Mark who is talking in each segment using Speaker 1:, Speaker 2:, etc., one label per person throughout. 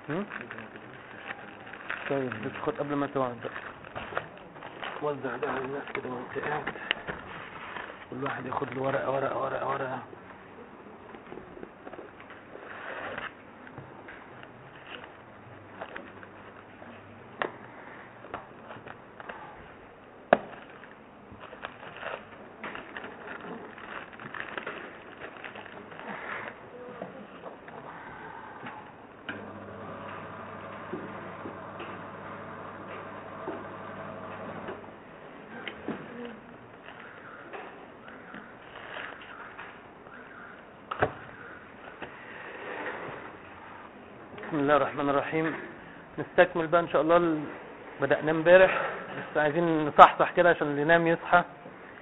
Speaker 1: هم؟ طيب بس خد قبل ما تقعد بقى. وزع ده على الناس كده وانت قاعد كل واحد ياخد له ورقه ورقه ورقه ورقه بسم الله الرحمن الرحيم نستكمل بقى ان شاء الله ال- بدأنا امبارح بس عايزين نصحصح كده عشان اللي ينام يصحى اه،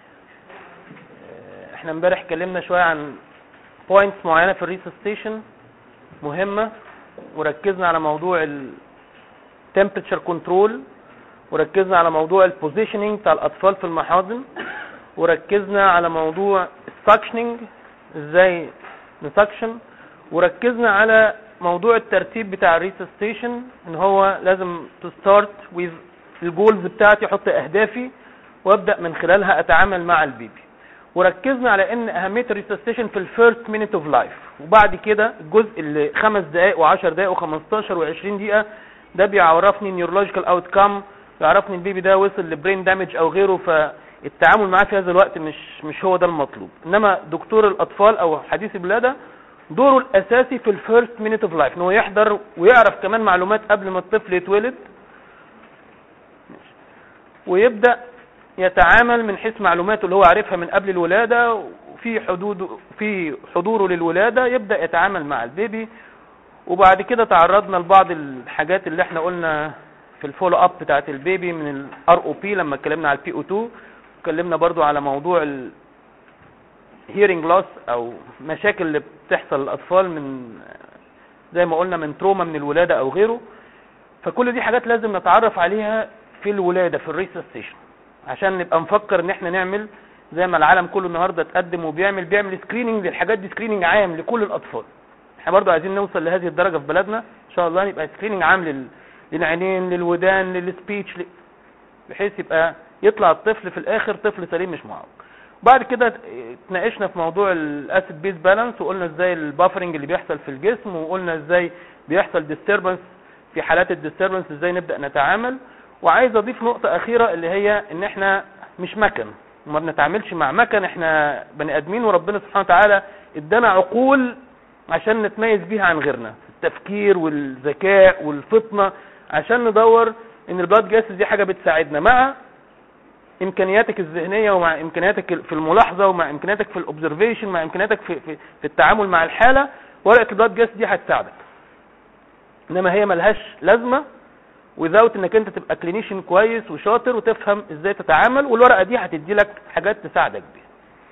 Speaker 1: احنا امبارح اتكلمنا شوية عن بوينتس معينة في الريسستيشن مهمة وركزنا على موضوع ال temperature control وركزنا على موضوع البوزيشننج بتاع الاطفال في المحاضن وركزنا على موضوع السكشننج ازاي نسكشن وركزنا على موضوع الترتيب بتاع الريسستيشن ان هو لازم تو ستارت ويز الجولز بتاعتي احط اهدافي وابدا من خلالها اتعامل مع البيبي وركزنا على ان اهميه الريسستيشن في الفيرست مينيت اوف لايف وبعد كده الجزء اللي خمس دقائق و10 دقائق و15 و20 دقيقه ده بيعرفني نيورولوجيكال اوت كام بيعرفني البيبي ده وصل لبرين دامج او غيره فالتعامل معاه في هذا الوقت مش مش هو ده المطلوب انما دكتور الاطفال او حديث الولاده دوره الاساسي في الفيرست مينيت اوف لايف ان هو يحضر ويعرف كمان معلومات قبل ما الطفل يتولد ويبدا يتعامل من حيث معلوماته اللي هو عارفها من قبل الولاده وفي حدود في حضوره للولاده يبدا يتعامل مع البيبي وبعد كده تعرضنا لبعض الحاجات اللي احنا قلنا في الفولو اب بتاعت البيبي من الار او بي لما اتكلمنا على البي او 2 اتكلمنا برضو على موضوع ال hearing loss او مشاكل اللي بتحصل للاطفال من زي ما قلنا من تروما من الولاده او غيره فكل دي حاجات لازم نتعرف عليها في الولاده في الريسستيشن عشان نبقى نفكر ان احنا نعمل زي ما العالم كله النهارده اتقدم وبيعمل بيعمل سكريننج للحاجات دي سكريننج عام لكل الاطفال احنا برضو عايزين نوصل لهذه الدرجه في بلدنا ان شاء الله يبقى سكريننج عام لل... للعينين للودان للسبيتش ل... بحيث يبقى يطلع الطفل في الاخر طفل سليم مش معوق بعد كده اتناقشنا في موضوع الاسيد بيز بالانس وقلنا ازاي البافرنج اللي بيحصل في الجسم وقلنا ازاي بيحصل ديستربنس في حالات الديستربنس ازاي نبدا نتعامل وعايز اضيف نقطه اخيره اللي هي ان احنا مش مكن وما بنتعاملش مع مكن احنا بني ادمين وربنا سبحانه وتعالى ادانا عقول عشان نتميز بيها عن غيرنا التفكير والذكاء والفطنه عشان ندور ان البلاد جاسز دي حاجه بتساعدنا مع امكانياتك الذهنيه ومع امكانياتك في الملاحظه ومع امكانياتك في الاوبزرفيشن مع امكانياتك في, في, في التعامل مع الحاله ورقه البلاد جاس دي هتساعدك انما هي ملهاش لازمه without انك انت تبقى كلينيشن كويس وشاطر وتفهم ازاي تتعامل والورقه دي هتدي لك حاجات تساعدك بيها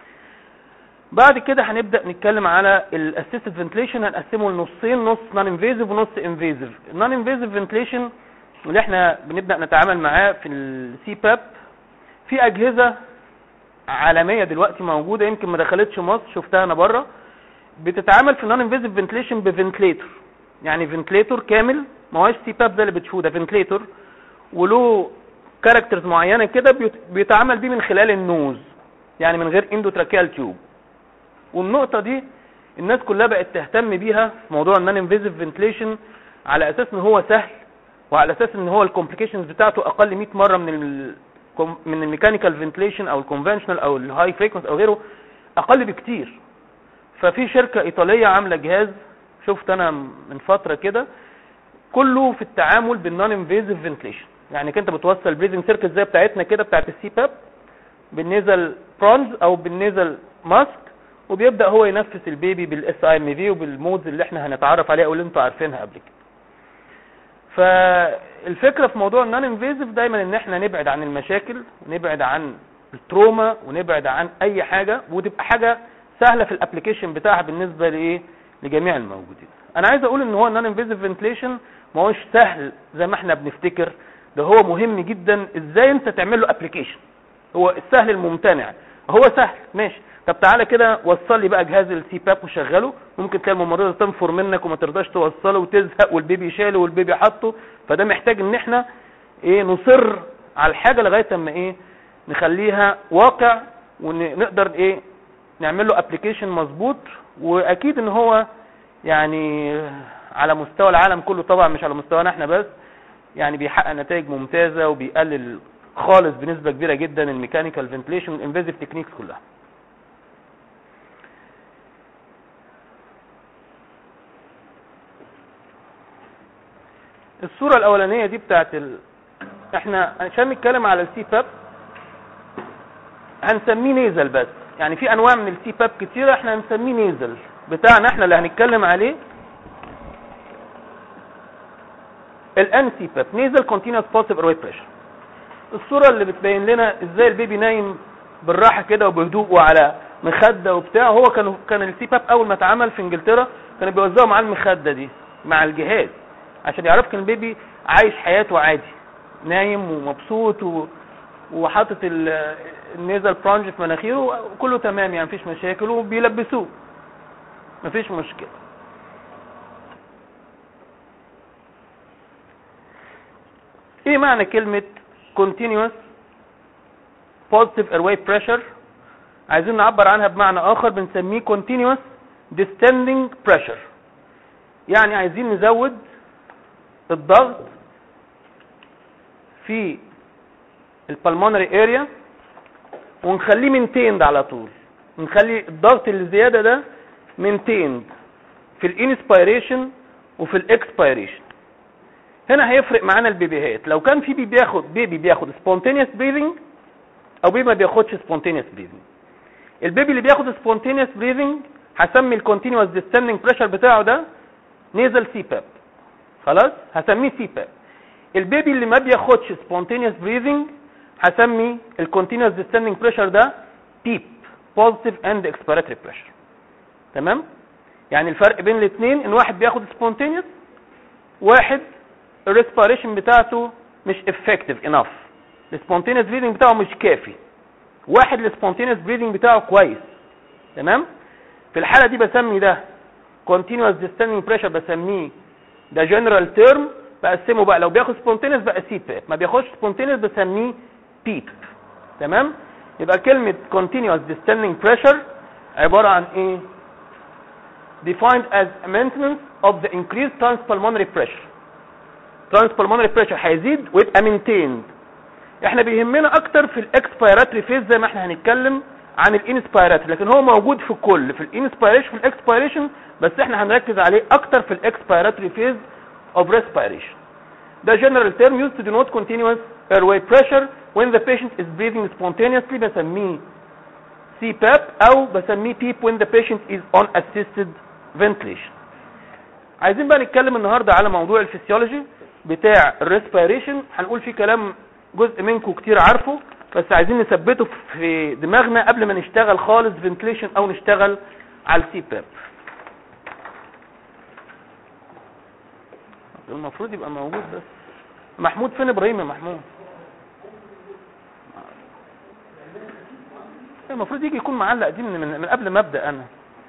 Speaker 1: بعد كده هنبدا نتكلم على الاسيستد فنتليشن هنقسمه لنصين نص نون انفيزيف ونص انفيزيف النون انفيزيف فنتليشن اللي احنا بنبدا نتعامل معاه في السي باب في اجهزه عالميه دلوقتي موجوده يمكن ما دخلتش مصر شفتها انا بره بتتعامل في النون انفيزيف فنتليشن بفنتليتور يعني فنتليتور كامل ما هوش سي باب زي اللي بتشوفه ده فنتليتور وله كاركترز معينه كده بيت- بيتعامل بيه من خلال النوز يعني من غير اندوتراكيال تيوب والنقطه دي الناس كلها بقت تهتم بيها في موضوع النون انفيزيف فنتليشن على اساس ان هو سهل وعلى اساس ان هو الكومبليكيشنز بتاعته اقل 100 مره من ال من الميكانيكال فنتليشن او الكونفنشنال او الهاي فريكونس او غيره اقل بكتير ففي شركه ايطاليه عامله جهاز شفت انا من فتره كده كله في التعامل بالنون انفيزيف فنتليشن يعني انت بتوصل بريزنج سيركت زي بتاعتنا كده بتاعت السي باب بالنيزل برونز او بالنيزل ماسك وبيبدا هو ينفس البيبي بالاس اي ام في وبالمودز اللي احنا هنتعرف عليها واللي انتوا عارفينها قبل كده فالفكره في موضوع النون انفيزيف دايما ان احنا نبعد عن المشاكل ونبعد عن التروما ونبعد عن اي حاجه وتبقى حاجه سهله في الابلكيشن بتاعها بالنسبه لايه لجميع الموجودين انا عايز اقول ان هو النون انفيزيف فنتليشن ما هوش سهل زي ما احنا بنفتكر ده هو مهم جدا ازاي انت تعمل له ابلكيشن هو السهل الممتنع هو سهل ماشي طب تعالى كده وصل لي بقى جهاز السي باب وشغله ممكن تلاقي الممرضه تنفر منك وما ترضاش توصله وتزهق والبيبي شاله والبيبي حاطه فده محتاج ان احنا ايه نصر على الحاجه لغايه اما ايه نخليها واقع ونقدر ايه نعمل له ابلكيشن مظبوط واكيد ان هو يعني على مستوى العالم كله طبعا مش على مستوانا احنا بس يعني بيحقق نتائج ممتازه وبيقلل خالص بنسبه كبيره جدا الميكانيكال فنتليشن والانفيزيف تكنيكس كلها الصورة الأولانية دي بتاعت ال... احنا عشان نتكلم على السي باب هنسميه نيزل بس يعني في انواع من السي باب كتيرة احنا هنسميه نيزل بتاعنا احنا اللي هنتكلم عليه الان سي باب نيزل كونتينوس بوسيف ايروي بريشر الصورة اللي بتبين لنا ازاي البيبي نايم بالراحة كده وبهدوء وعلى مخدة وبتاع هو كان كان السي باب اول ما اتعمل في انجلترا كانوا بيوزعوا معاه المخدة دي مع الجهاز عشان يعرفك ان البيبي عايش حياته عادي نايم ومبسوط و... وحاطط ال- النيزل برانج في مناخيره وكله تمام يعني مفيش مشاكل وبيلبسوه مفيش مشكلة ايه معنى كلمة continuous positive airway pressure عايزين نعبر عنها بمعنى اخر بنسميه continuous descending pressure يعني عايزين نزود الضغط في البلمونري اريا ونخليه مينتيند على طول نخلي الضغط اللي زياده ده مينتيند في الانسبيريشن وفي الاكسبيريشن هنا هيفرق معانا البيبيهات لو كان في بيبي بياخد بيبي بياخد سبونتينيوس بريذنج او بيبي ما بياخدش سبونتينيوس بريذنج البيبي اللي بياخد سبونتينيوس بريذنج هسمي الكونتينوس ديسندنج بريشر بتاعه ده نيزل سي باب خلاص هسميه سي باب البيبي اللي ما بياخدش سبونتينيوس بريذنج هسمي الكونتينوس ديسندنج بريشر ده بيب بوزيتيف اند اكسبيراتوري بريشر تمام يعني الفرق بين الاثنين ان واحد بياخد سبونتينيوس واحد الريسبيريشن بتاعته مش افكتيف انف السبونتينيوس بريذنج بتاعه مش كافي واحد السبونتينيوس بريذنج بتاعه كويس تمام في الحاله دي بسمي ده continuous descending pressure بسميه ده جنرال تيرم بقسمه بقى لو بياخد سبونتينيوس بقى سي باب ما بياخدش سبونتينيوس بسميه بيب تمام يبقى كلمة continuous descending pressure عبارة عن ايه defined as a maintenance of the increased transpulmonary pressure transpulmonary pressure هيزيد ويبقى maintained احنا بيهمنا اكتر في الاكسبيراتوري فيز زي ما احنا هنتكلم عن الانسبيراتوري لكن هو موجود في كل في الانسبيريشن في الاكسبيريشن بس احنا هنركز عليه اكتر في الاكسبيراتوري فيز of respiration ده general term used to denote continuous airway pressure when the patient is breathing spontaneously بسميه CPAP او بسميه PEEP when the patient is on assisted ventilation عايزين بقى نتكلم النهاردة على موضوع الفسيولوجي بتاع الريسبيريشن هنقول فيه كلام جزء منكم كتير عارفه بس عايزين نثبته في دماغنا قبل ما نشتغل خالص فنتليشن او نشتغل على السي باب المفروض يبقى موجود بس محمود فين ابراهيم يا محمود المفروض يجي يكون معلق دي من, من, من قبل ما ابدا انا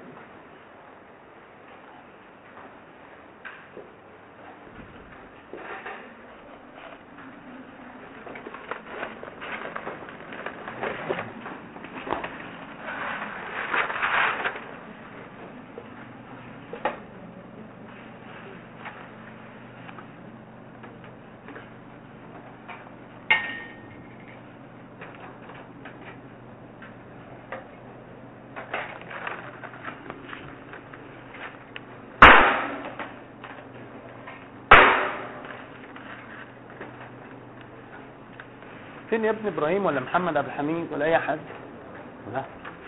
Speaker 1: فين يا ابن ابراهيم ولا محمد عبد الحميد ولا اي حد لا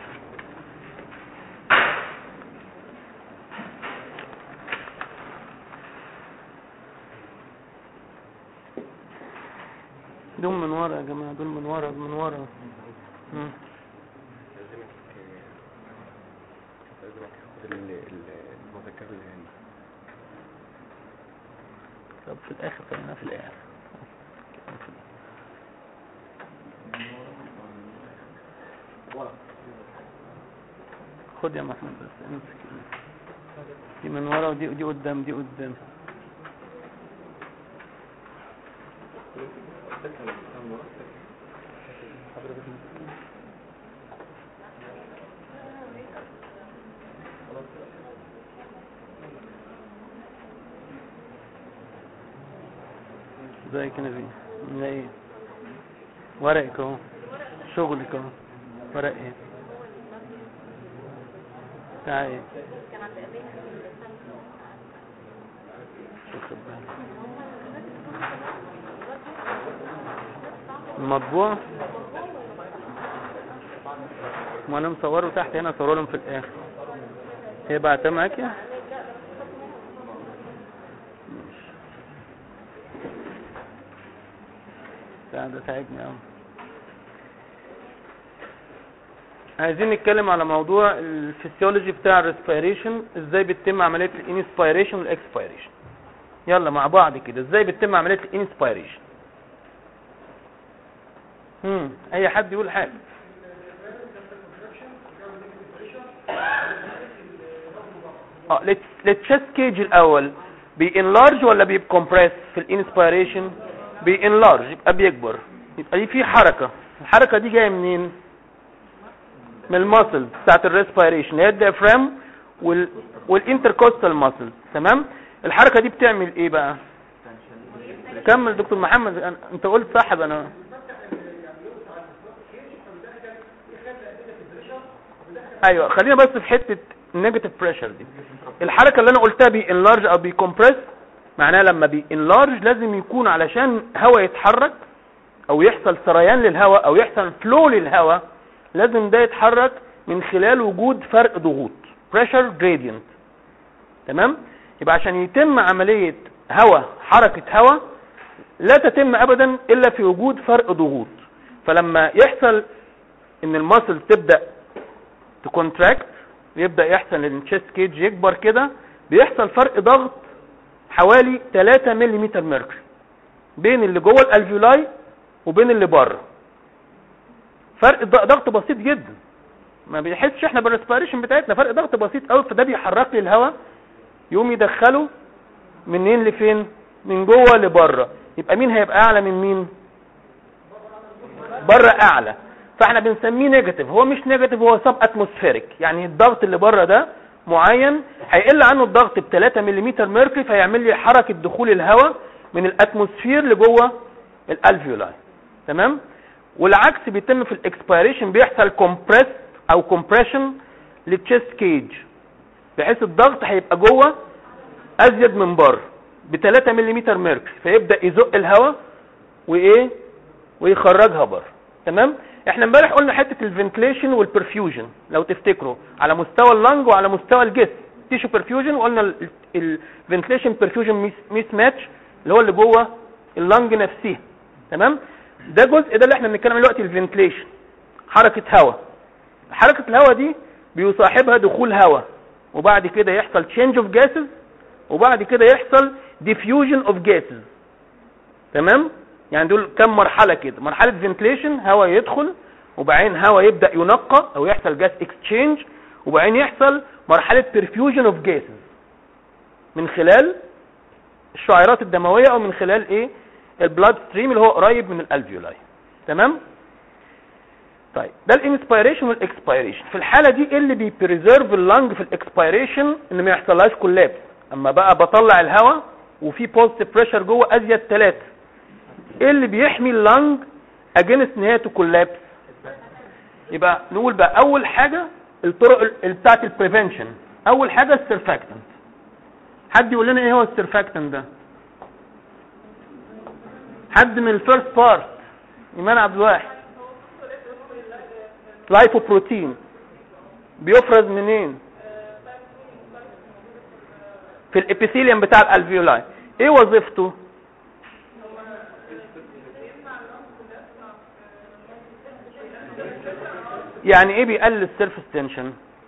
Speaker 1: دول من ورا يا جماعه دول من ورا من ورا مم.
Speaker 2: لازمك لازمك تاخد ال- ال- المذكرة اللي هنا
Speaker 1: طب في الاخر خلينا في الاخر خد يا محمود بس امسك دي من ورا ودي دي قدام دي قدام ازيك يا نبيل عامله ايه ورقك اهو شغلك اهو ورق ايه بتاع ايه مش واخد بالي. المطبوع ما انا مصوره تحت هنا اصوره لهم في الاخر هي بعتها معاك يا ماشي. بتاع ده تعبني قوي عايزين نتكلم على موضوع الفسيولوجي بتاع الريسبيريشن ازاي بتتم عمليه الانسبيريشن والاكسبيريشن يلا مع بعض كده ازاي بتتم عمليه الانسبيريشن امم اي حد يقول حاجه اه للتشست كيج الاول بينلارج ولا بيكمبريس في الانسبيريشن بينلارج يبقى بيكبر يبقى دي في حركه الحركه دي جايه منين من الماسل بتاعت الريسبيريشن هي الديافرام وال والانتركوستال ماسل تمام الحركه دي بتعمل ايه بقى كمل دكتور محمد أنا- انت قلت صح بقى انا ايوه خلينا بس في حته النيجاتيف بريشر دي الحركه اللي انا قلتها بينلارج او بيكمبريس معناها لما بينلارج لازم يكون علشان هواء يتحرك او يحصل سريان للهواء او يحصل فلو للهواء لازم ده يتحرك من خلال وجود فرق ضغوط pressure gradient تمام يبقى عشان يتم عملية هواء حركة هواء لا تتم ابدا الا في وجود فرق ضغوط فلما يحصل ان الماسل تبدأ تكونتراكت ويبدأ يحصل ان الشيست كيج يكبر كده بيحصل فرق ضغط حوالي 3 ملم ميركوري بين اللي جوه الالفيولاي وبين اللي بره فرق ض- ضغط بسيط جدا ما بيحسش احنا بالريسبيريشن بتاعتنا فرق ضغط بسيط قوي فده بيحرك لي الهواء يقوم يدخله منين لفين من جوه لبره يبقى مين هيبقى اعلى من مين بره اعلى فاحنا بنسميه نيجاتيف هو مش نيجاتيف هو سب اتموسفيريك يعني الضغط اللي بره ده معين هيقل عنه الضغط ب 3 ملم ميركوري فيعمل لي حركه دخول الهواء من الاتموسفير لجوه الالفيولاي تمام والعكس بيتم في الاكسبيريشن بيحصل كومبريس او كومبريشن للتشيست كيج بحيث الضغط هيبقى جوه ازيد من بره ب 3 ملم ميركوري فيبدا يزق الهواء وايه ويخرجها بره تمام احنا امبارح قلنا حته الفنتليشن والبرفيوجن لو تفتكروا على مستوى اللنج وعلى مستوى الجسم تيشو برفيوجن وقلنا الفنتليشن برفيوجن ميس ماتش اللي هو اللي جوه اللنج نفسها تمام ده جزء ده اللي احنا بنتكلم عليه دلوقتي الفنتليشن حركه هواء حركه الهواء دي بيصاحبها دخول هواء وبعد كده يحصل تشينج اوف جاسز وبعد كده يحصل ديفيوجن اوف جاسز تمام يعني دول كم مرحله كده مرحله فنتليشن هواء يدخل وبعدين هواء يبدا ينقى او يحصل جاس اكسشينج وبعدين يحصل مرحله برفيوجن اوف جاسز من خلال الشعيرات الدمويه او من خلال ايه البلاد ستريم اللي هو قريب من الالفيولاي تمام طيب ده الانسبيريشن والاكسبيريشن في الحاله دي ايه اللي بيبريزيرف اللنج في الاكسبيريشن ان ما يحصلهاش كولابس اما بقى بطلع الهواء وفي بوزيتيف بريشر جوه ازيد ثلاثة ايه اللي بيحمي اللنج اجينست ان هي تكولابس يبقى نقول بقى اول حاجه الطرق ال- بتاعه البريفنشن اول حاجه السيرفاكتنت حد يقول لنا ايه هو السيرفاكتنت ده حد من الفيرست بارت ايمان عبد الواحد لايفوبروتين بيفرز منين في الابيثيليوم بتاع الالفيولاي ايه وظيفته يعني ايه بيقلل السيرفس تنشن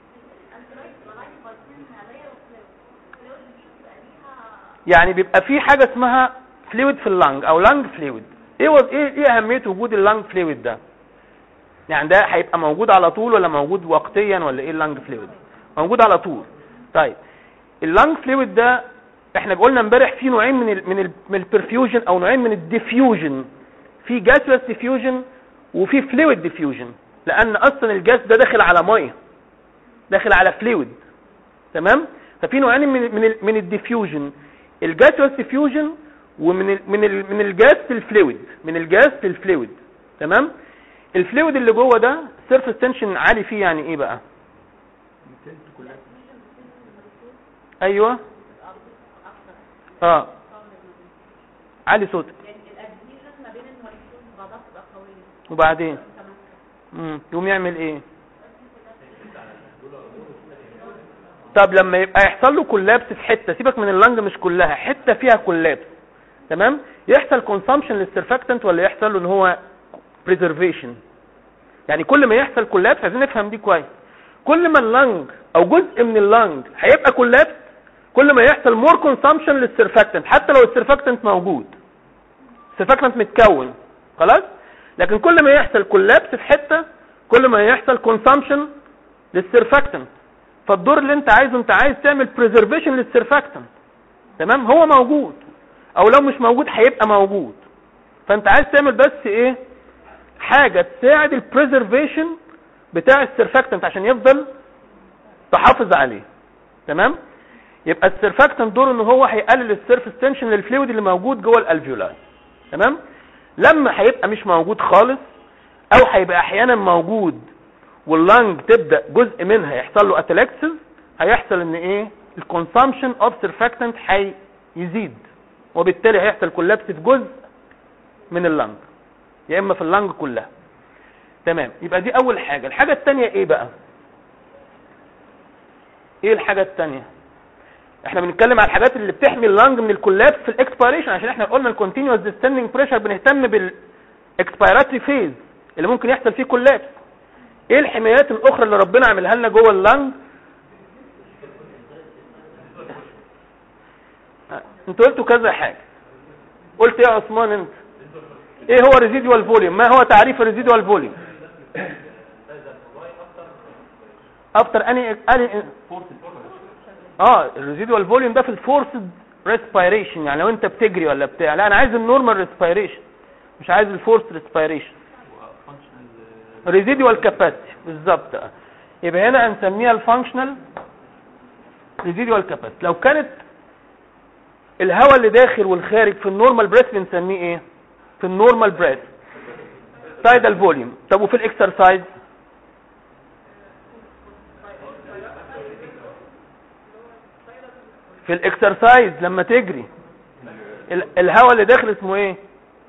Speaker 1: يعني بيبقى في حاجه اسمها فلويد في اللنج او لنج فلويد ايه وز... ايه ايه اهميه وجود اللنج فلويد ده يعني ده هيبقى موجود على طول ولا موجود وقتيا ولا ايه اللنج فلويد موجود على طول طيب اللانج فلويد ده احنا قلنا امبارح في نوعين من ال من ال من البرفيوجن او نوعين من الديفيوجن في جاسوس ديفيوجن وفي فلويد ديفيوجن لان اصلا الجاس ده داخل على ميه داخل على فلويد تمام ففي نوعين من من ال من الديفيوجن الجاسوس ديفيوجن ومن ال من ال من الجاس للفلويد من الجاس للفلويد تمام الفلويد اللي جوه ده سيرفيس تنشن عالي فيه يعني ايه بقى ايوه اه عالي صوتك
Speaker 3: يعني الادهيشن ما بين الموليكيولز بعضها بتبقى قويه
Speaker 1: وبعدين امم يقوم يعمل ايه طب لما يبقى يحصل له كولابس في حته سيبك من اللنج مش كلها حته فيها كولابس تمام يحصل كونسامشن للسيرفاكتنت ولا يحصل له ان هو بريزرفيشن يعني كل ما يحصل كولابس عايزين نفهم دي كويس كل ما اللنج او جزء من اللنج هيبقى كولابس كل ما يحصل مور كونسامشن للسيرفاكتنت حتى لو السيرفاكتنت موجود السيرفاكتنت متكون خلاص لكن كل ما يحصل كولابس في حته كل ما يحصل كونسامشن للسيرفاكتنت فالدور اللي انت عايزه انت عايز تعمل بريزرفيشن للسيرفاكتنت تمام هو موجود او لو مش موجود هيبقى موجود فانت عايز تعمل بس ايه حاجه تساعد البريزرفيشن بتاع السيرفاكتنت عشان يفضل تحافظ عليه تمام يبقى السيرفاكتنت دوره ان هو هيقلل السيرفيس تنشن للفلويد اللي موجود جوه الالفيولاي تمام لما هيبقى مش موجود خالص او هيبقى احيانا موجود واللنج تبدا جزء منها يحصل له اتلاكسس هيحصل ان ايه الكونسامشن اوف سيرفاكتنت هيزيد وبالتالي هيحصل كولابس في جزء من اللنج يا اما في اللنج كلها تمام يبقى دي اول حاجه الحاجه الثانيه ايه بقى ايه الحاجه الثانيه احنا بنتكلم على الحاجات اللي بتحمي اللنج من الكولابس في الاكسبيريشن عشان احنا قلنا الكونتينوس ديستندنج بريشر بنهتم بالاكسبيراتوري فيز اللي ممكن يحصل فيه كولابس ايه الحمايات الاخرى اللي ربنا عاملها لنا جوه اللنج اه، انتوا قلتوا كذا حاجه قلت ايه يا عثمان انت ايه هو ريزيدوال فوليوم ما هو تعريف الريزيدوال فوليوم افتر اني اني اه الريزيدوال فوليوم ده في الفورسد ريسبيريشن يعني لو انت بتجري ولا بتاع لا انا عايز النورمال ريسبيريشن مش عايز الفورس ريسبيريشن ريزيدوال كاباسيتي بالظبط اه. يبقى هنا هنسميها الفانكشنال ريزيدوال كاباسيتي لو كانت الهواء اللي داخل والخارج في النورمال بريث بنسميه ايه في النورمال بريث تايدال فوليوم طب وفي الاكسرسايز في الاكسرسايز لما تجري ال- الهواء اللي داخل اسمه ايه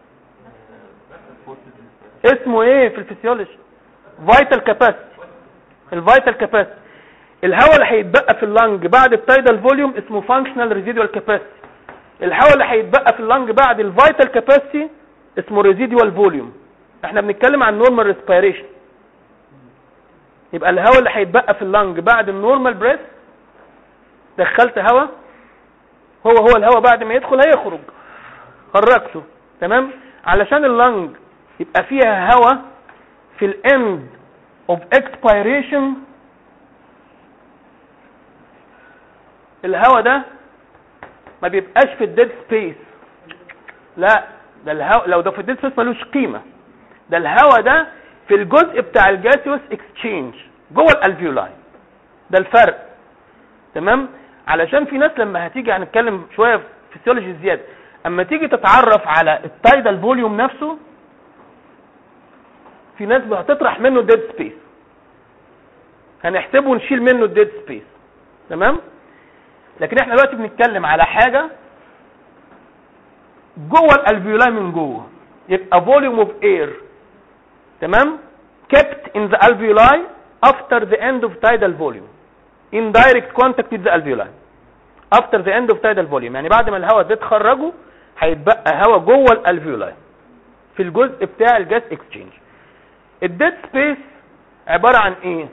Speaker 1: اسمه ايه في الفسيولوجي فيتال كاباسيتي الفيتال كاباسيتي الهواء اللي هيتبقى في اللنج بعد التايدال فوليوم اسمه فانكشنال ريزيدوال كاباسيتي الهواء اللي هيتبقى في اللنج بعد الفيتال كاباسيتي اسمه ريزيدوال فوليوم احنا بنتكلم عن نورمال ريسبيريشن يبقى الهواء اللي هيتبقى في اللنج بعد النورمال بريث دخلت هواء هو هو الهواء بعد ما يدخل هيخرج خرجته تمام علشان اللنج يبقى فيها هواء في الاند اوف اكسبيريشن الهواء ده ما بيبقاش في الديد سبيس لا ده الهواء لو ده في الديد سبيس ملوش قيمه ده الهواء ده في الجزء بتاع الجاسيوس اكسشينج جوه الالفيولاي ده الفرق تمام علشان في ناس لما هتيجي هنتكلم شويه في فيسيولوجي زياده اما تيجي تتعرف على التايدال فوليوم نفسه في ناس هتطرح منه الديد سبيس هنحسبه ونشيل منه الديد سبيس تمام لكن احنا دلوقتي بنتكلم على حاجه جوه الالفيولاي من جوه يبقى فوليوم اوف اير تمام kept in the alveoli after the end of tidal volume in direct contact with the alveoli after the end of tidal volume يعني بعد ما الهواء ده تخرجه هيتبقى هواء جوه الالفيولاي في الجزء بتاع الجاس اكسشينج الديد سبيس عباره عن ايه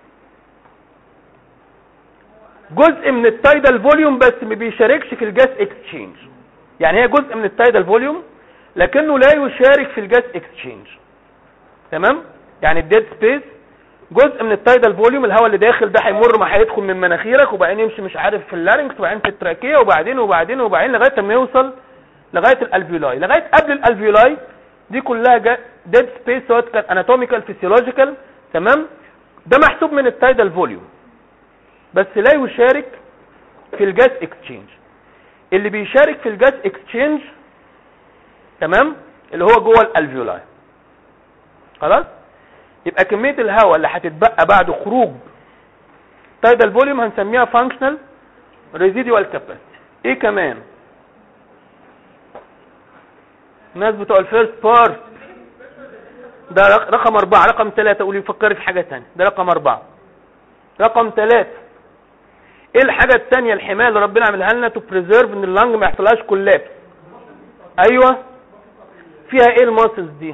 Speaker 1: جزء من التايدال فوليوم بس ما بيشاركش في الجاس اكسشينج يعني هي جزء من التايدال فوليوم لكنه لا يشارك في الجاس اكسشينج تمام يعني الديد سبيس جزء من التايدال فوليوم الهواء اللي داخل ده هيمر ما هيدخل من مناخيرك وبعدين يمشي مش عارف في اللارنكس وبعدين في التراكيه وبعدين وبعدين وبعدين لغايه ما يوصل لغايه الالفيولاي لغايه قبل الالفيولاي دي كلها ديد سبيس سواء كان اناتوميكال فيسيولوجيكال تمام ده محسوب من التايدال فوليوم بس لا يشارك في الجاس اكسشينج اللي بيشارك في الجاس اكسشينج تمام اللي هو جوه الالفيولاي خلاص يبقى كمية الهواء اللي هتتبقى بعد خروج تايدال فوليوم هنسميها فانكشنال ريزيديوال كاباسيتي ايه كمان الناس بتوع الفيرست بارت ده رق- رقم أربعة رقم ثلاثة قولي فكري في حاجة تانية ده رقم أربعة رقم ثلاثة ايه الحاجة التانية الحماية اللي ربنا عملها لنا تو بريزيرف ان اللنج ما يحصلهاش كولابس ايوه فيها ايه الماسلز دي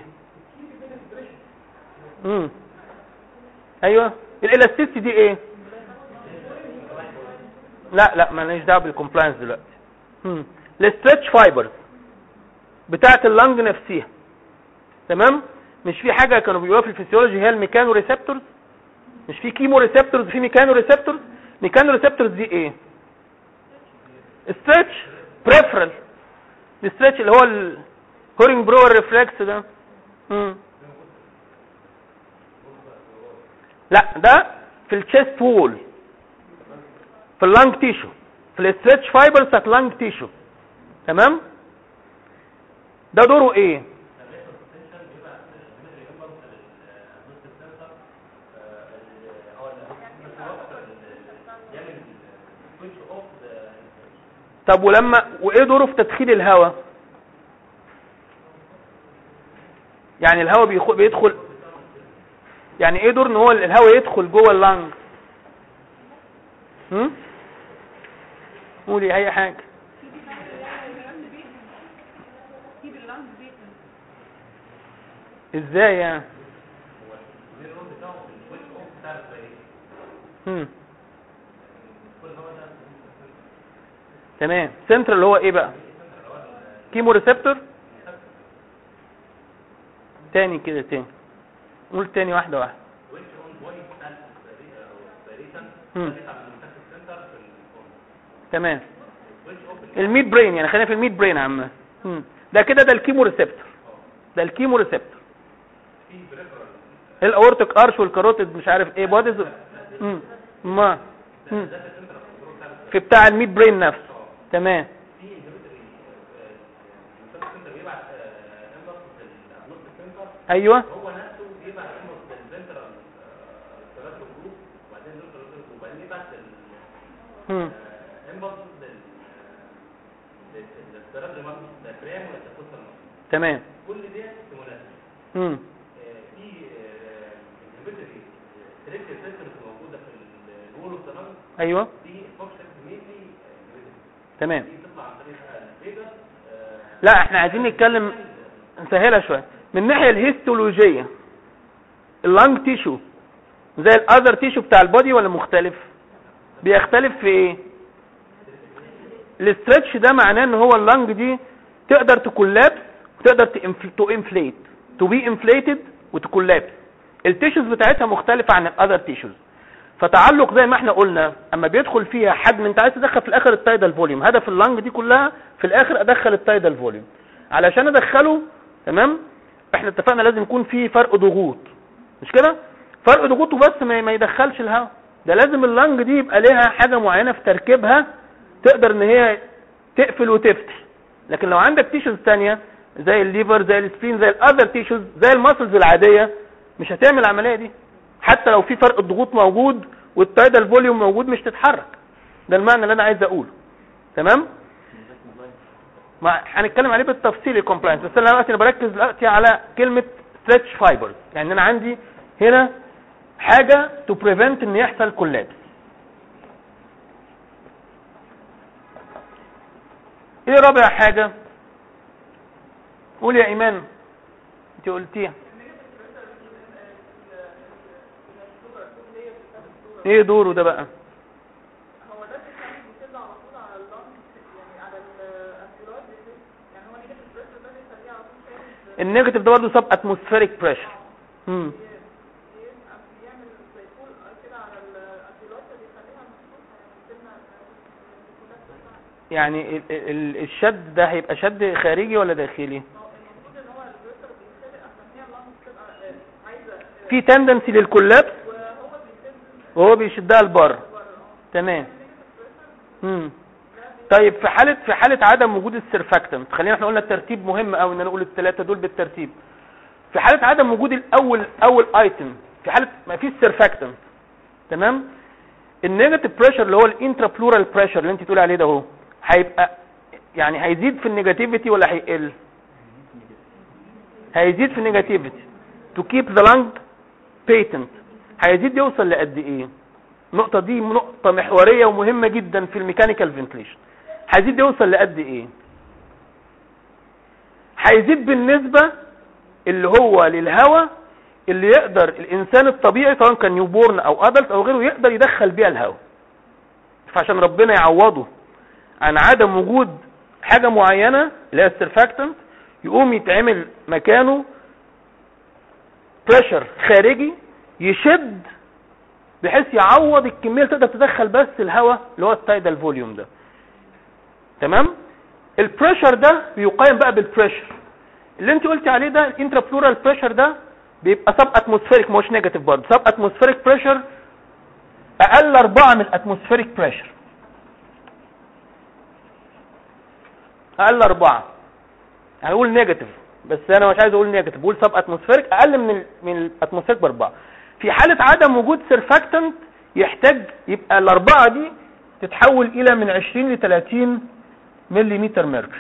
Speaker 1: امم ايوه الالاستيسيتي دي ايه لا لا مالناش دعوه بالكومبلاينس دلوقتي امم الستريتش فايبرز بتاعه اللنج نفسها تمام مش في حاجه كانوا بيقولوها في الفسيولوجي هي الميكانو ريسبتورز مش في كيمو ريسبتورز في ميكانو ريسبتورز ميكانو ريسبتورز دي ايه ستريتش بريفرال الستريتش اللي هو الهورينج برور ريفلكس ده امم لا ده في الشيست وول في اللانج تيشو في الستريتش فايبرز بتاعت اللانج تيشو تمام ده دوره ايه طب ولما وايه دوره في تدخين الهواء يعني الهواء بيخ- بيدخل يعني ايه دور ان هو الهواء يدخل جوه اللنج هم قولي اي حاجه ازاي يعني هم تمام سنترال اللي هو ايه بقى كيمو ريسبتور تاني كده تاني قول تاني واحده واحده هم. تمام الميد برين يعني خلينا في الميد برين يا عم هم. ده كده ده الكيمو ريسبتور ده الكيمو ريسبتور الاورتيك ارش والكاروتيد مش عارف ايه بوديز هم. ما هم. في بتاع الميد برين نفسه تمام ايوه
Speaker 2: هو نفسه بيبعت انه الفنترال ثلاث جروب وبعدين الفنترال جروب وبعدين يبعت
Speaker 1: هم.
Speaker 2: الامبلس للثلاث ريماركس الكريم ولا التفوتر
Speaker 1: تمام
Speaker 2: كل دي ستيمولات
Speaker 1: هم.
Speaker 2: في انهبيتوري سيلكتيف سيستمز موجوده في الوول اوف ذا
Speaker 1: ايوه
Speaker 2: دي فانكشن مينلي
Speaker 1: تمام
Speaker 2: دي بتطلع عن طريق الفيجر
Speaker 1: لا احنا عايزين نتكلم نسهلها شويه من الناحيه الهيستولوجيه اللنج تيشو زي الاذر تيشو بتاع البودي ولا مختلف بيختلف في ايه الاسترتش ده معناه ان هو اللنج دي تقدر تكولابس وتقدر تو انفليت تو بي انفليتد وتكولابس التيشوز بتاعتها مختلفه عن الاذر تيشوز فتعلق زي ما احنا قلنا اما بيدخل فيها حجم انت عايز تدخل في الاخر التايدال فوليوم هدف اللنج دي كلها في الاخر ادخل التايدال فوليوم علشان ادخله تمام احنا اتفقنا لازم يكون في فرق ضغوط مش كده فرق ضغوط وبس ما ما يدخلش الهواء ده لازم اللنج دي يبقى ليها حاجه معينه في تركيبها تقدر ان هي تقفل وتفتح لكن لو عندك تيشوز تانية زي الليفر زي السبين زي الاذر تيشوز زي الماسلز العاديه مش هتعمل العمليه دي حتى لو في فرق الضغوط موجود والتايدال فوليوم موجود مش تتحرك ده المعنى اللي انا عايز اقوله تمام ما هنتكلم عليه بالتفصيل الكومبلاينس بس انا دلوقتي انا بركز دلوقتي على كلمه ستريتش فايبرز يعني انا عندي هنا حاجه تو بريفنت ان يحصل كولابس ايه رابع حاجه قول يا ايمان انت قلتيها ايه دوره ده بقى
Speaker 3: هو ده اللي بيسد على طول على اللنج يعني على الاسيرات يعني هو نيجاتيف بريشر ده بيخليه على طول شايل
Speaker 1: النيجاتيف ده برضه سب اتموسفيريك بريشر امم
Speaker 3: بيعمل
Speaker 1: يعني ال- ال- الشد ده هيبقى شد خارجي ولا داخلي
Speaker 3: المفروض ان هو البريشر بيتخلق عشان هي اللنج تبقى آه، عايزه آه،
Speaker 1: في تندنسي للكولابس
Speaker 3: وهو بيسد
Speaker 1: وهو بيشدها لبره تمام
Speaker 3: بريشر
Speaker 1: مم. طيب في حالة في حالة عدم وجود السيرفاكتنت خلينا احنا قلنا الترتيب مهم قوي ان انا اقول الثلاثة دول بالترتيب في حالة عدم وجود الاول اول ايتم في حالة ما فيش سيرفاكتنت تمام النيجاتيف بريشر اللي هو الانترا بلورال بريشر اللي انت تقول عليه ده اهو هيبقى يعني هيزيد في النيجاتيفيتي ولا هيقل هيزيد في النيجاتيفيتي تو كيب ذا لانج بيتنت هيزيد يوصل لقد ايه النقطة دي نقطة محورية ومهمة جدا في الميكانيكال فنتليشن هيزيد يوصل لقد ايه هيزيد بالنسبة اللي هو للهواء اللي يقدر الانسان الطبيعي سواء كان نيوبورن او ادلت او غيره يقدر يدخل بيها الهواء فعشان ربنا يعوضه عن عدم وجود حاجة معينة اللي هي السيرفاكتنت يقوم يتعمل مكانه بريشر خارجي يشد بحيث يعوض الكميه اللي تقدر تدخل بس الهواء اللي هو التايدال فوليوم ده تمام البريشر ده بيقيم بقى بالبريشر اللي انت قلتي عليه ده الانترا بلورال بريشر ده بيبقى سب اتموسفيريك مش نيجاتيف برضه سب اتموسفيريك بريشر اقل اربعة من الاتموسفيريك بريشر اقل اربعة هقول نيجاتيف بس انا مش عايز اقول نيجاتيف بقول سب اتموسفيريك اقل من ال من الاتموسفيريك باربعة في حالة عدم وجود سيرفاكتنت يحتاج يبقى الاربعة دي تتحول الى من 20 ل 30 ملم ميركوري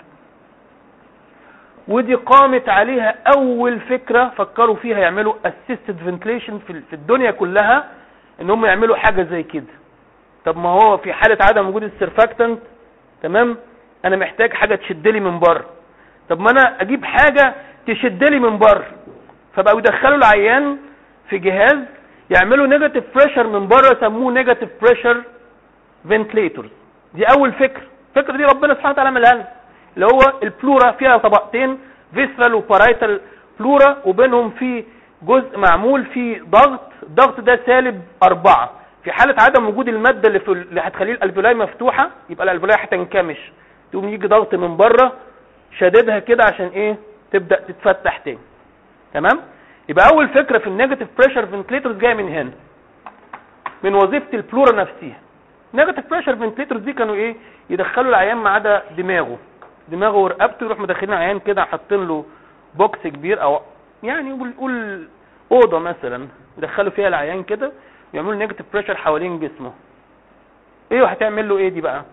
Speaker 1: ودي قامت عليها اول فكرة فكروا فيها يعملوا assisted ventilation في في الدنيا كلها ان هم يعملوا حاجة زي كده طب ما هو في حالة عدم وجود السيرفاكتنت تمام انا محتاج حاجة تشد لي من بره طب ما انا اجيب حاجة تشد لي من بره فبقوا يدخلوا العيان في جهاز يعملوا نيجاتيف بريشر من بره سموه نيجاتيف بريشر فنتليتورز دي اول فكره الفكره دي ربنا سبحانه وتعالى عملها لنا اللي هو البلورا فيها طبقتين فيسرال وبارايتال بلورا وبينهم في جزء معمول فيه ضغط الضغط ده سالب أربعة في حالة عدم وجود المادة اللي, في اللي هتخليه الالفيولاي مفتوحة يبقى الالفيولاي هتنكمش تقوم يجي ضغط من بره شددها كده عشان ايه تبدأ تتفتح تاني تمام يبقى اول فكرة في النيجاتيف بريشر فنتليتورز جايه من هنا من وظيفة البلورا نفسها نيجاتيف بريشر فنتليتورز دي كانوا ايه يدخلوا العيان ما عدا دماغه دماغه ورقبته يروح مدخلين العيان كده حاطين له بوكس كبير او يعني بنقول اوضه مثلا يدخلوا فيها العيان كده ويعملوا نيجاتيف بريشر حوالين جسمه ايه وهتعمل له ايه دي بقى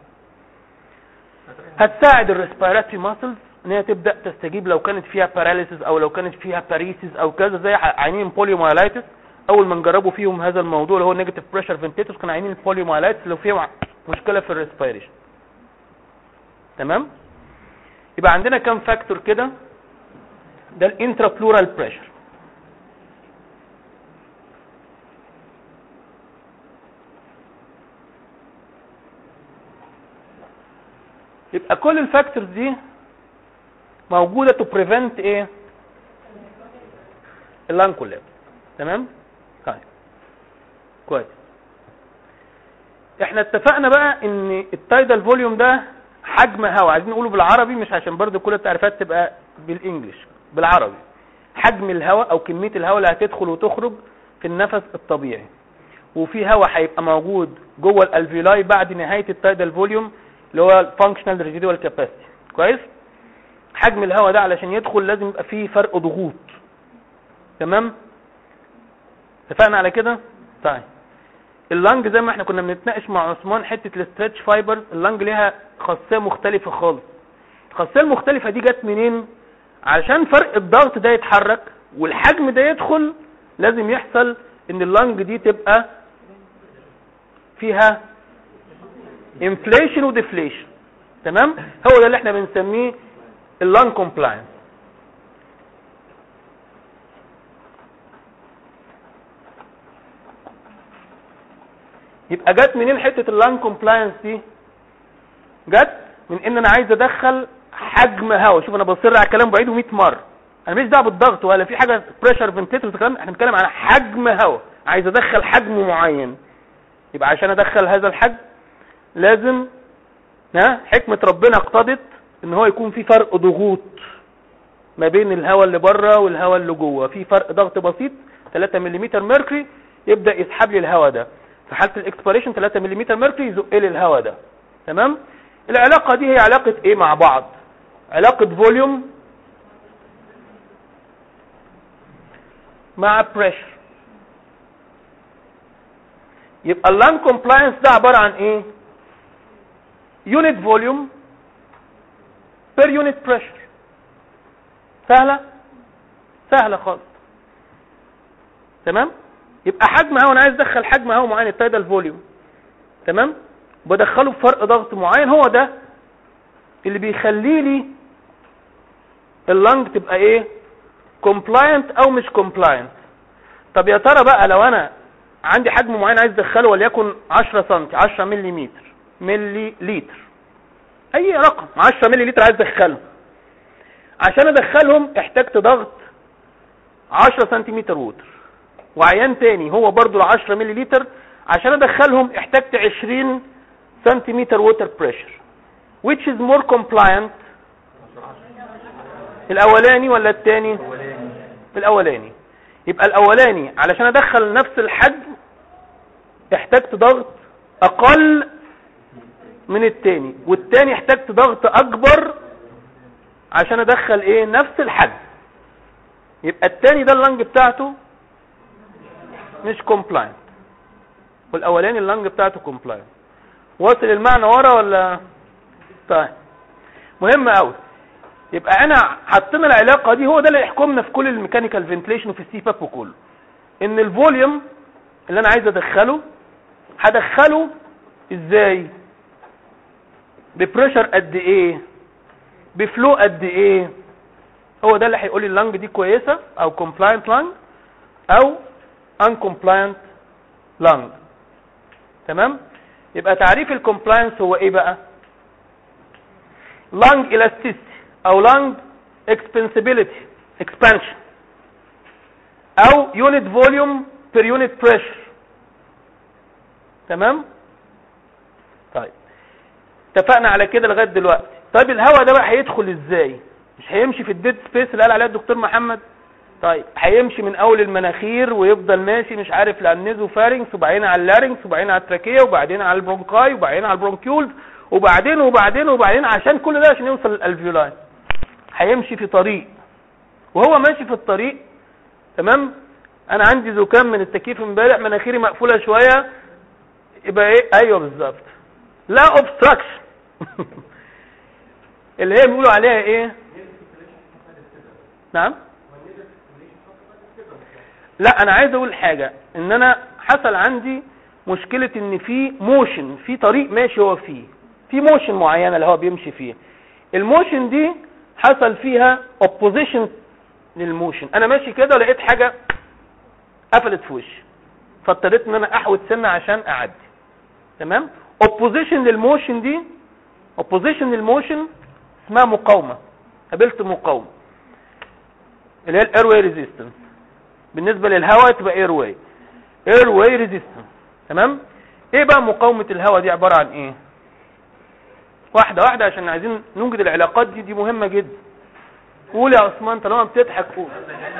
Speaker 1: هتساعد الريسبيراتوري ماسلز ان هي تبدا تستجيب لو كانت فيها باراليسيس او لو كانت فيها باريسيس او كذا زي عينين بوليومايلايتس اول ما نجربوا فيهم هذا الموضوع اللي هو نيجاتيف بريشر فنتيتوس كانوا عينين البوليومايلايتس لو فيهم مشكله في الريسبيريشن تمام يبقى عندنا كام فاكتور كده ده الانترا بلورال بريشر يبقى كل الفاكتورز دي موجوده تو بريفنت ايه اللان كولابس تمام طيب كويس احنا اتفقنا بقى ان التايدال فوليوم ده حجم هواء عايزين نقوله بالعربي مش عشان برضه كل التعريفات تبقى بالانجلش بالعربي حجم الهواء او كميه الهواء اللي هتدخل وتخرج في النفس الطبيعي وفي هواء هيبقى موجود جوه الالفيولاي بعد نهايه التايدال فوليوم اللي هو الفانكشنال ريزيدوال كاباسيتي كويس حجم الهواء ده علشان يدخل لازم يبقى فيه فرق ضغوط تمام اتفقنا على كده طيب اللنج زي ما احنا كنا بنتناقش مع عثمان حته الاسترتش فايبرز اللنج ليها خاصيه مختلفه خالص الخاصيه المختلفه دي جت منين علشان فرق الضغط ده يتحرك والحجم ده يدخل لازم يحصل ان اللنج دي تبقى فيها انفليشن وديفليشن تمام هو ده اللي احنا بنسميه اللنج كومبلاينس يبقى جت منين حته اللان كومبلاينس دي جت من ان انا عايز ادخل حجم هواء شوف انا بصر على الكلام بعيده 100 مره انا مش دعوه بالضغط ولا في حاجه بريشر فنتيتور الكلام احنا بنتكلم على حجم هواء عايز ادخل حجم معين يبقى عشان ادخل هذا الحجم لازم ها حكمة ربنا اقتضت ان هو يكون في فرق ضغوط ما بين الهواء اللي بره والهواء اللي جوه في فرق ضغط بسيط 3 ملم ميركوري يبدا يسحب لي الهواء ده في حاله الاكسبيريشن 3 ملم ميركوري يزق لي الهواء ده تمام العلاقه دي هي علاقه ايه مع بعض علاقه فوليوم مع بريشر يبقى اللان كومبلاينس ده عباره عن ايه يونت فوليوم بير يونت بريشر سهله سهله خالص تمام يبقى حجم هواء انا عايز ادخل حجم هواء معين التايدال فوليوم تمام بدخله بفرق ضغط معين هو ده اللي بيخلي لي اللنج تبقى ايه كومبلاينت او مش كومبلاينت طب يا ترى بقى لو انا عندي حجم معين عايز ادخله وليكن 10 سم 10 ملم ملي لتر اي رقم 10 ملي لتر عايز ادخله عشان ادخلهم احتجت ضغط 10 سنتيمتر ووتر وعيان تاني هو برضو ال 10 ملي لتر عشان ادخلهم احتجت 20 سنتيمتر ووتر بريشر which is more compliant الاولاني ولا التاني الاولاني يبقى الاولاني علشان ادخل نفس الحجم احتجت ضغط اقل من التاني والتاني احتجت ضغط اكبر عشان ادخل ايه نفس الحجم يبقى التاني ده اللنج بتاعته مش كومبلاينت والاولاني اللنج بتاعته كومبلاينت واصل المعنى ورا ولا طيب مهم قوي يبقى انا حطينا العلاقه دي هو ده اللي يحكمنا في كل الميكانيكال فنتليشن وفي السي باب وكله ان الفوليوم اللي انا عايز ادخله هدخله ازاي ببريشر قد ايه بفلو قد ايه هو ده اللي هيقول لي اللنج دي كويسه او كومبلاينت لانج او uncompliant lung تمام يبقى تعريف الكومبلاينس هو ايه بقى lung elasticity او lung expansibility expansion او unit volume per unit pressure تمام طيب اتفقنا على كده لغايه دلوقتي طيب الهواء ده بقى هيدخل ازاي مش هيمشي في الديد سبيس اللي قال عليها الدكتور محمد طيب هيمشي من اول المناخير ويفضل ماشي مش عارف لانيزو فارنكس وبعدين على اللارنكس وبعدين على التراكيه وبعدين على البرونكاي وبعدين على البرونكيولز وبعدين وبعدين وبعدين عشان كل ده عشان يوصل للالفيولاي هيمشي في طريق وهو ماشي في الطريق تمام انا عندي زكام من التكييف امبارح مناخيري مقفوله شويه يبقى ايه ايوه بالظبط لا اوبستراكشن اللي هي بيقولوا عليها ايه نعم لا انا عايز اقول حاجة ان انا حصل عندي مشكلة ان في موشن في طريق ماشي هو فيه في موشن معينة اللي هو بيمشي فيه الموشن دي حصل فيها opposition للموشن انا ماشي كده لقيت حاجة قفلت في وشي فاضطريت ان انا احوت سنة عشان اعدي تمام opposition للموشن دي opposition للموشن اسمها مقاومة قابلت مقاومة اللي هي الايرواي ريزيستنس بالنسبة للهواء تبقى ايرواي ايرواي ريزيستنس تمام ايه بقى مقاومة الهواء دي عبارة عن ايه واحدة واحدة عشان عايزين نوجد العلاقات دي دي مهمة جدا قول يا عثمان طالما بتضحك قول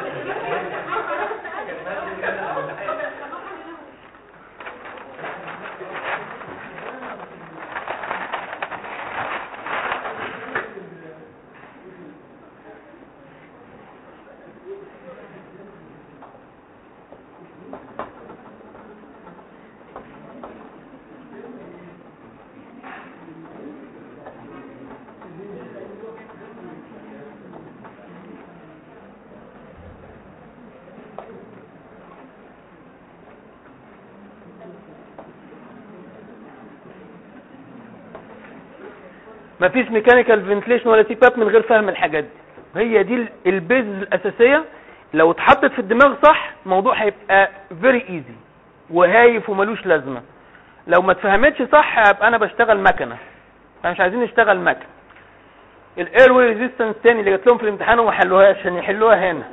Speaker 1: مفيش ميكانيكال فنتليشن ولا سي باب من غير فهم الحاجات دي هي دي ال- البيز الاساسيه لو اتحطت في الدماغ صح الموضوع هيبقى فيري ايزي وهايف وملوش لازمه لو ما اتفهمتش صح هبقى انا بشتغل مكنه احنا مش عايزين نشتغل مكنه الاير واي ريزيستنس تاني اللي جات لهم في الامتحان وما حلوهاش عشان يحلوها هنا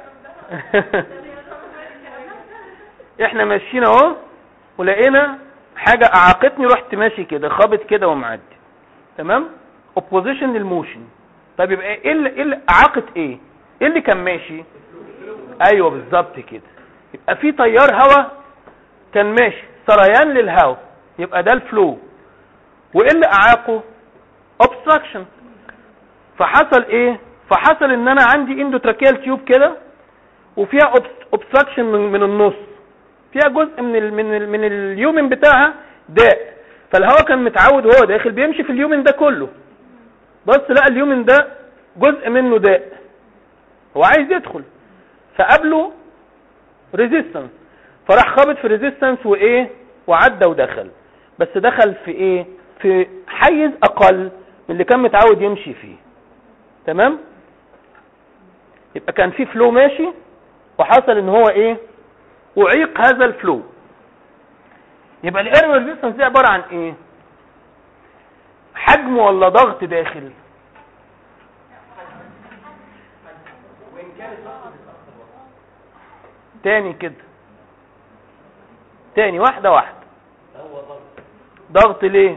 Speaker 1: احنا ماشيين اهو ولقينا حاجة اعاقتني رحت ماشي كده خابط كده ومعدي تمام اوبوزيشن للموشن طب يبقى ايه اللي ايه اللي اعاقت ايه ايه اللي كان ماشي ايوه بالظبط كده يبقى في تيار هواء كان ماشي سريان للهواء يبقى ده الفلو وايه اللي اعاقه obstruction فحصل ايه فحصل ان انا عندي اندوتراكيال تيوب كده وفيها obstruction من, من النص فيها جزء من ال من ال من اليومن بتاعها داء فالهواء كان متعود وهو داخل بيمشي في اليومن ده كله بس لقى اليومن ده جزء منه داء هو عايز يدخل فقابله ريزيستنس فراح خابط في ريزيستنس وايه وعدى ودخل بس دخل في ايه في حيز اقل من اللي كان متعود يمشي فيه تمام يبقى كان في فلو ماشي وحصل ان هو ايه اعيق هذا الفلو يبقى الاير ريزيستنس دي عباره عن ايه حجم ولا ضغط داخل
Speaker 2: وان كان الضغط بيتاثر برضه
Speaker 1: تاني كده تاني واحده واحده
Speaker 2: هو ضغط
Speaker 1: ضغط ليه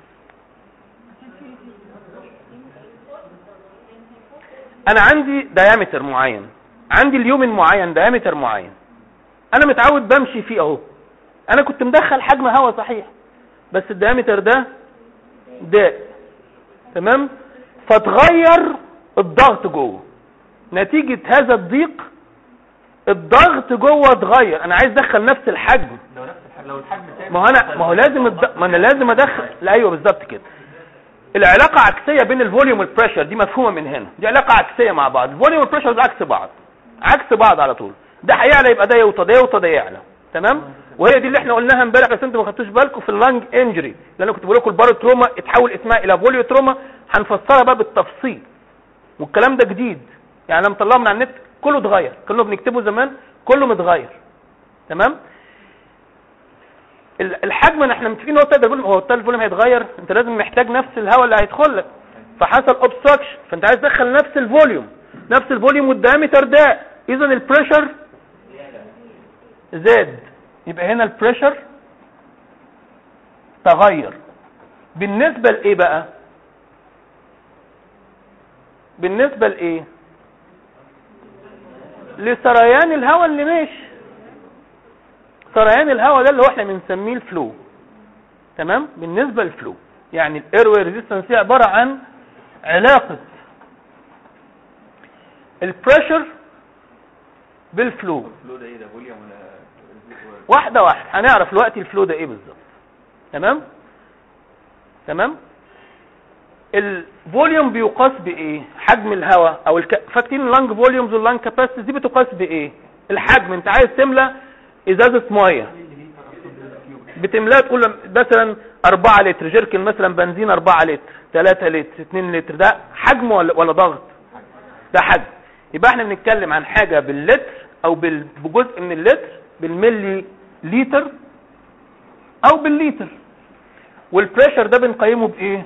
Speaker 1: انا عندي دايمتر معين عندي اليومن معين دايمتر معين انا متعود بمشي فيه اهو انا كنت مدخل حجم هواء صحيح بس الدايمتر ده داء تمام فتغير الضغط جوه نتيجة هذا الضيق الضغط جوه اتغير انا عايز ادخل نفس الحجم
Speaker 2: لو نفس الحجم لو الحجم ثابت
Speaker 1: ما هو انا ما هو لازم الد... ما انا لازم ادخل لا ايوه بالظبط كده العلاقه عكسيه بين الفوليوم والبريشر دي مفهومه من هنا دي علاقه عكسيه مع بعض الفوليوم والبريشر عكس بعض عكس بعض على طول ده هيعلى يبقى ده يوطى ده يوطى ده يعلى تمام وهي دي اللي احنا قلناها امبارح بس انتوا ما خدتوش بالكم في اللانج انجري لان كنت بقول لكم البارو تروما اتحول اسمها الى فوليو تروما هنفسرها بقى بالتفصيل والكلام ده جديد يعني لما طلعه من على النت كله اتغير كنا بنكتبه زمان كله متغير تمام ال- الحجم ان احنا متفقين ان هو التايد فوليوم هو التايد فوليوم هيتغير انت لازم محتاج نفس الهواء اللي هيدخل لك فحصل اوبستراكشن فانت عايز تدخل نفس الفوليوم نفس الفوليوم والدايمتر ده اذا البريشر زاد يبقى هنا البريشر تغير بالنسبة لايه بقى بالنسبة لايه لسريان الهواء اللي ماشي سريان الهواء ده اللي هو احنا بنسميه الفلو تمام بالنسبة للفلو يعني الاير واي ريزيستنس دي عبارة عن علاقة البريشر بالفلو
Speaker 4: الفلو ده ايه ده فوليوم ولا
Speaker 1: واحدة واحدة هنعرف دلوقتي الفلو ده ايه بالظبط تمام تمام الفوليوم بيقاس بايه حجم الهواء او الك... فاكرين اللانج فوليومز واللانج كاباسيتي دي بتقاس بايه الحجم انت عايز تملى ازازه ميه بتملاها تقول مثلا 4 لتر جيركن مثلا بنزين 4 لتر 3 لتر 2 لتر ده حجم ولا ولا ضغط ده حجم يبقى احنا بنتكلم عن حاجه باللتر او بال- بجزء من اللتر بالملي لتر او بالليتر والبريشر ده بنقيمه بايه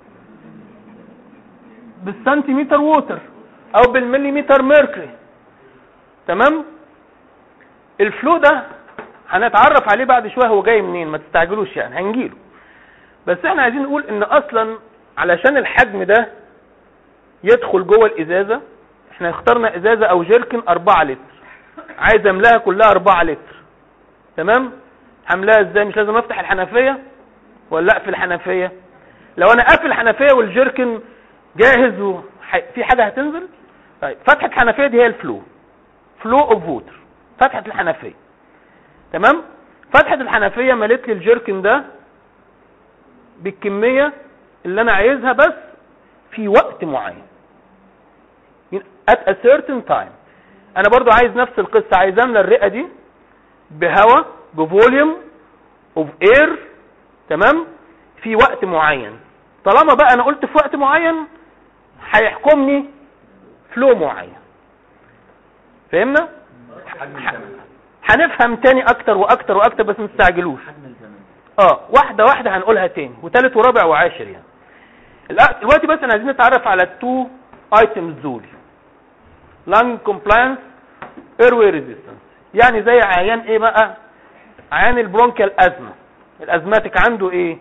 Speaker 1: بالسنتيمتر ووتر او بالمليمتر ميركوري تمام الفلو ده هنتعرف عليه بعد شويه هو جاي منين ما تستعجلوش يعني هنجيله بس احنا عايزين نقول ان اصلا علشان الحجم ده يدخل جوه الازازه احنا اخترنا ازازه او جيركن 4 لتر عايز املاها كلها 4 لتر تمام هملاها ازاي مش لازم افتح الحنفيه ولا اقفل الحنفيه لو انا قافل الحنفيه والجيركن جاهز وح- في حاجه هتنزل طيب فتحه الحنفيه دي هي الفلو فلو اوف ووتر فتحه الحنفيه تمام فتحه الحنفيه مليت لي الجيركن ده بالكميه اللي انا عايزها بس في وقت معين at a certain time انا برضو عايز نفس القصه عايز املى الرئه دي بهواء بفوليوم اوف اير تمام في وقت معين طالما بقى انا قلت في وقت معين هيحكمني فلو معين فهمنا
Speaker 4: حجم الزمن
Speaker 1: هنفهم تاني اكتر واكتر واكتر بس ما تستعجلوش
Speaker 4: حجم الزمن
Speaker 1: اه واحده واحده هنقولها تاني وتالت ورابع وعاشر يعني الآ- دلوقتي بس انا عايزين نتعرف على التو ايتمز دول لانج كومبلاينس ايروي ريزيستنس يعني زي عيان ايه بقى عيان البرونكيال ازمه الازماتيك عنده ايه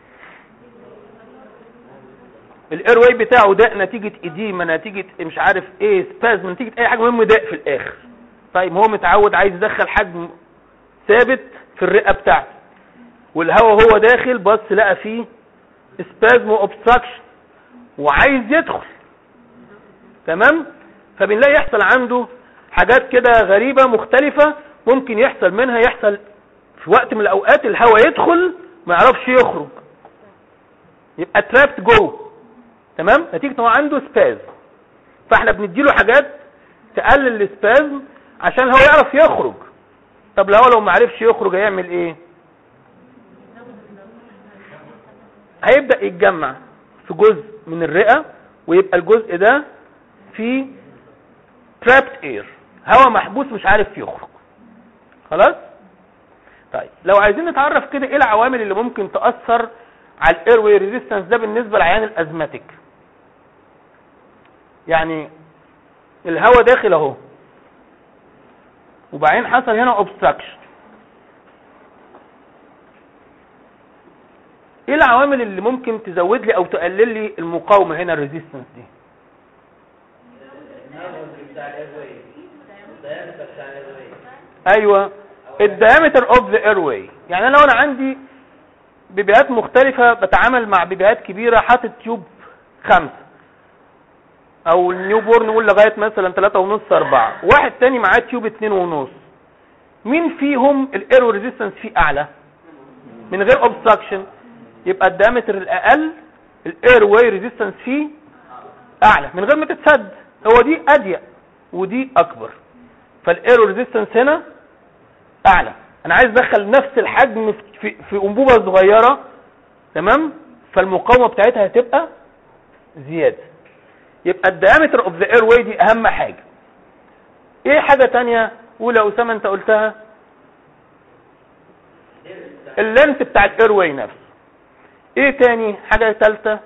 Speaker 1: الاير واي بتاعه ده نتيجة اديمة نتيجة مش عارف ايه سبازم نتيجة اي حاجة مهم ده في الاخر طيب هو متعود عايز يدخل حجم ثابت في الرئة بتاعته والهواء هو داخل بص لقى فيه سبازم واوبستراكشن وعايز يدخل تمام فبنلاقي يحصل عنده حاجات كده غريبة مختلفة ممكن يحصل منها يحصل في وقت من الاوقات الهواء يدخل ما يعرفش يخرج يبقى ترابت جوه تمام نتيجة هو عنده سباز فاحنا بنديله حاجات تقلل السبازم عشان هو يعرف يخرج طب لو لو ما عرفش يخرج هيعمل ايه هيبدأ يتجمع في جزء من الرئة ويبقى الجزء ده فيه trapped air هواء محبوس مش عارف يخرج خلاص طيب لو عايزين نتعرف كده ايه العوامل اللي ممكن تأثر على الاير واي ريزيستنس ده بالنسبة لعيان الازماتيك يعني الهواء داخل اهو وبعدين حصل هنا اوبستراكشن ايه العوامل اللي ممكن تزود لي او تقلل لي المقاومه هنا الريزيستنس دي
Speaker 2: بتاع الاير الدايمتر بتاع الاير
Speaker 1: ايوه الدايمتر اوف ذا اير واي يعني انا لو انا عندي بيبيهات مختلفه بتعامل مع بيبيهات كبيره حاطط تيوب خمسة او النيو بورن نقول لغايه مثلا ثلاثة ونص أربعة واحد تاني معاه تيوب اتنين ونص مين فيهم الايرو ريزيستنس فيه اعلى من غير اوبستراكشن يبقى الدايمتر الاقل الاير واي ريزيستنس فيه اعلى من غير ما تتسد هو دي اضيق ودي اكبر فالايرو ريزيستنس هنا اعلى انا عايز ادخل نفس الحجم في في انبوبه صغيره تمام فالمقاومه بتاعتها هتبقى زياده يبقى الدايمتر اوف ذا اير واي دي اهم حاجه ايه حاجه تانية قول يا اسامه انت قلتها اللينس بتاع الاير واي نفسه ايه تاني حاجه ثالثه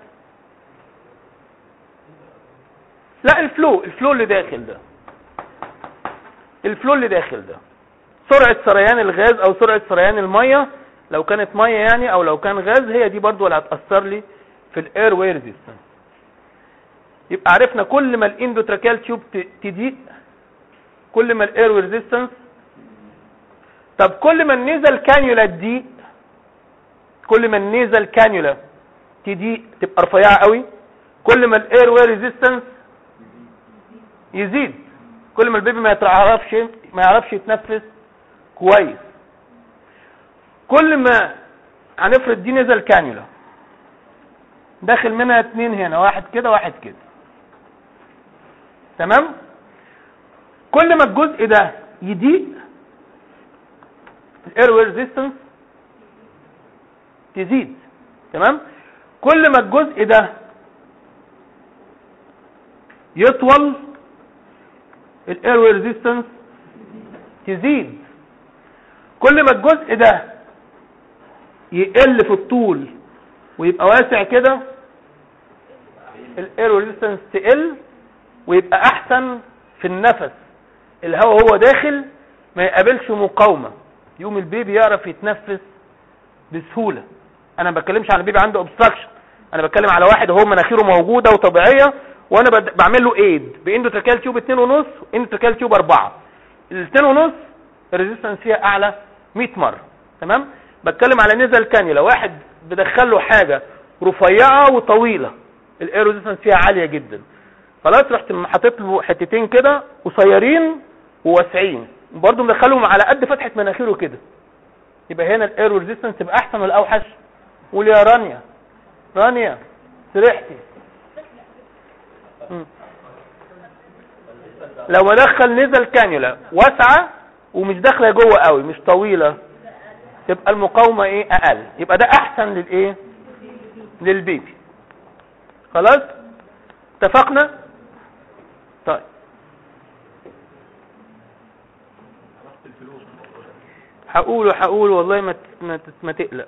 Speaker 1: لا الفلو الفلو اللي داخل ده الفلو اللي داخل ده سرعه سريان الغاز او سرعه سريان الميه لو كانت ميه يعني او لو كان غاز هي دي برضو اللي هتاثر لي في الاير واي ريزيستنس يبقى عرفنا كل ما الاندوتراكيال تيوب ت- تضيق كل ما الاير ريزيستنس طب كل ما النيزل كانيولا تضيق كل ما النيزل كانيولا تضيق تبقى رفيعه قوي كل ما الاير واي ريزيستنس يزيد كل ما البيبي ما يعرفش ما يعرفش يتنفس كويس كل ما هنفرض دي نزل كانيولا داخل منها اتنين هنا واحد كده واحد كده تمام كل ما الجزء ده يضيق الاير ريزيستنس تزيد تمام كل ما الجزء ده يطول الاير ريزيستنس تزيد كل ما الجزء ده يقل في الطول ويبقى واسع كده الاير ريزيستنس تقل ويبقى احسن في النفس الهواء هو داخل ما يقابلش مقاومه يقوم البيبي يعرف يتنفس بسهوله انا ما بتكلمش عن بيبي عنده اوبستراكشن انا بتكلم على واحد هو مناخيره موجوده وطبيعيه وانا بد- بعمل له ايد باندوتراكيال تيوب 2 ونص اندوتراكيال تيوب 4 ال 2 ونص الريزيستنس فيها اعلى 100 مره تمام بتكلم على نزل كانيولا واحد بدخل له حاجه رفيعه وطويله الاير ريزيستنس فيها عاليه جدا خلاص رحت حاطط له حتتين كده قصيرين وواسعين برضه مدخلهم على قد فتحه مناخيره كده يبقى هنا الاير ريزيستنس تبقى احسن ولا اوحش قول يا رانيا رانيا سرحتي مم. لو ادخل نزل كانيولا واسعه ومش داخله جوه قوي مش طويله تبقى المقاومه ايه اقل يبقى ده احسن للايه للبيبي خلاص اتفقنا طيب هقول هقول والله ما ت- ما ت- ما تقلق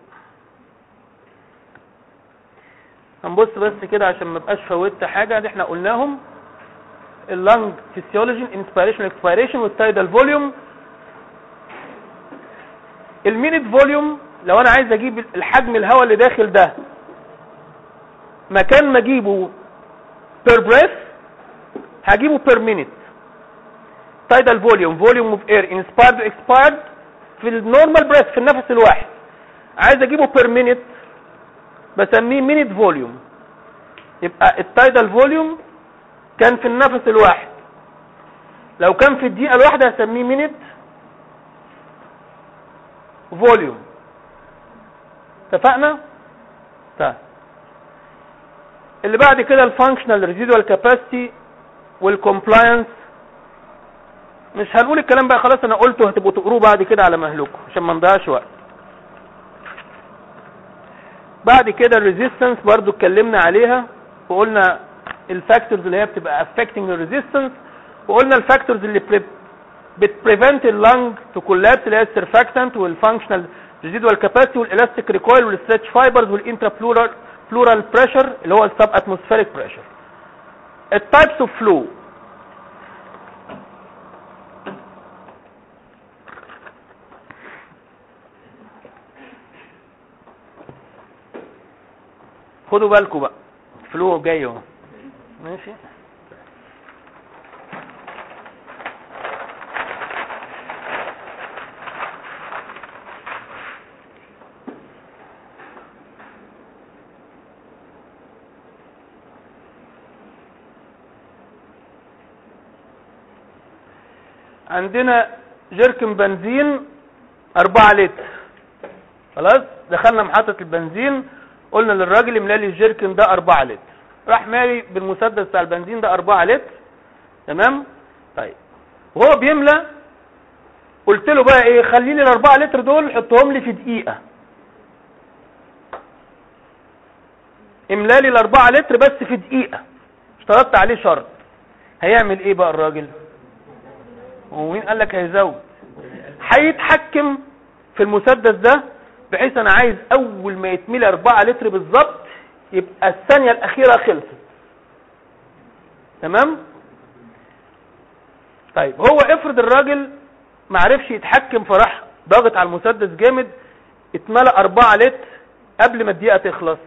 Speaker 1: هنبص بس كده عشان ما بقاش فوتت حاجه دي احنا قلناهم اللنج فيسيولوجي انسبيريشن اكسبيريشن والتايدال فوليوم المينيت فوليوم لو انا عايز اجيب الحجم الهواء اللي داخل ده مكان ما اجيبه per breath هجيبه per minute tidal volume volume of air inspired و expired في النورمال breath في النفس الواحد عايز اجيبه per minute بسميه minute volume يبقى التايدال فوليوم كان في النفس الواحد لو كان في الدقيقة الواحدة هسميه minute فوليوم اتفقنا؟ طيب اللي بعد كده الفانكشنال ريزيدوال كاباسيتي والكومبلاينس مش هنقول الكلام بقى خلاص انا قلته هتبقوا تقروه بعد كده على مهلكم عشان ما نضيعش وقت بعد كده الريزيستنس برضو اتكلمنا عليها وقلنا الفاكتورز اللي هي بتبقى affecting الريزيستنس وقلنا الفاكتورز اللي بتبريفنت اللنج تو كولابس اللي هي السيرفاكتنت والفانكشنال ريزيدوال كاباسيتي والالاستيك ريكويل والستريتش فايبرز والانترا بلورال بلورال بريشر اللي هو السب اتموسفيريك بريشر التايبس اوف فلو خدوا بالكم بقى فلو جاي اهو ماشي عندنا جركن بنزين أربعة لتر خلاص دخلنا محطة البنزين قلنا للراجل املى لي الجركن ده أربعة لتر راح مالي بالمسدس بتاع البنزين ده أربعة لتر تمام طيب وهو بيملى قلت له بقى ايه خلي لي الأربعة لتر دول حطهم لي في دقيقة املى لي الأربعة لتر بس في دقيقة اشترطت عليه شرط هيعمل ايه بقى الراجل ومين قال لك هيزود هيتحكم في المسدس ده بحيث انا عايز اول ما يتملي 4 لتر بالظبط يبقى الثانية الاخيرة خلصت تمام طيب هو افرض الراجل ما عرفش يتحكم فراح ضاغط على المسدس جامد اتملى 4 لتر قبل ما الدقيقة تخلص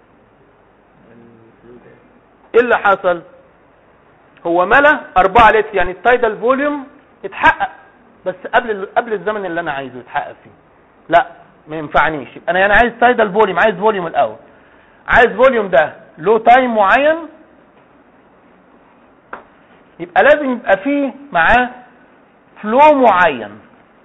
Speaker 1: ايه اللي حصل هو ملى 4 لتر يعني التايدال فوليوم اتحقق بس قبل قبل الزمن اللي انا عايزه يتحقق فيه لا ما ينفعنيش يبقى انا انا عايز تايدال فوليوم عايز فوليوم الاول عايز فوليوم ده له تايم معين يبقى لازم يبقى فيه معاه فلو معين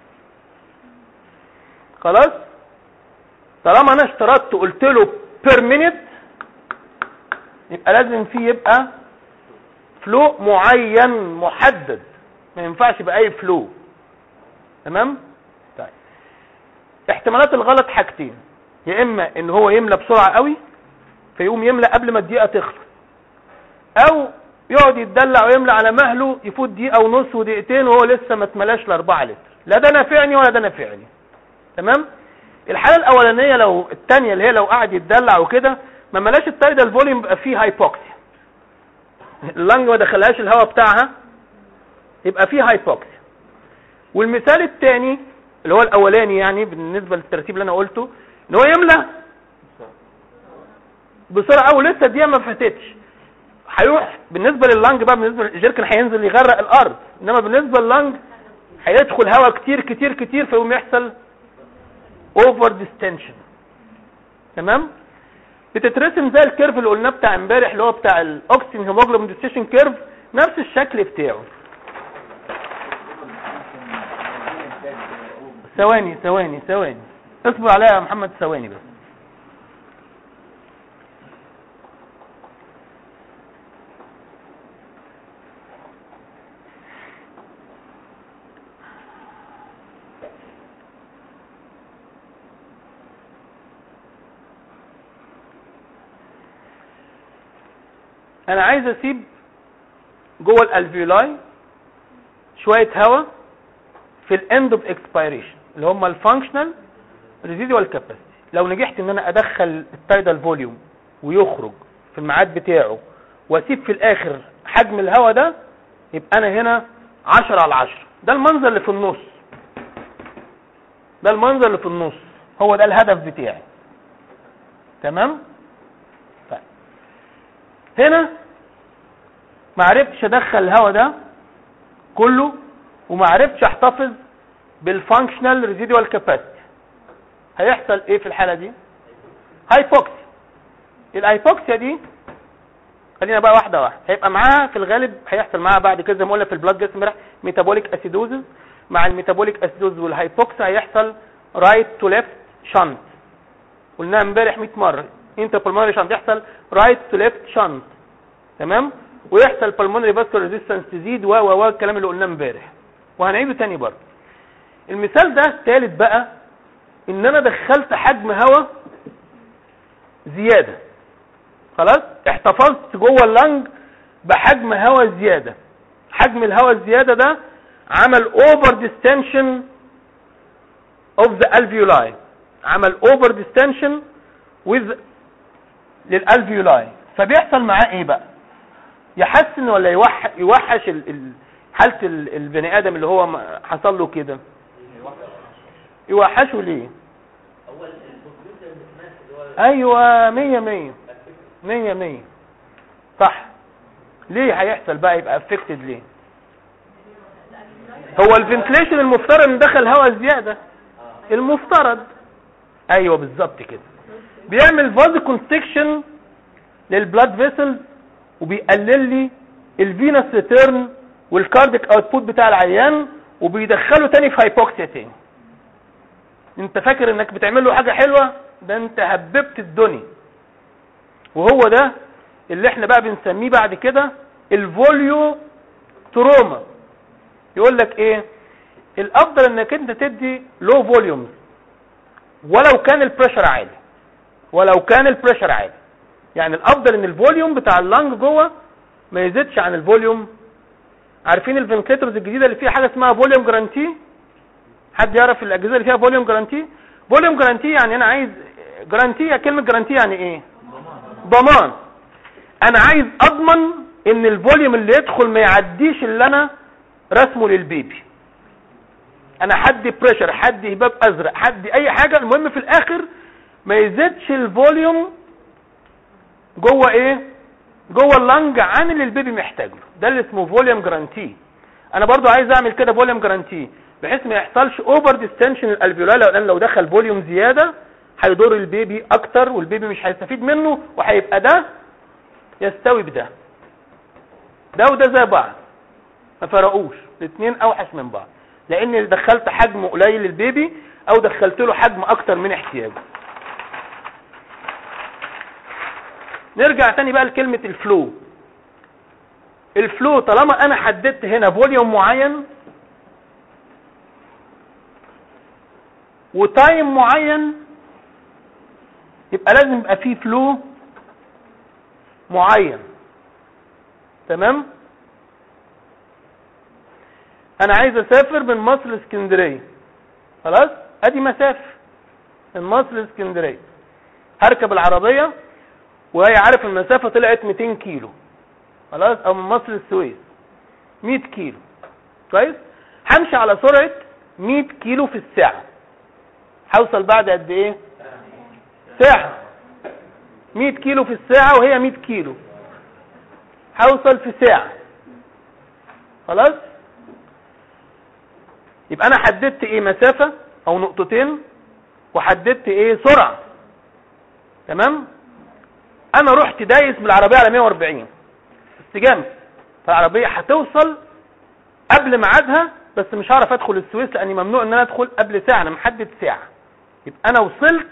Speaker 1: خلاص طالما انا اشترطت قلت له بير مينيت يبقى لازم فيه يبقى فلو معين محدد ما ينفعش يبقى اي فلو تمام طيب احتمالات الغلط حاجتين يا اما ان هو يملى بسرعه قوي فيقوم يملى قبل ما الدقيقه تخلص او يقعد يتدلع ويملى على مهله يفوت دقيقه ونص ودقيقتين وهو لسه ما اتملاش ل 4 لتر لا ده نافعني ولا ده نافعني تمام الحاله الاولانيه لو الثانيه اللي هي لو قعد يتدلع وكده ما ملاش التايدال فوليوم يبقى فيه هايبوكسيا اللنج ما دخلهاش الهواء بتاعها يبقى فيه هايبوكسيا والمثال الثاني اللي هو الاولاني يعني بالنسبه للترتيب اللي انا قلته ان هو يملى بسرعه ولسه الدقيقه ما فاتتش هيروح بالنسبه لللنج بقى بالنسبه للجيركن هينزل يغرق الارض انما بالنسبه لللنج هيدخل هواء كتير كتير كتير فيقوم يحصل اوفر ديستنشن تمام بتترسم زي الكيرف اللي قلناه بتاع امبارح اللي هو بتاع الاوكسجين هيموجلوبين ديستنشن كيرف نفس الشكل بتاعه ثواني ثواني ثواني اصبر عليا يا محمد ثواني بس انا عايز اسيب جوه الالفيولاي شويه هواء في الاند اوف اكسبيريشن اللي هم الفانكشنال ريزيدوال كاباسيتي لو نجحت ان انا ادخل التايدال فوليوم ويخرج في الميعاد بتاعه واسيب في الاخر حجم الهواء ده يبقى انا هنا 10 على 10 ده المنظر اللي في النص ده المنظر اللي في النص هو ده الهدف بتاعي تمام طيب هنا ما عرفتش ادخل الهواء ده كله وما عرفتش احتفظ بالفانكشنال ريزيدوال كاباسيتي هيحصل ايه في الحاله دي هايبوكسيا الهايبوكسيا دي خلينا بقى واحده واحده هيبقى معاها في الغالب هيحصل معاها بعد كده زي ما قلنا في البلاد جسم امبارح ميتابوليك اسيدوزز مع الميتابوليك اسيدوز والهايبوكسيا هيحصل رايت تو ليفت شنت قلناها امبارح 100 مره انت بالمونري شنت يحصل رايت تو ليفت شنت تمام ويحصل بالمونري فاسكولار ريزيستنس تزيد و و و الكلام اللي قلناه امبارح وهنعيده تاني برضه المثال ده الثالث بقى ان انا دخلت حجم هواء زياده خلاص احتفظت جوه اللنج بحجم هواء زياده حجم الهواء الزياده ده عمل اوفر ديستنشن اوف ذا الفيولاي عمل اوفر ديستنشن وذ للالفيولاي فبيحصل معاه ايه بقى يحسن ولا يوح يوحش ال... ال... حاله ال... البني ادم اللي هو م- حصل له كده يوحشه ليه
Speaker 2: هو البروبليوشن ماس اللي هو
Speaker 1: ايوه مية مية مية مية صح ليه هيحصل بقى يبقى افكتد ليه هو الفنتليشن المفترض ان دخل هواء زيادة المفترض ايوه بالظبط كده بيعمل فاز كونستكشن للبلاد فيسلز وبيقلل لي الفينس ريتيرن والكارديك اوتبوت بتاع العيان وبيدخله تاني في هايبوكسيا تاني انت فاكر انك بتعمل له حاجه حلوه ده انت هببت الدنيا وهو ده اللي احنا بقى بنسميه بعد كده الفوليو تروما يقول لك ايه الافضل انك انت تدي لو فوليومز ولو كان البريشر عالي ولو كان البريشر عالي يعني الافضل ان الفوليوم بتاع اللنج جوه ما يزيدش عن الفوليوم عارفين الفنتليترز الجديده اللي فيها حاجه اسمها فوليوم جرانتي حد يعرف الاجهزه اللي فيها فوليوم جرانتي فوليوم جرانتي يعني انا عايز جرانتي كلمه جرانتي يعني ايه ضمان انا عايز اضمن ان الفوليوم اللي يدخل ما يعديش اللي انا رسمه للبيبي انا حد بريشر حد هباب ازرق حد اي حاجه المهم في الاخر ما يزيدش الفوليوم جوه ايه جوه اللنج عن اللي البيبي محتاجه ده اللي اسمه فوليوم جرانتي انا برضو عايز اعمل كده فوليوم جرانتي بحيث ما يحصلش اوفر ديستنشن الالفيولاي لان لو دخل فوليوم زياده هيضر البيبي اكتر والبيبي مش هيستفيد منه وهيبقى ده يستوي بده ده وده زي بعض ما فرقوش الاثنين اوحش من بعض لان دخلت حجم قليل للبيبي او دخلت له حجم اكتر من احتياجه نرجع تاني بقى لكلمة الفلو الفلو طالما انا حددت هنا فوليوم معين وتايم معين يبقى لازم يبقى فيه فلو معين تمام انا عايز اسافر من مصر لاسكندريه خلاص ادي مسافه من مصر لاسكندريه هركب العربيه وهي عارف المسافه طلعت 200 كيلو خلاص او من مصر للسويس 100 كيلو كويس همشي على سرعه 100 كيلو في الساعه هوصل بعد قد ايه ساعه 100 كيلو في الساعه وهي 100 كيلو هوصل في ساعه خلاص يبقى انا حددت ايه مسافه او نقطتين وحددت ايه سرعه تمام انا رحت دايس بالعربيه على 140 استجامه فالعربيه هتوصل قبل ميعادها بس مش هعرف ادخل السويس لاني ممنوع ان انا ادخل قبل ساعه انا محدد ساعه يبقى انا وصلت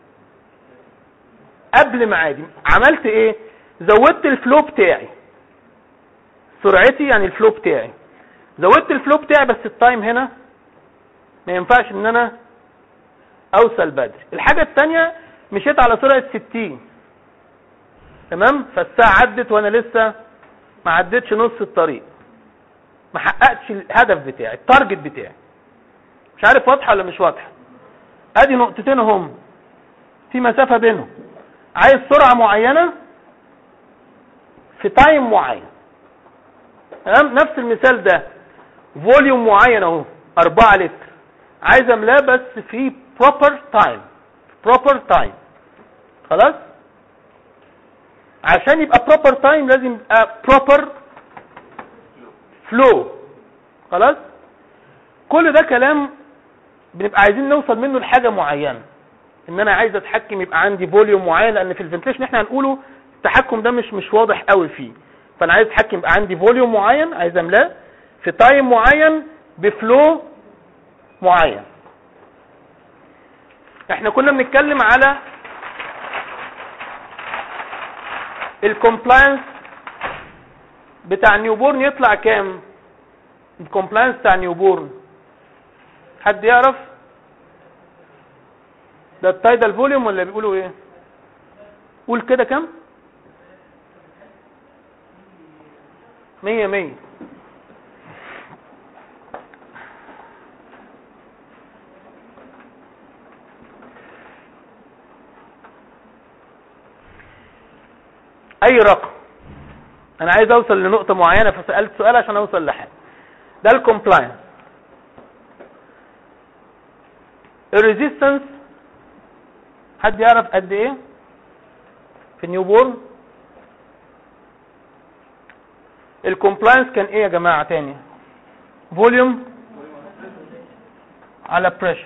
Speaker 1: قبل ميعادي عملت ايه زودت الفلو بتاعي سرعتي يعني الفلو بتاعي زودت الفلو بتاعي بس التايم هنا ما ينفعش ان انا اوصل بدري الحاجه الثانيه مشيت على سرعه 60 تمام فالساعه عدت وانا لسه ما عدتش نص الطريق ما حققتش الهدف بتاعي التارجت بتاعي مش عارف واضحه ولا مش واضحه ادي نقطتين هم في مسافه بينهم عايز سرعه معينه في تايم معين تمام نفس المثال ده فوليوم معين اهو 4 لتر عايز املاه بس في بروبر تايم proper time خلاص عشان يبقى proper time لازم يبقى proper flow خلاص كل ده كلام بنبقى عايزين نوصل منه لحاجة معينة ان انا عايز اتحكم يبقى عندي فوليوم معين لان في الفنتليشن احنا هنقوله التحكم ده مش مش واضح قوي فيه فانا عايز اتحكم يبقى عندي فوليوم معين عايز املاه في تايم معين بفلو معين احنا كنا بنتكلم على الكومبلاينس بتاع نيوبورن يطلع كام الكومبلاينس بتاع نيوبورن حد يعرف ده التايدال فوليوم ولا بيقولوا ايه قول كده كام مية مية اي رقم انا عايز اوصل لنقطة معينة فسألت سؤال عشان اوصل لحاجة ده الكومبلاينس الريزيستنس حد يعرف قد ايه في النيوبورن الكومبلاينس كان ايه يا جماعة تاني فوليوم على بريشر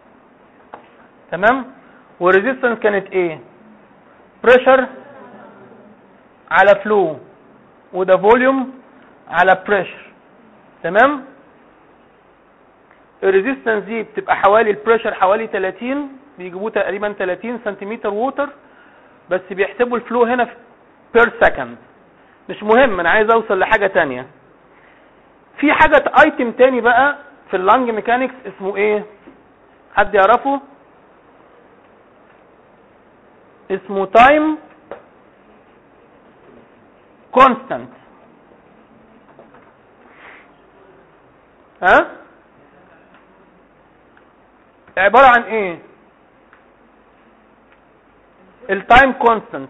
Speaker 1: تمام والريزيستنس كانت ايه بريشر على فلو وده فوليوم على بريشر تمام الريزيستنس دي بتبقى حوالي البريشر حوالي 30 بيجيبوه تقريبا 30 سنتيمتر ووتر بس بيحسبوا الفلو هنا في بير سكند مش مهم انا عايز اوصل لحاجة تانية في حاجة ايتم تاني بقى في اللانج ميكانيكس اسمه ايه حد يعرفه اسمه تايم كونستانت ها عبارة عن ايه التايم كونستانت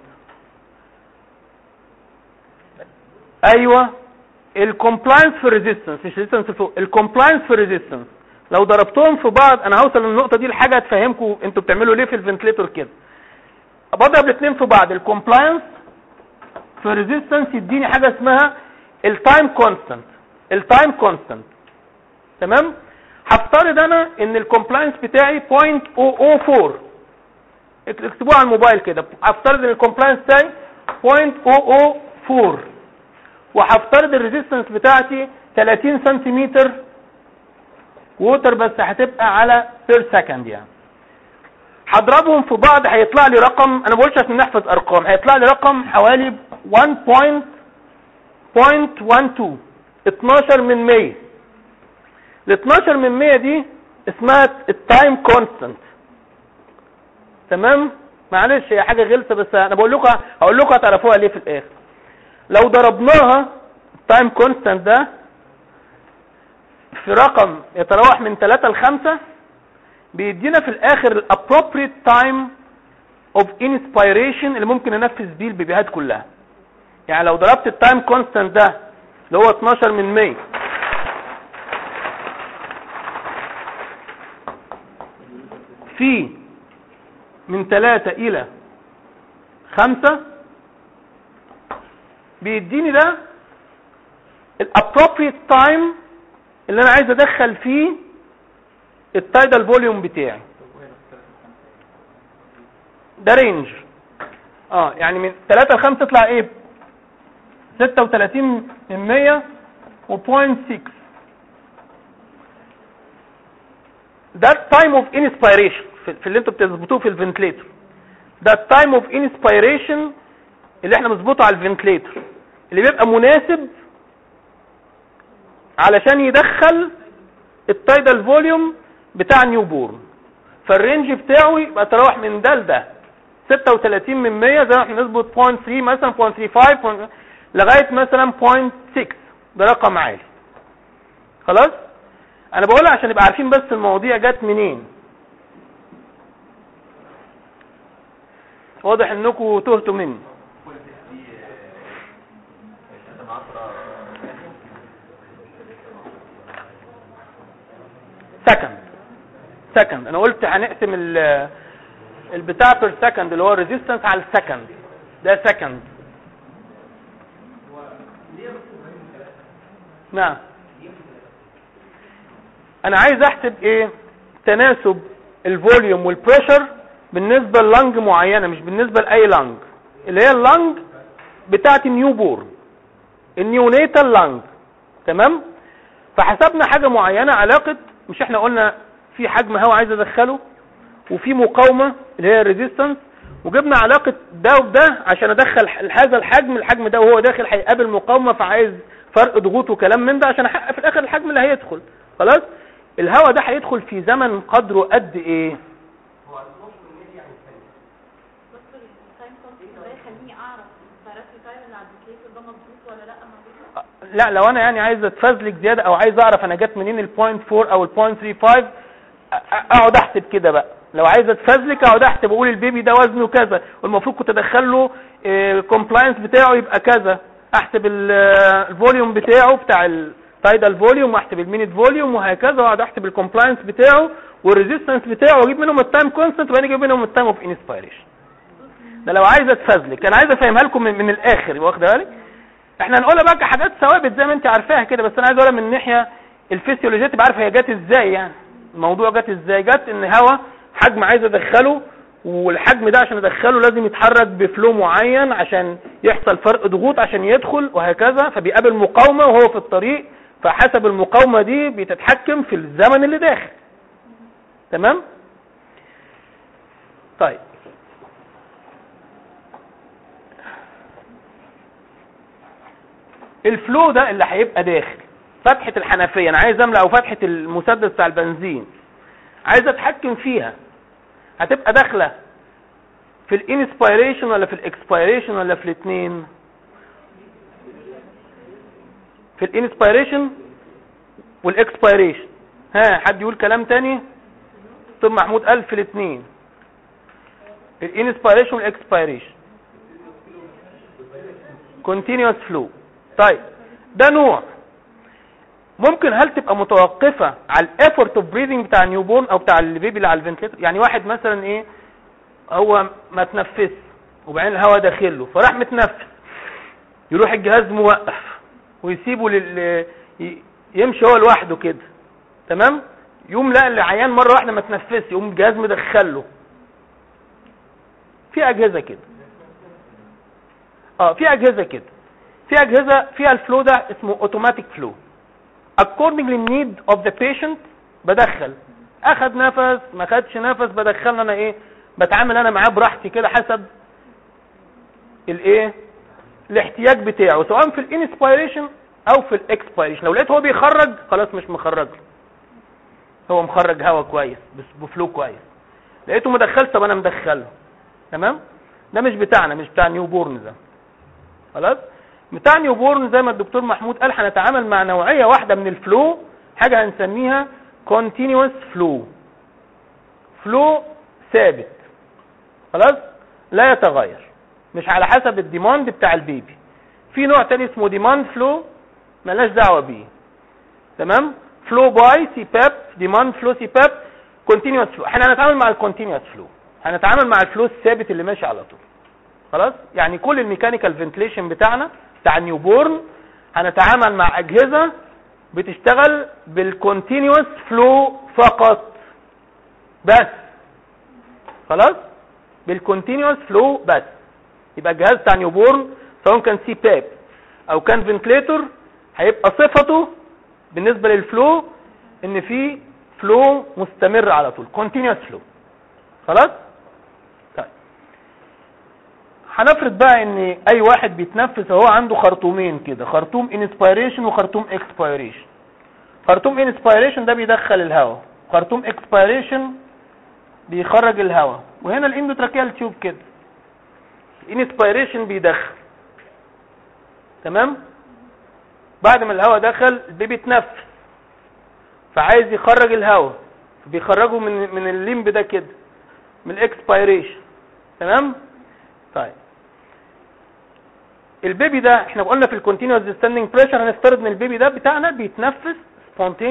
Speaker 1: ايوه الكومبلاينس في الريزيستنس مش ريزيستنس فوق الكومبلاينس في الريزيستنس لو ضربتهم في بعض انا هوصل للنقطه دي لحاجه هتفهمكم انتوا بتعملوا ليه في الفنتليتور كده بضرب الاثنين في بعض الكومبلاينس في الريزيستنس يديني حاجه اسمها التايم كونستانت التايم كونستانت تمام هفترض انا ان الكومبلاينس بتاعي 0.004 اكتبوها على الموبايل كده هفترض ان الكومبلاينس بتاعي 0.004 وهفترض الريزيستنس بتاعتي 30 سنتيمتر ووتر بس هتبقى على بير سكند يعني هضربهم في بعض هيطلع لي رقم انا بقولش عشان نحفظ ارقام هيطلع لي رقم حوالي 1.12 12 من 100 ال 12 من 100 دي اسمها التايم كونستانت تمام معلش هي حاجه غلسه بس انا بقول لكم هقول لكم هتعرفوها ليه في الاخر لو ضربناها التايم كونستانت ده في رقم يتراوح من 3 ل 5 بيدينا في الاخر الابروبريت تايم اوف انسبيريشن اللي ممكن انفذ بيه البيبيهات كلها يعني لو ضربت التايم كونستانت ده اللي هو 12 من 100 في من 3 الى 5 بيديني ده الابروبريت تايم اللي انا عايز ادخل فيه التايدال فوليوم بتاعي ده رينج اه يعني من 3 ل 5 تطلع ايه 36 من 100 و.6 ده التايم اوف انسبيريشن في اللي انتوا بتظبطوه في الفنتليتور ده التايم اوف انسبيريشن اللي احنا بنظبطه على الفنتليتور اللي بيبقى مناسب علشان يدخل التايدال فوليوم بتاع نيو بورن فالرينج بتاعه يبقى تراوح من ده لده 36 من 100 زي ما احنا نظبط 0.3 مثلا 0.35 لغايه مثلا 0.6 ده رقم عالي خلاص انا بقولها عشان نبقى عارفين بس المواضيع جت منين واضح انكم تهتوا مني سكند سكند انا قلت هنقسم ال البتاع بير سكند اللي هو الريزيستنس على السكند ده سكند نعم انا عايز احسب ايه تناسب الفوليوم والبريشر بالنسبه للنج معينه مش بالنسبه لاي لنج اللي هي اللنج بتاعت النيو بورن النيونيتال لنج تمام فحسبنا حاجه معينه علاقه مش احنا قلنا في حجم هواء عايز ادخله وفي مقاومه اللي هي الريزيستنس وجبنا علاقه ده وده عشان ادخل ح- هذا الحجم الحجم ده وهو داخل هيقابل مقاومه فعايز فرق ضغوط وكلام من ده عشان احقق في الاخر الحجم اللي هيدخل خلاص الهواء ده هيدخل في زمن قدره قد ايه
Speaker 3: بس التايم كونسبت ده يخليني اعرف الباراسي تايم اللي على الديكيتور ده مظبوط ولا لا مظبوط
Speaker 1: لا لو انا يعني عايز اتفزلك زياده او عايز اعرف انا جت منين البوينت 4 او البوينت 35 اقعد احسب كده بقى لو عايز اتفزلك اقعد احسب اقول البيبي ده وزنه كذا والمفروض كنت ادخل له الكومبلاينس بتاعه يبقى كذا احسب ال- آه، الفوليوم بتاعه بتاع التايدال فوليوم واحسب المينيت فوليوم وهكذا واقعد احسب الكومبلاينس بتاعه والريزيستنس بتاعه واجيب منهم التايم كونستنت وبعدين اجيب منهم التايم اوف انسبيريشن ده لو عايز اتفزلك انا عايز افهمها لكم من, من الاخر يبقى واخده بالك احنا هنقولها بقى كحاجات ثوابت زي ما انت عارفاها كده بس انا عايز اقولها من الناحيه الفسيولوجيه تبقى عارف هي جت ازاي يعني الموضوع جت ازاي جت ان هوا حجم عايز ادخله والحجم ده عشان ادخله لازم يتحرك بفلو معين عشان يحصل فرق ضغوط عشان يدخل وهكذا فبيقابل مقاومه وهو في الطريق فحسب المقاومه دي بتتحكم في الزمن اللي داخل تمام طيب الفلو ده اللي هيبقى داخل فتحة الحنفية انا عايز املأ او فتحة المسدس بتاع البنزين عايز اتحكم فيها هتبقى داخلة في الانسبيريشن ولا في الاكسبيريشن ولا في الاثنين في الانسبيريشن والاكسبيريشن ها حد يقول كلام تاني طب محمود قال في الاثنين الانسبيريشن والاكسبيريشن continuous flow طيب ده نوع ممكن هل تبقى متوقفة على الافورت اوف بريذنج بتاع النيوبورن او بتاع البيبي اللي على الفنتليتر يعني واحد مثلا ايه هو ما تنفس وبعدين الهواء داخله فراح متنفس يروح الجهاز موقف ويسيبه لل ي- يمشي هو لوحده كده تمام يقوم لا العيان مره واحده ما تنفسش يقوم الجهاز مدخله في اجهزه كده اه في اجهزه كده في اجهزه فيها الفلو ده اسمه اوتوماتيك فلو according للنيد اوف ذا patient بدخل اخد نفس ما خدش نفس بدخل انا ايه بتعامل انا معاه براحتي كده حسب الايه الاحتياج بتاعه سواء في الانسبيريشن او في الاكسبيريشن لو لقيت هو بيخرج خلاص مش مخرج له. هو مخرج هوا كويس بس بفلو كويس لقيته مدخل طب انا مدخله تمام ده مش بتاعنا مش بتاع نيو بورن ده خلاص بتاع نيو بورن زي ما الدكتور محمود قال هنتعامل مع نوعيه واحده من الفلو حاجه هنسميها continuous flow فلو ثابت خلاص لا يتغير مش على حسب الديماند بتاع البيبي في نوع تاني اسمه ديماند فلو ملاش دعوه بيه تمام فلو باي سي باب ديماند فلو سي باب كونتينوس فلو احنا هنتعامل مع الكونتينوس فلو هنتعامل مع الفلو الثابت اللي ماشي على طول خلاص يعني كل الميكانيكال فنتليشن بتاعنا بتاع النيو بورن هنتعامل مع اجهزه بتشتغل بالكونتينوس فلو فقط بس خلاص بالكونتينوس فلو بس يبقى الجهاز بتاع نيو بورن سواء كان سي باب او كان فنتليتور هيبقى صفته بالنسبه للفلو ان في فلو مستمر على طول كونتينوس فلو خلاص طيب هنفرض بقى ان اي واحد بيتنفس هو عنده خرطومين كده خرطوم انسبيريشن وخرطوم اكسبيريشن خرطوم انسبيريشن ده بيدخل الهواء خرطوم اكسبيريشن بيخرج الهواء وهنا الاندوتراكيال تيوب كده الانسبيريشن بيدخل تمام بعد ما الهواء دخل البيبي اتنفس فعايز يخرج الهواء بيخرجه من من الليمب ده كده من الاكسبيريشن تمام طيب البيبي ده احنا قلنا في الكونتينوس ستاندنج بريشر هنفترض ان البيبي ده بتاعنا بيتنفس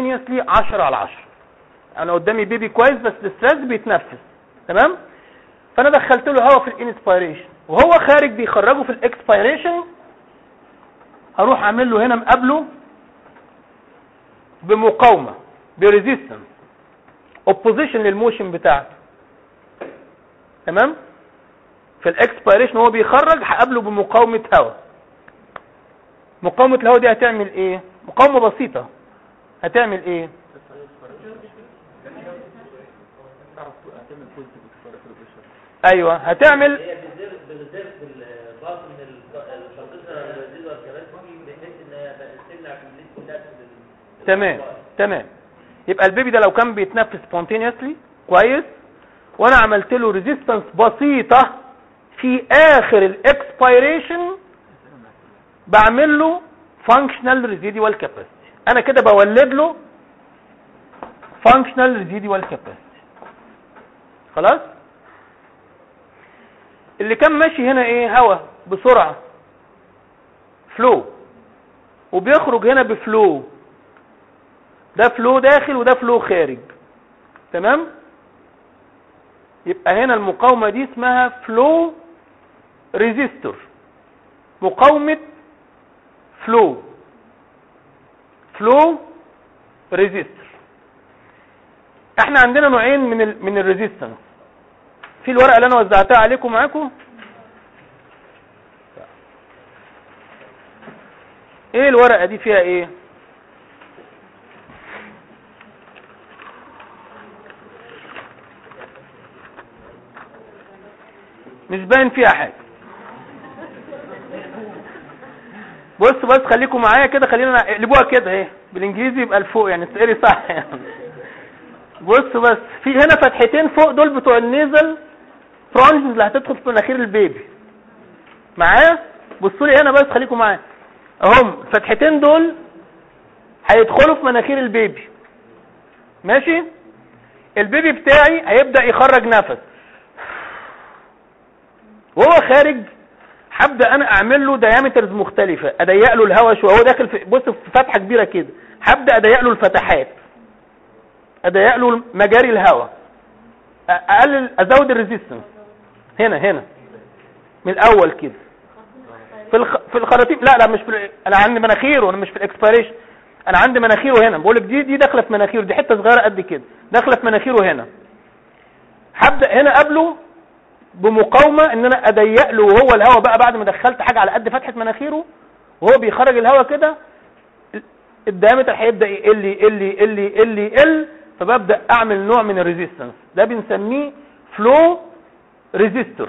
Speaker 1: سبونتينيوسلي 10 على 10 انا قدامي بيبي كويس بس الستريس بيتنفس تمام فانا دخلت له هواء في الانسبيريشن وهو خارج بيخرجه في الاكسبيريشن هروح اعمل له هنا مقابله بمقاومه بريزيستنس اوبوزيشن للموشن بتاعته تمام في الاكسبيريشن هو بيخرج هقابله بمقاومه هواء مقاومه الهواء دي هتعمل ايه مقاومه بسيطه هتعمل ايه ايوه هتعمل
Speaker 2: هي بالذات بالذات بالبعض من الشرطة الجديدة والكراسي بحيث ان تمنع الناس كلها من-
Speaker 1: تمام تمام يبقى البيبي ده لو كان بيتنفس spontaneously كويس وانا عملت له ريزيستنس بسيطة في اخر الاكسبيريشن بعمل له functional residual capacity انا كده بولد له functional residual capacity خلاص اللي كان ماشي هنا ايه هوا بسرعة فلو وبيخرج هنا بفلو ده فلو داخل وده فلو خارج تمام يبقى هنا المقاومة دي اسمها فلو ريزيستور مقاومة فلو فلو ريزيستور احنا عندنا نوعين من ال من الريزيستنس في الورقة اللي انا وزعتها عليكم معاكم ايه الورقة دي فيها ايه مش باين فيها حاجة بص بس خليكم معايا كده خلينا اقلبوها كده اهي بالانجليزي يبقى لفوق يعني تقري صح يعني بص بس في هنا فتحتين فوق دول بتوع النيزل فرونجز اللي هتدخل في مناخير البيبي معايا بصوا لي هنا بس خليكم معايا اهم الفتحتين دول هيدخلوا في مناخير البيبي ماشي البيبي بتاعي هيبدأ يخرج نفس وهو خارج هبدا انا اعمل له دايمترز مختلفه اضيق له الهواء شويه هو داخل في بص في فتحه كبيره كده هبدا اضيق له الفتحات اضيق له مجاري الهواء أ- اقلل ازود الريزيستنس هنا هنا من الاول كده في الخ... في الخراطيم لا لا مش في ال- انا عندي مناخيره انا مش في الاكسبيريشن انا عندي مناخيره هنا بقول لك دي دي داخله في مناخيره دي حته صغيره قد كده داخله في مناخيره هنا هبدا هنا قبله بمقاومه ان انا اضيق له وهو الهواء بقى بعد ما دخلت حاجه على قد فتحه مناخيره وهو بيخرج الهواء كده الدايمتر هيبدا يقل يقل يقل يقل يقل فببدا اعمل نوع من الريزيستنس ده بنسميه فلو ريزيستور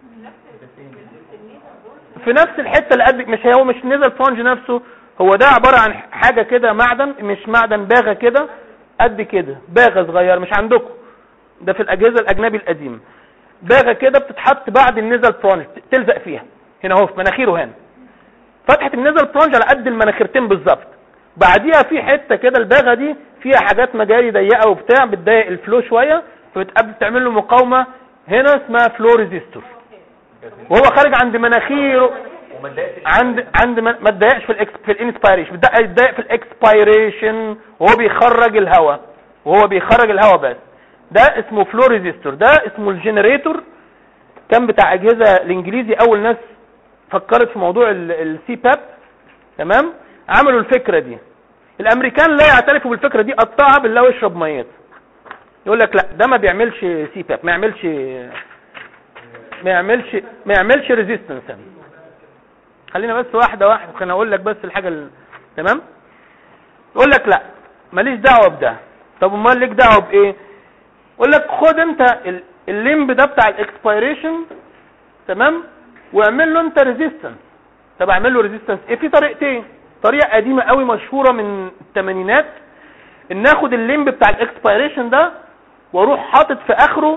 Speaker 1: في نفس الحته اللي قد مش هو مش نزل فونج نفسه هو ده عباره عن حاجه كده معدن مش معدن باغه كده قد كده باغه صغيره مش عندكم ده في الاجهزه الاجنبي القديمه باغه كده بتتحط بعد النزل برونج تلزق فيها هنا اهو في مناخيره هنا فتحه النزل برونج على قد المناخيرتين بالظبط بعديها في حته كده الباغه دي فيها حاجات مجاري ضيقه وبتاع بتضايق الفلو شويه فبتقابل تعمل له مقاومه هنا اسمها فلو ريزيستور وهو خارج عند مناخيره
Speaker 4: وما اتضايقتش
Speaker 1: عند عند ما ما اتضايقش في الاكس في الانسبيريشن بتضايق يتضايق في الاكسبيريشن وهو بيخرج الهواء وهو بيخرج الهواء بس ده اسمه فلو ريزيستور ده اسمه الجنريتور كان بتاع اجهزه الانجليزي اول ناس فكرت في موضوع السي باب تمام عملوا الفكره دي الامريكان لا يعترفوا بالفكره دي قطعها بالله واشرب ميات يقول لك لا ده ما بيعملش سي باب ما يعملش ما يعملش ما يعملش ريزيستنس يعني. خلينا بس واحده واحده خلينا اقول لك بس الحاجه ال... تمام يقول لك لا ماليش دعوه بده طب امال ليك دعوه بايه يقول لك خد انت ال- الليمب ده بتاع الاكسبيريشن تمام واعمل له انت ريزيستنس طب اعمل له ريزيستنس ايه في طريقتين طريقه قديمه قوي مشهوره من الثمانينات ان اخد الليمب بتاع الاكسبيريشن ده واروح حاطط في اخره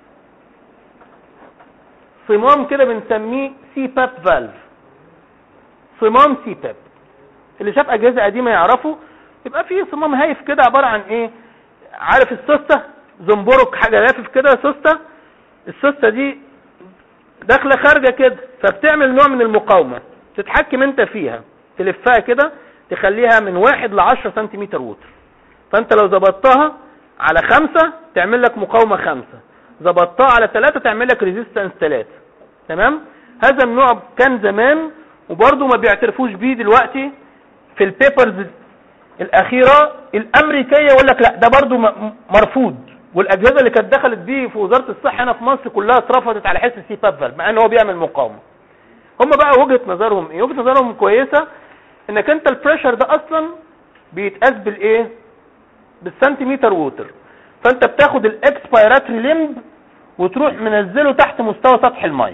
Speaker 1: صمام كده بنسميه سي باب فالف صمام سي باب اللي شاف اجهزه قديمه يعرفوا يبقى في صمام هايف كده عباره عن ايه عارف السوسته زنبرك حاجه لافف كده سوسته السوسته دي داخله خارجه كده فبتعمل نوع من المقاومه تتحكم انت فيها تلفها كده تخليها من واحد لعشرة سنتيمتر ووتر فانت لو ظبطتها على خمسة تعمل لك مقاومة خمسة ظبطتها على 3 تعمل لك ريزيستنس 3 تمام هذا النوع كان زمان وبرضه ما بيعترفوش بيه دلوقتي في البيبرز الاخيره الامريكيه يقول لك لا ده برضه م- مرفوض والاجهزه اللي كانت دخلت بيه في وزاره الصحه هنا في مصر كلها اترفضت على حس السي باب فالف مع ان هو بيعمل مقاومه هم بقى وجهه نظرهم ايه وجهه نظرهم كويسه انك انت البريشر ده اصلا بيتقاس بالايه بالسنتيمتر ووتر فانت بتاخد الاكسبيراتري ليمب وتروح منزله تحت مستوى سطح الميه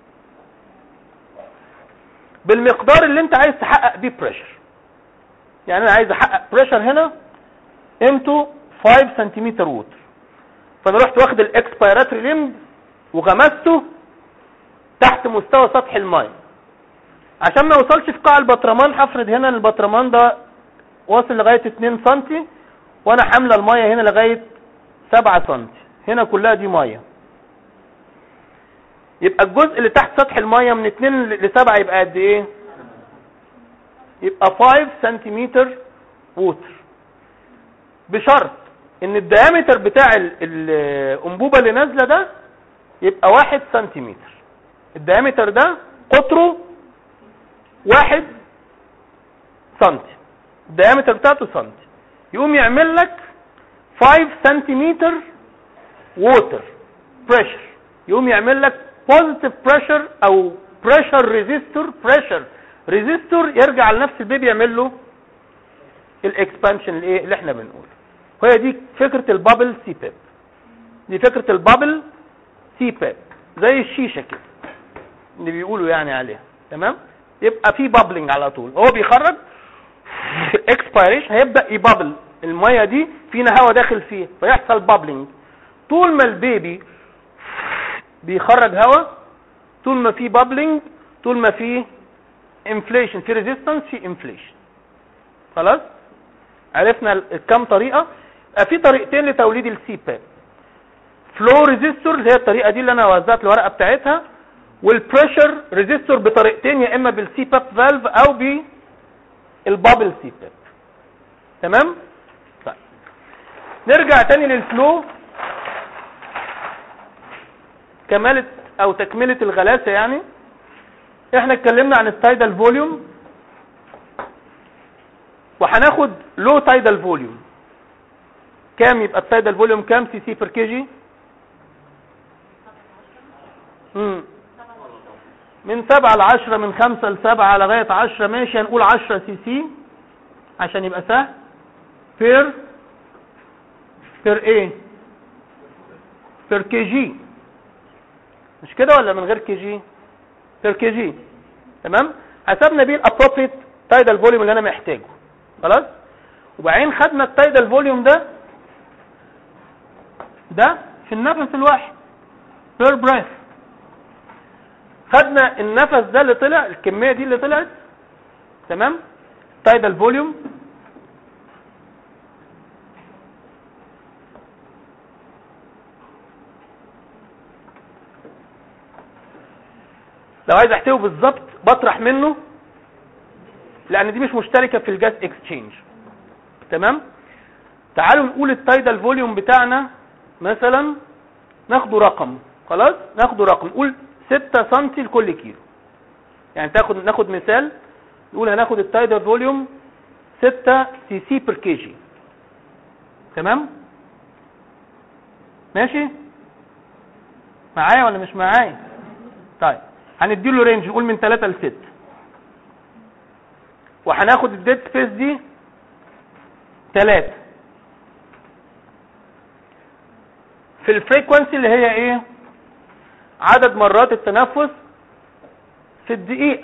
Speaker 1: بالمقدار اللي انت عايز تحقق بيه بريشر يعني انا عايز احقق بريشر هنا قيمته 5 سنتيمتر ووتر فانا رحت واخد الاكسبيراتري ليمب وغمسته تحت مستوى سطح الميه عشان ما يوصلش في قاع البطرمان هفرض هنا البطرمان ده واصل لغايه 2 سم وانا حامله الميه هنا لغايه 7 سم هنا كلها دي ميه يبقى الجزء اللي تحت سطح الميه من 2 ل 7 يبقى قد ايه يبقى 5 سنتيمتر ووتر بشرط ان الديامتر بتاع ال- الانبوبه اللي نازله ده يبقى 1 سنتيمتر الديامتر ده قطره 1 سنتي الديامتر بتاعته سنتي يقوم يعمل لك 5 سنتيمتر ووتر بريشر يقوم يعمل لك بوزيتيف بريشر او بريشر ريزيستور بريشر ريزيستور يرجع لنفس البيبي يعمل له الاكسبانشن الايه اللي احنا بنقوله وهي دي فكره البابل سي بيب دي فكره البابل سي بيب زي الشيشه كده اللي بيقولوا يعني عليها تمام يبقى في بابلنج على طول هو بيخرج اكسبيريشن هيبدا يبابل الميه دي فينا هواء داخل فيه فيحصل بابلنج طول ما البيبي بيخرج هواء طول ما في بابلنج طول ما في انفليشن في ريزيستنس في انفليشن خلاص عرفنا ال- كام طريقه يبقى في طريقتين لتوليد السي باب فلو ريزيستور اللي هي الطريقه دي اللي انا وزعت الورقه بتاعتها والبريشر ريزيستور بطريقتين يا اما بالسي باب فالف او بالبابل سي باب تمام طيب نرجع تاني للفلو كمالة او تكملة الغلاسة يعني احنا اتكلمنا عن التايدال فوليوم وهناخد لو تايدال فوليوم كام يبقى التايدال فوليوم كام سي سي بير كي جي مم. من سبعة لعشرة من خمسة لسبعة لغاية عشرة ماشي هنقول عشرة سي سي عشان يبقى سهل بير بير ايه بير كي جي مش كده ولا من غير كي جي بير كي جي تمام حسبنا بيه الابروبريت تايدال فوليوم اللي انا محتاجه خلاص وبعدين خدنا التايدال فوليوم ده ده في النفس الواحد بير بريث خدنا النفس ده اللي طلع الكميه دي اللي طلعت تمام تايدال فوليوم لو عايز احسبه بالظبط بطرح منه لان دي مش مشتركه في الجاز اكسشينج تمام تعالوا نقول التايدال فوليوم بتاعنا مثلا ناخده رقم خلاص ناخده رقم نقول 6 سم لكل كيلو يعني تاخد ناخد مثال نقول هناخد التايدال فوليوم 6 سي سي بير كي جي تمام ماشي معايا ولا مش معايا طيب هنديله رينج نقول من 3 ل 6 وهناخد الديد سبيس دي 3 في الفريكونسي اللي هي ايه عدد مرات التنفس في الدقيقة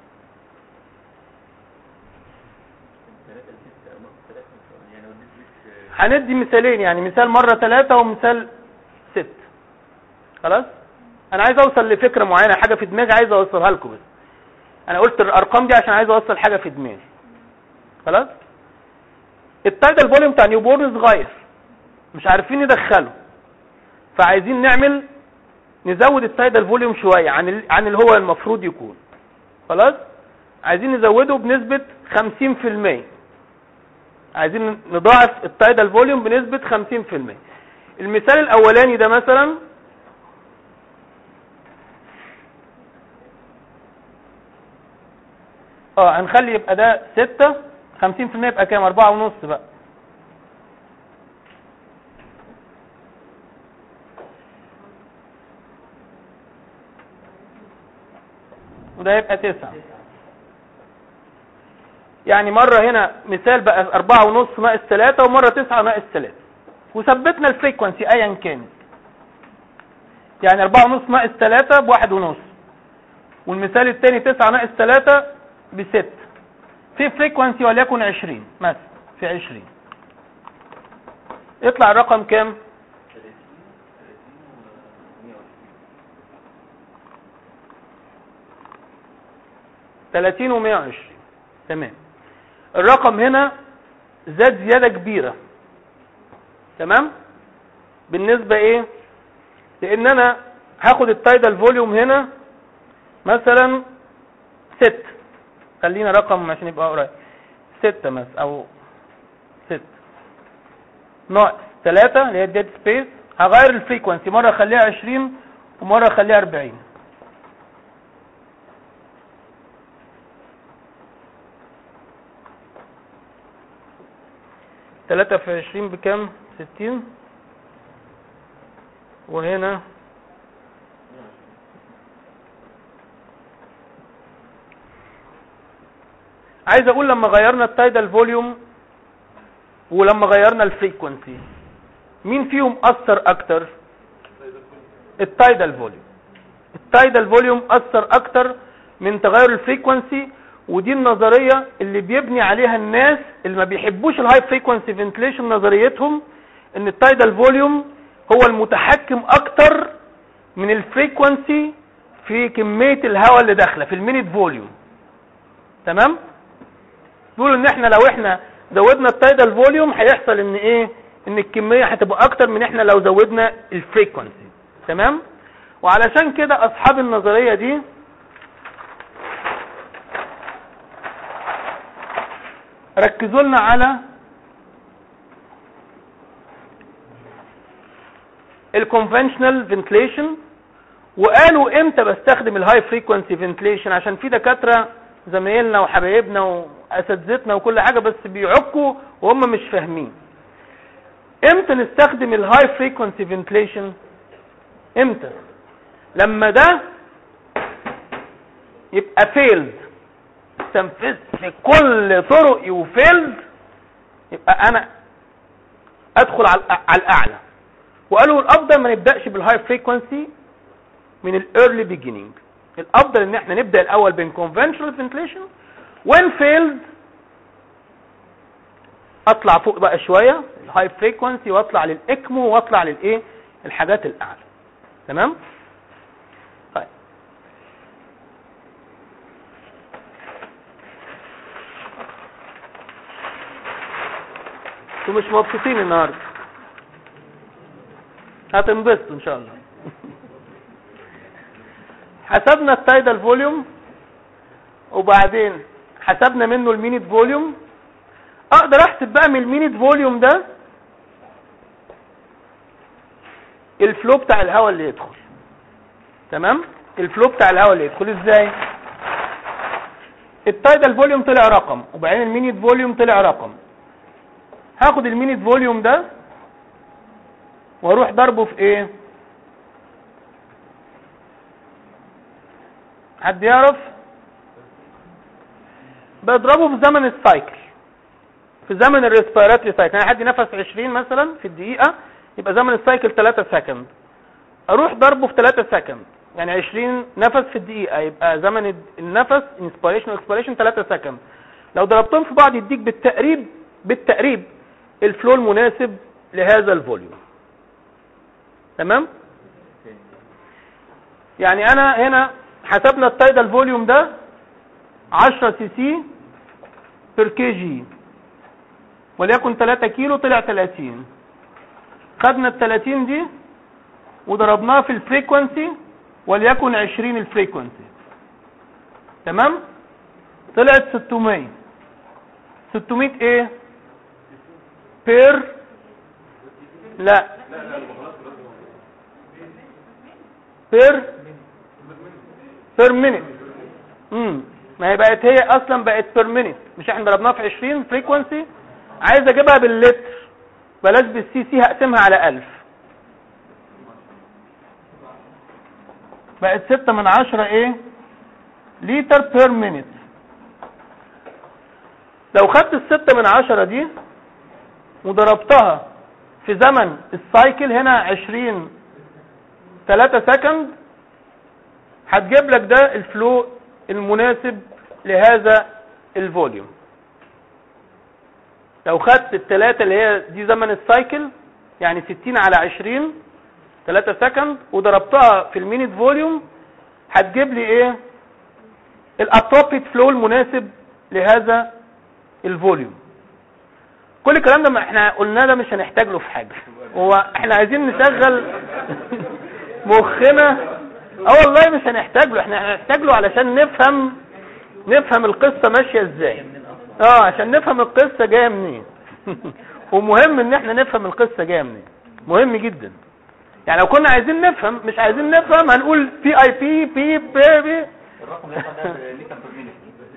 Speaker 1: هندي مثالين يعني مثال مرة ثلاثة ومثال ست خلاص انا عايز اوصل لفكرة معينة حاجة في دماغي عايز اوصلها لكم بس انا قلت الارقام دي عشان عايز اوصل حاجة في دماغي خلاص التايدال فوليوم بتاع نيو بورن صغير مش عارفين ندخله فعايزين نعمل نزود التايدال فوليوم شوية عن ال... عن اللي هو المفروض يكون خلاص عايزين نزوده بنسبة 50% عايزين نضاعف التايدال فوليوم بنسبة 50% المثال الاولاني ده مثلا اه هنخلي يبقى ده ستة خمسين في المية يبقى كام اربعة ونص بقى وده يبقى تسعة يعني مرة هنا مثال بقى أربعة ونص ناقص ثلاثة ومرة تسعة ناقص ثلاثة وثبتنا الفريكونسي أيا كانت يعني أربعة ونص ناقص ثلاثة بواحد ونص والمثال الثاني تسعة ناقص ثلاثة بست في فريكونسي وليكن عشرين مثلا في عشرين يطلع الرقم كام 30 و120 تمام الرقم هنا زاد زيادة كبيرة تمام بالنسبة ايه لان انا هاخد التايدال فوليوم هنا مثلا ست خلينا رقم عشان يبقى قريب ستة مثلا او ست ناقص ثلاثة اللي هي الديد سبيس هغير الفريكونسي مرة اخليها 20 ومرة اخليها 40 تلاتة في عشرين بكام ستين وهنا عايز اقول لما غيرنا التايدال فوليوم ولما غيرنا الفريكونسي مين فيهم اثر اكتر التايدال فوليوم التايدال فوليوم اثر اكتر من تغير الفريكونسي ودي النظرية اللي بيبني عليها الناس اللي ما بيحبوش الهاي فريكونسي فنتليشن نظريتهم ان التايدال فوليوم هو المتحكم اكتر من الفريكونسي في كمية الهواء اللي داخله في المينيت فوليوم تمام بيقولوا ان احنا لو احنا زودنا التايدال فوليوم هيحصل ان ايه ان الكمية هتبقى اكتر من احنا لو زودنا الفريكونسي تمام وعلشان كده اصحاب النظرية دي ركزوا لنا على الكونفنشنال فنتليشن وقالوا امتى بستخدم الهاي فريكونسي فنتليشن عشان في دكاتره زمايلنا وحبايبنا واساتذتنا وكل حاجه بس بيعكوا وهم مش فاهمين امتى نستخدم الهاي فريكونسي فنتليشن امتى لما ده يبقى فيلد تنفذت في كل طرقي وفيلد يبقى انا ادخل على على الاعلى وقالوا الافضل ما نبداش بالهاي فريكونسي من الايرلي بيجيننج الافضل ان احنا نبدا الاول بالكونفنشنال فنتليشن وين فيلد اطلع فوق بقى شويه الهاي فريكونسي واطلع للاكمو واطلع للايه الحاجات الاعلى تمام طيب انتوا مش مبسوطين النهارده هتنبسطوا ان شاء الله حسبنا التايدال فوليوم وبعدين حسبنا منه المينيت فوليوم اقدر احسب بقى من المينيت فوليوم ده الفلو بتاع الهواء اللي يدخل تمام الفلو بتاع الهواء اللي يدخل ازاي التايدال فوليوم طلع رقم وبعدين المينيت فوليوم طلع رقم هاخد المينيت فوليوم ده واروح ضربه في ايه حد يعرف بضربه في زمن السايكل في زمن الريسبيراتوري سايكل يعني حد نفس 20 مثلا في الدقيقة يبقى زمن السايكل 3 سكند اروح ضربه في 3 سكند يعني 20 نفس في الدقيقة يبقى زمن النفس انسبيريشن واكسبيريشن 3 سكند لو ضربتهم في بعض يديك بالتقريب بالتقريب الفلو المناسب لهذا الفوليوم تمام يعني انا هنا حسبنا التايدال فوليوم ده 10 سي سي بير كي جي وليكن 3 كيلو طلع 30 خدنا ال 30 دي وضربناها في الفريكونسي وليكن 20 الفريكونسي تمام طلعت 600 600 ايه بير لا بير بير مينيت امم ما هي بقت هي اصلا بقت بير مينيت مش احنا ضربناها في 20 فريكونسي عايز اجيبها باللتر بلاش بالسي سي هقسمها على 1000 بقت 6 من 10 ايه لتر بير مينيت لو خدت الستة من عشرة دي وضربتها في زمن السايكل هنا عشرين تلاتة سكند هتجيب لك ده الفلو المناسب لهذا الفوليوم لو خدت التلاتة اللي هي دي زمن السايكل يعني ستين على عشرين تلاتة سكند وضربتها في المينيت فوليوم هتجيب لي ايه الابروبريت فلو المناسب لهذا الفوليوم كل الكلام ده ما احنا قلناه ده مش هنحتاج له في حاجه هو احنا عايزين نشغل مخنا اه والله مش هنحتاج له احنا هنحتاج له علشان نفهم نفهم القصه ماشيه ازاي اه عشان نفهم القصه جايه منين ومهم ان احنا نفهم القصه جايه منين مهم جدا يعني لو كنا عايزين نفهم مش عايزين نفهم هنقول بي اي بي بي بي, بي.
Speaker 4: الرقم اللي يطلع ده ليتر بير مينيت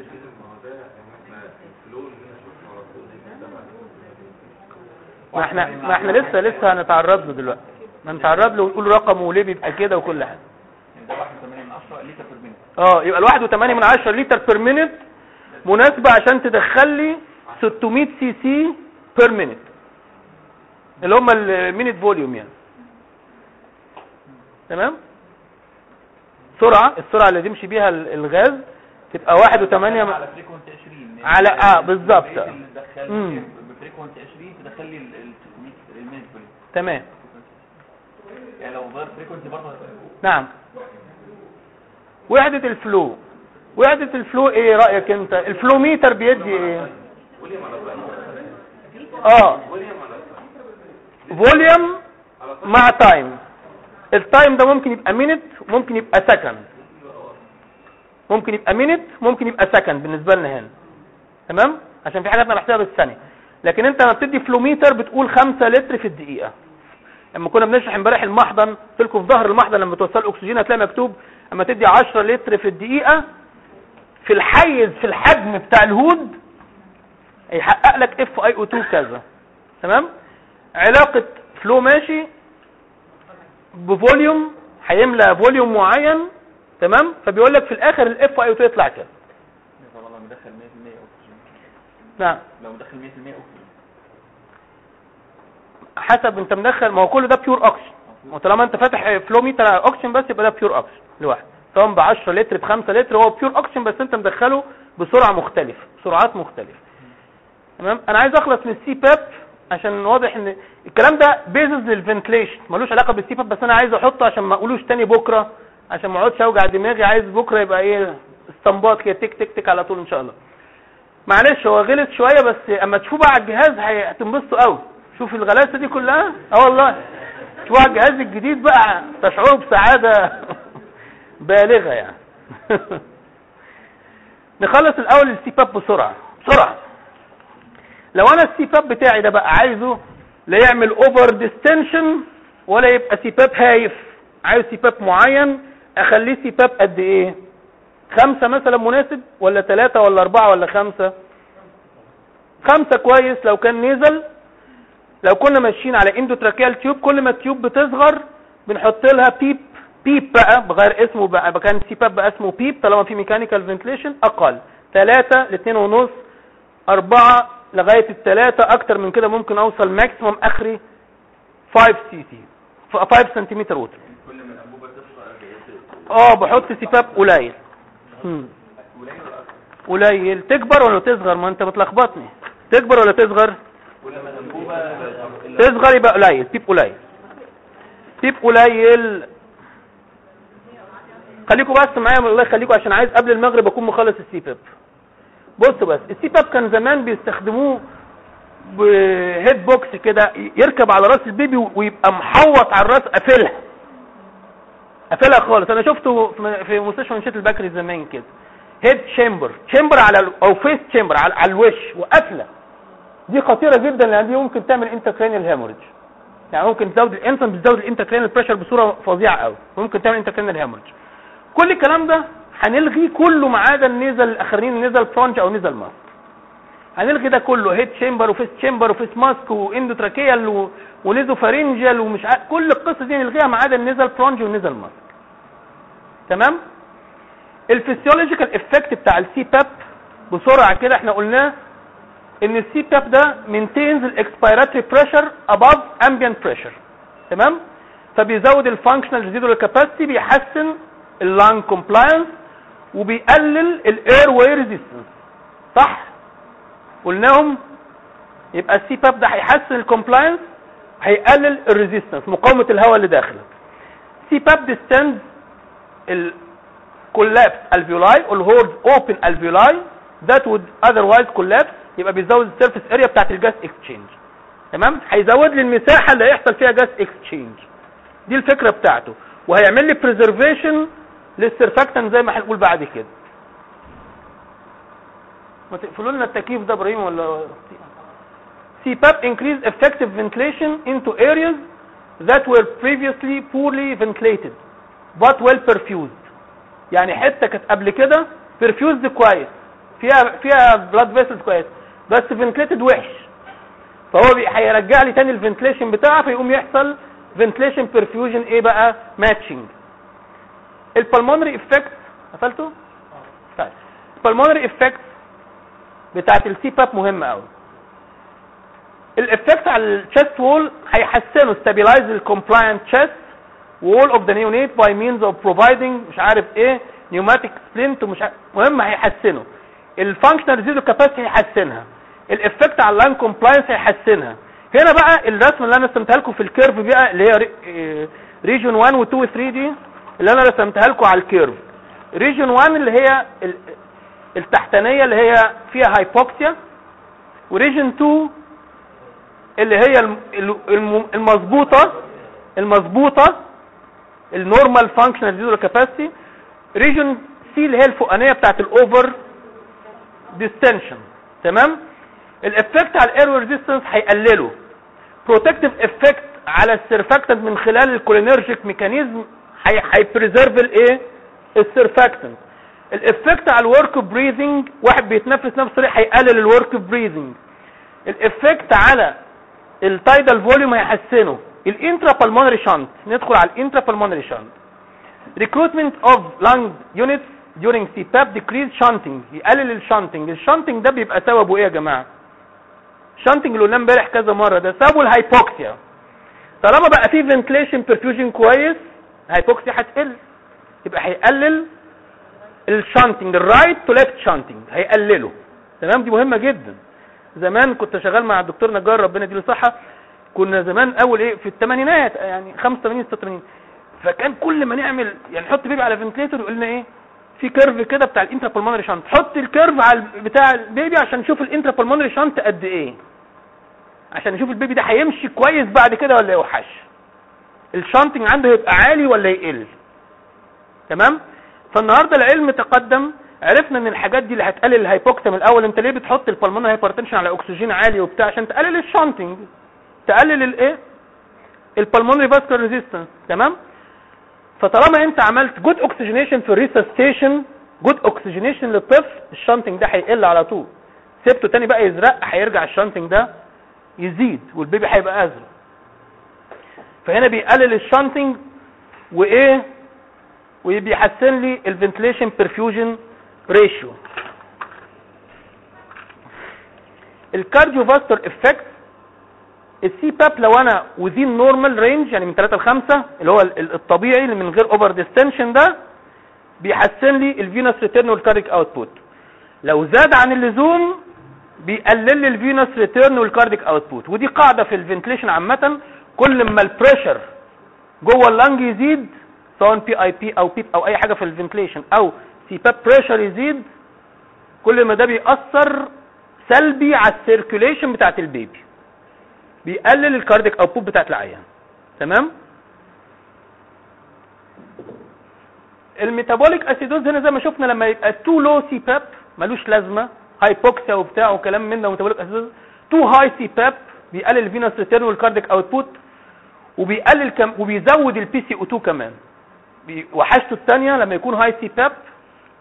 Speaker 1: ما احنا ما احنا لسه لسه هنتعرض له دلوقتي هنتعرض له ونقول رقمه وليه بيبقى كده وكل حاجه
Speaker 4: يعني ده 1.8 من 10 لتر بير مينيت
Speaker 1: اه يبقى الواحد وثمانية من عشرة لتر بير مينت مناسبة عشان تدخل لي 600 سي سي بير مينت اللي هم المينت فوليوم يعني تمام سرعة السرعة اللي تمشي بيها ال- الغاز تبقى واحد وثمانية من...
Speaker 4: على فريكونسي 20
Speaker 1: على- اه، بالظبط.
Speaker 4: بقيت اللي دخل
Speaker 1: مم.
Speaker 4: بفريكونسي 20 تدخل لي ال 600 المينيت فوليوم
Speaker 1: تمام
Speaker 4: يعني لو غير فريكونسي برضه
Speaker 1: نعم وحدة الفلو وحدة الفلو ايه رأيك انت الفلو ميتر بيدي ايه اه فوليوم مع تايم التايم ده ممكن يبقى مينت وممكن يبقى سكند ممكن يبقى مينت ممكن يبقى سكند بالنسبة لنا هنا تمام عشان في حاجات انا بحسبها بالثانية لكن انت لما بتدي فلو ميتر بتقول 5 لتر في الدقيقة لما كنا بنشرح امبارح المحضن قلت لكم في ظهر المحضن لما توصل الاكسجين هتلاقي مكتوب اما تدي 10 لتر في الدقيقه في الحيز في الحجم بتاع الهود هيحقق لك اف اي او 2 كذا تمام علاقه فلو ماشي بفوليوم هيملى فوليوم معين تمام فبيقول لك في الاخر الاف اي او 2 يطلع كذا
Speaker 4: طبعا لو مدخل 100% اكسجين
Speaker 1: نعم
Speaker 4: لو مدخل 100% اكسجين
Speaker 1: حسب انت مدخل ما هو كل ده بيور اوكسجين وطالما انت فاتح فلو ميتر على اوكسجين بس يبقى ده بيور اوكسجين لوحده سواء ب 10 لتر ب 5 لتر هو بيور اوكسجين بس انت مدخله بسرعه مختلفه سرعات مختلفه تمام انا عايز اخلص من السي باب عشان واضح ان الكلام ده بيزنس للفنتليشن ملوش علاقه بالسي باب بس انا عايز احطه عشان ما اقولوش تاني بكره عشان ما اقعدش اوجع دماغي عايز بكره يبقى ايه استنباط كده تك تك تك على طول ان شاء الله معلش هو غلط شويه بس اما تشوفوه بقى على الجهاز هي- هتنبسطوا قوي شوف الغلاسه دي كلها اه والله شوفوا على الجهاز الجديد بقى تشعروا بسعاده بالغه يعني نخلص الاول السي باب بسرعه بسرعه لو انا السي باب بتاعي ده بقى عايزه لا يعمل اوفر ديستنشن ولا يبقى سي باب هايف عايز سي باب معين اخليه سي باب قد ايه خمسة مثلا مناسب ولا ثلاثة ولا أربعة ولا خمسة خمسة كويس لو كان نزل لو كنا ماشيين على اندوتراكيال تيوب كل ما التيوب بتصغر بنحط لها بيب بيب بقى بغير اسمه بقى بقى كان سي باب بقى اسمه بيب طالما في ميكانيكال فنتليشن اقل ثلاثة لاثنين ونص أربعة لغاية الثلاثة أكتر من كده ممكن أوصل ماكسيموم آخري 5 سي سي 5 سنتيمتر ووتر
Speaker 4: كل ما الانبوبه تصغر
Speaker 1: اه بحط سيباب قليل مم. قليل تكبر ولا تصغر ما انت بتلخبطني تكبر ولا تصغر
Speaker 4: كل ما الانبوبه
Speaker 1: تصغر يبقى قليل بيب قليل بيب قليل خليكم بس معايا الله يخليكم عشان عايز قبل المغرب اكون مخلص السي باب بصوا بس السي باب كان زمان بيستخدموه بهيد بوكس كده يركب على راس البيبي ويبقى محوط على الراس قافلها قافلها خالص انا شفته في- في مستشفى منشيه البكري زمان كده هيد تشامبر تشامبر على ال- او فيس تشامبر على, على الوش وقافله دي خطيره جدا لان دي ممكن تعمل انتركرينيال هيموريدج يعني ممكن تزود الانسان بتزود الانتركرينيال بريشر بصوره فظيعه قوي ممكن تعمل انتركرينيال هيموريدج كل الكلام ده هنلغي كله ما عدا النيزل الاخرين النيزل برونج او نيزل ماسك هنلغي ده كله هيد تشامبر وفيس تشامبر وفيس ماسك واندوتراكيال و... ونيزو فارنجال ومش ع... كل القصه دي نلغيها ما عدا النيزل برونج والنيزل ماسك تمام الفسيولوجيكال افكت بتاع السي باب بسرعه كده احنا قلناه ان السي باب ده maintains الاكسبيراتوري بريشر above ambient pressure تمام فبيزود الفانكشنال ريزيدوال كاباسيتي بيحسن اللانج كومبلاينس وبيقلل الاير واي ريزيستنس صح قلناهم يبقى السي باب ده هيحسن الكومبلاينس هيقلل الريزيستنس مقاومه الهواء اللي داخله سي باب ديستند الكولابس الفيولاي والهورد اوبن الفيولاي that would otherwise collapse يبقى بيزود السيرفيس اريا بتاعت الجاس اكسشينج تمام هيزود لي المساحه اللي هيحصل فيها جاس اكسشينج دي الفكره بتاعته وهيعمل لي بريزرفيشن للسيرفاكتنت زي ما هنقول بعد كده ما تقفلوا لنا التكييف ده ابراهيم ولا CPAP increase effective ventilation into areas that were previously poorly ventilated but well perfused يعني حته كانت قبل كده perfused كويس فيها فيها blood vessels كويس بس ventilated وحش فهو بي- هيرجع لي تاني الفنتليشن بتاعها فيقوم يحصل ventilation perfusion ايه بقى matching البلمونري افكت قفلته طيب البلمونري افكت بتاعت السي باب مهمه قوي الافكت على الشيست وول هيحسنوا stabilize الكومبلاينت chest wall of the neonate by means of providing مش عارف ايه pneumatic splint ومش عارف مهم هيحسنوا الفانكشنال ريزيدو كاباسيتي هيحسنها الافكت على اللان كومبلاينس هيحسنها هنا بقى الرسمه اللي انا رسمتها لكم في الكيرف بقى اللي هي ريجون 1 و 2 و 3 دي اللي انا رسمتها لكم على الكيرف ريجون 1 اللي هي ال- التحتانيه اللي هي فيها هايبوكسيا وريجن 2 اللي هي الم- الم- المظبوطه المظبوطه النورمال فانكشنال ريزيدوال كاباسيتي ريجن سي اللي هي الفوقانيه بتاعت الاوفر ديستنشن تمام الافكت على الاير ريزيستنس هيقلله بروتكتيف افكت على السيرفاكتنت من خلال الكولينرجيك ميكانيزم هيبريزيرف الايه السيرفاكتنت الافكت على الورك بريذنج واحد بيتنفس نفس الطريقه هيقلل الورك بريذنج الافكت على التايدال فوليوم هيحسنه الانترا بالمونري شانت ندخل على الانترا بالمونري شانت recruitment of lung units during CPAP decrease shunting يقلل الشانتنج الشانتنج ده بيبقى سببه ايه يا جماعه شانتنج اللي قلنا امبارح كذا مره ده سببه الهايبوكسيا طالما بقى فيه فنتليشن برفيوجن كويس الهايبوكسيا هتقل يبقى هيقلل الشانتنج الرايت تو ليفت شانتنج هيقلله تمام دي مهمه جدا زمان كنت شغال مع الدكتور نجار ربنا يديله الصحه كنا زمان اول ايه في الثمانينات يعني 85 86 فكان كل ما نعمل يعني نحط بيبي على فنتليتور يقول لنا ايه في كيرف كده بتاع الانترا بالمونري شانت حط الكيرف على ال- بتاع البيبي عشان نشوف الانترا بالمونري شانت قد ايه عشان نشوف البيبي ده هيمشي كويس بعد كده ولا يوحش الشانتنج عنده هيبقى عالي ولا يقل تمام فالنهارده العلم تقدم عرفنا ان الحاجات دي اللي هتقلل الهايبوكسيا من الاول انت ليه بتحط البلمونري هايبرتنشن على اكسجين عالي وبتاع عشان تقلل الشانتنج تقلل الايه البلمونري فاسكولار ريزيستنس تمام فطالما انت عملت جود اوكسجينيشن في الريسستيشن جود اوكسجينيشن للطفل الشانتنج ده هيقل على طول سيبته تاني بقى يزرق هيرجع الشانتنج ده يزيد والبيبي هيبقى ازرق فهنا بيقلل الشانتنج وايه وبيحسن لي الفنتليشن برفيوجن ريشيو الكارديو فاسكولار افكت السي باب لو انا وذين نورمال رينج يعني من 3 ل 5 اللي هو ال- ال- الطبيعي اللي من غير اوفر ديستنشن ده بيحسن لي الفينوس ريتيرن والكارديك اوتبوت لو زاد عن اللزوم بيقلل لي الفينوس ريتيرن والكارديك اوتبوت ودي قاعده في الفنتليشن عامه كل ما البريشر جوه اللنج يزيد سواء بي اي بي او بيب او اي حاجه في الفنتليشن او سي باب بريشر يزيد كل ما ده بيأثر سلبي على السيركيوليشن بتاعت البيبي بيقلل الكارديك اوتبوت بتاعت العيان تمام الميتابوليك اسيدوز هنا زي ما شفنا لما يبقى تو لو سي باب ملوش لازمه هايبوكسيا وبتاع وكلام من ده وميتابوليك اسيدوز تو هاي سي باب بيقلل الفينوس ريتيرن والكارديك اوتبوت وبيقلل كم وبيزود البي سي او 2 كمان بي- وحشته الثانيه لما يكون هاي سي باب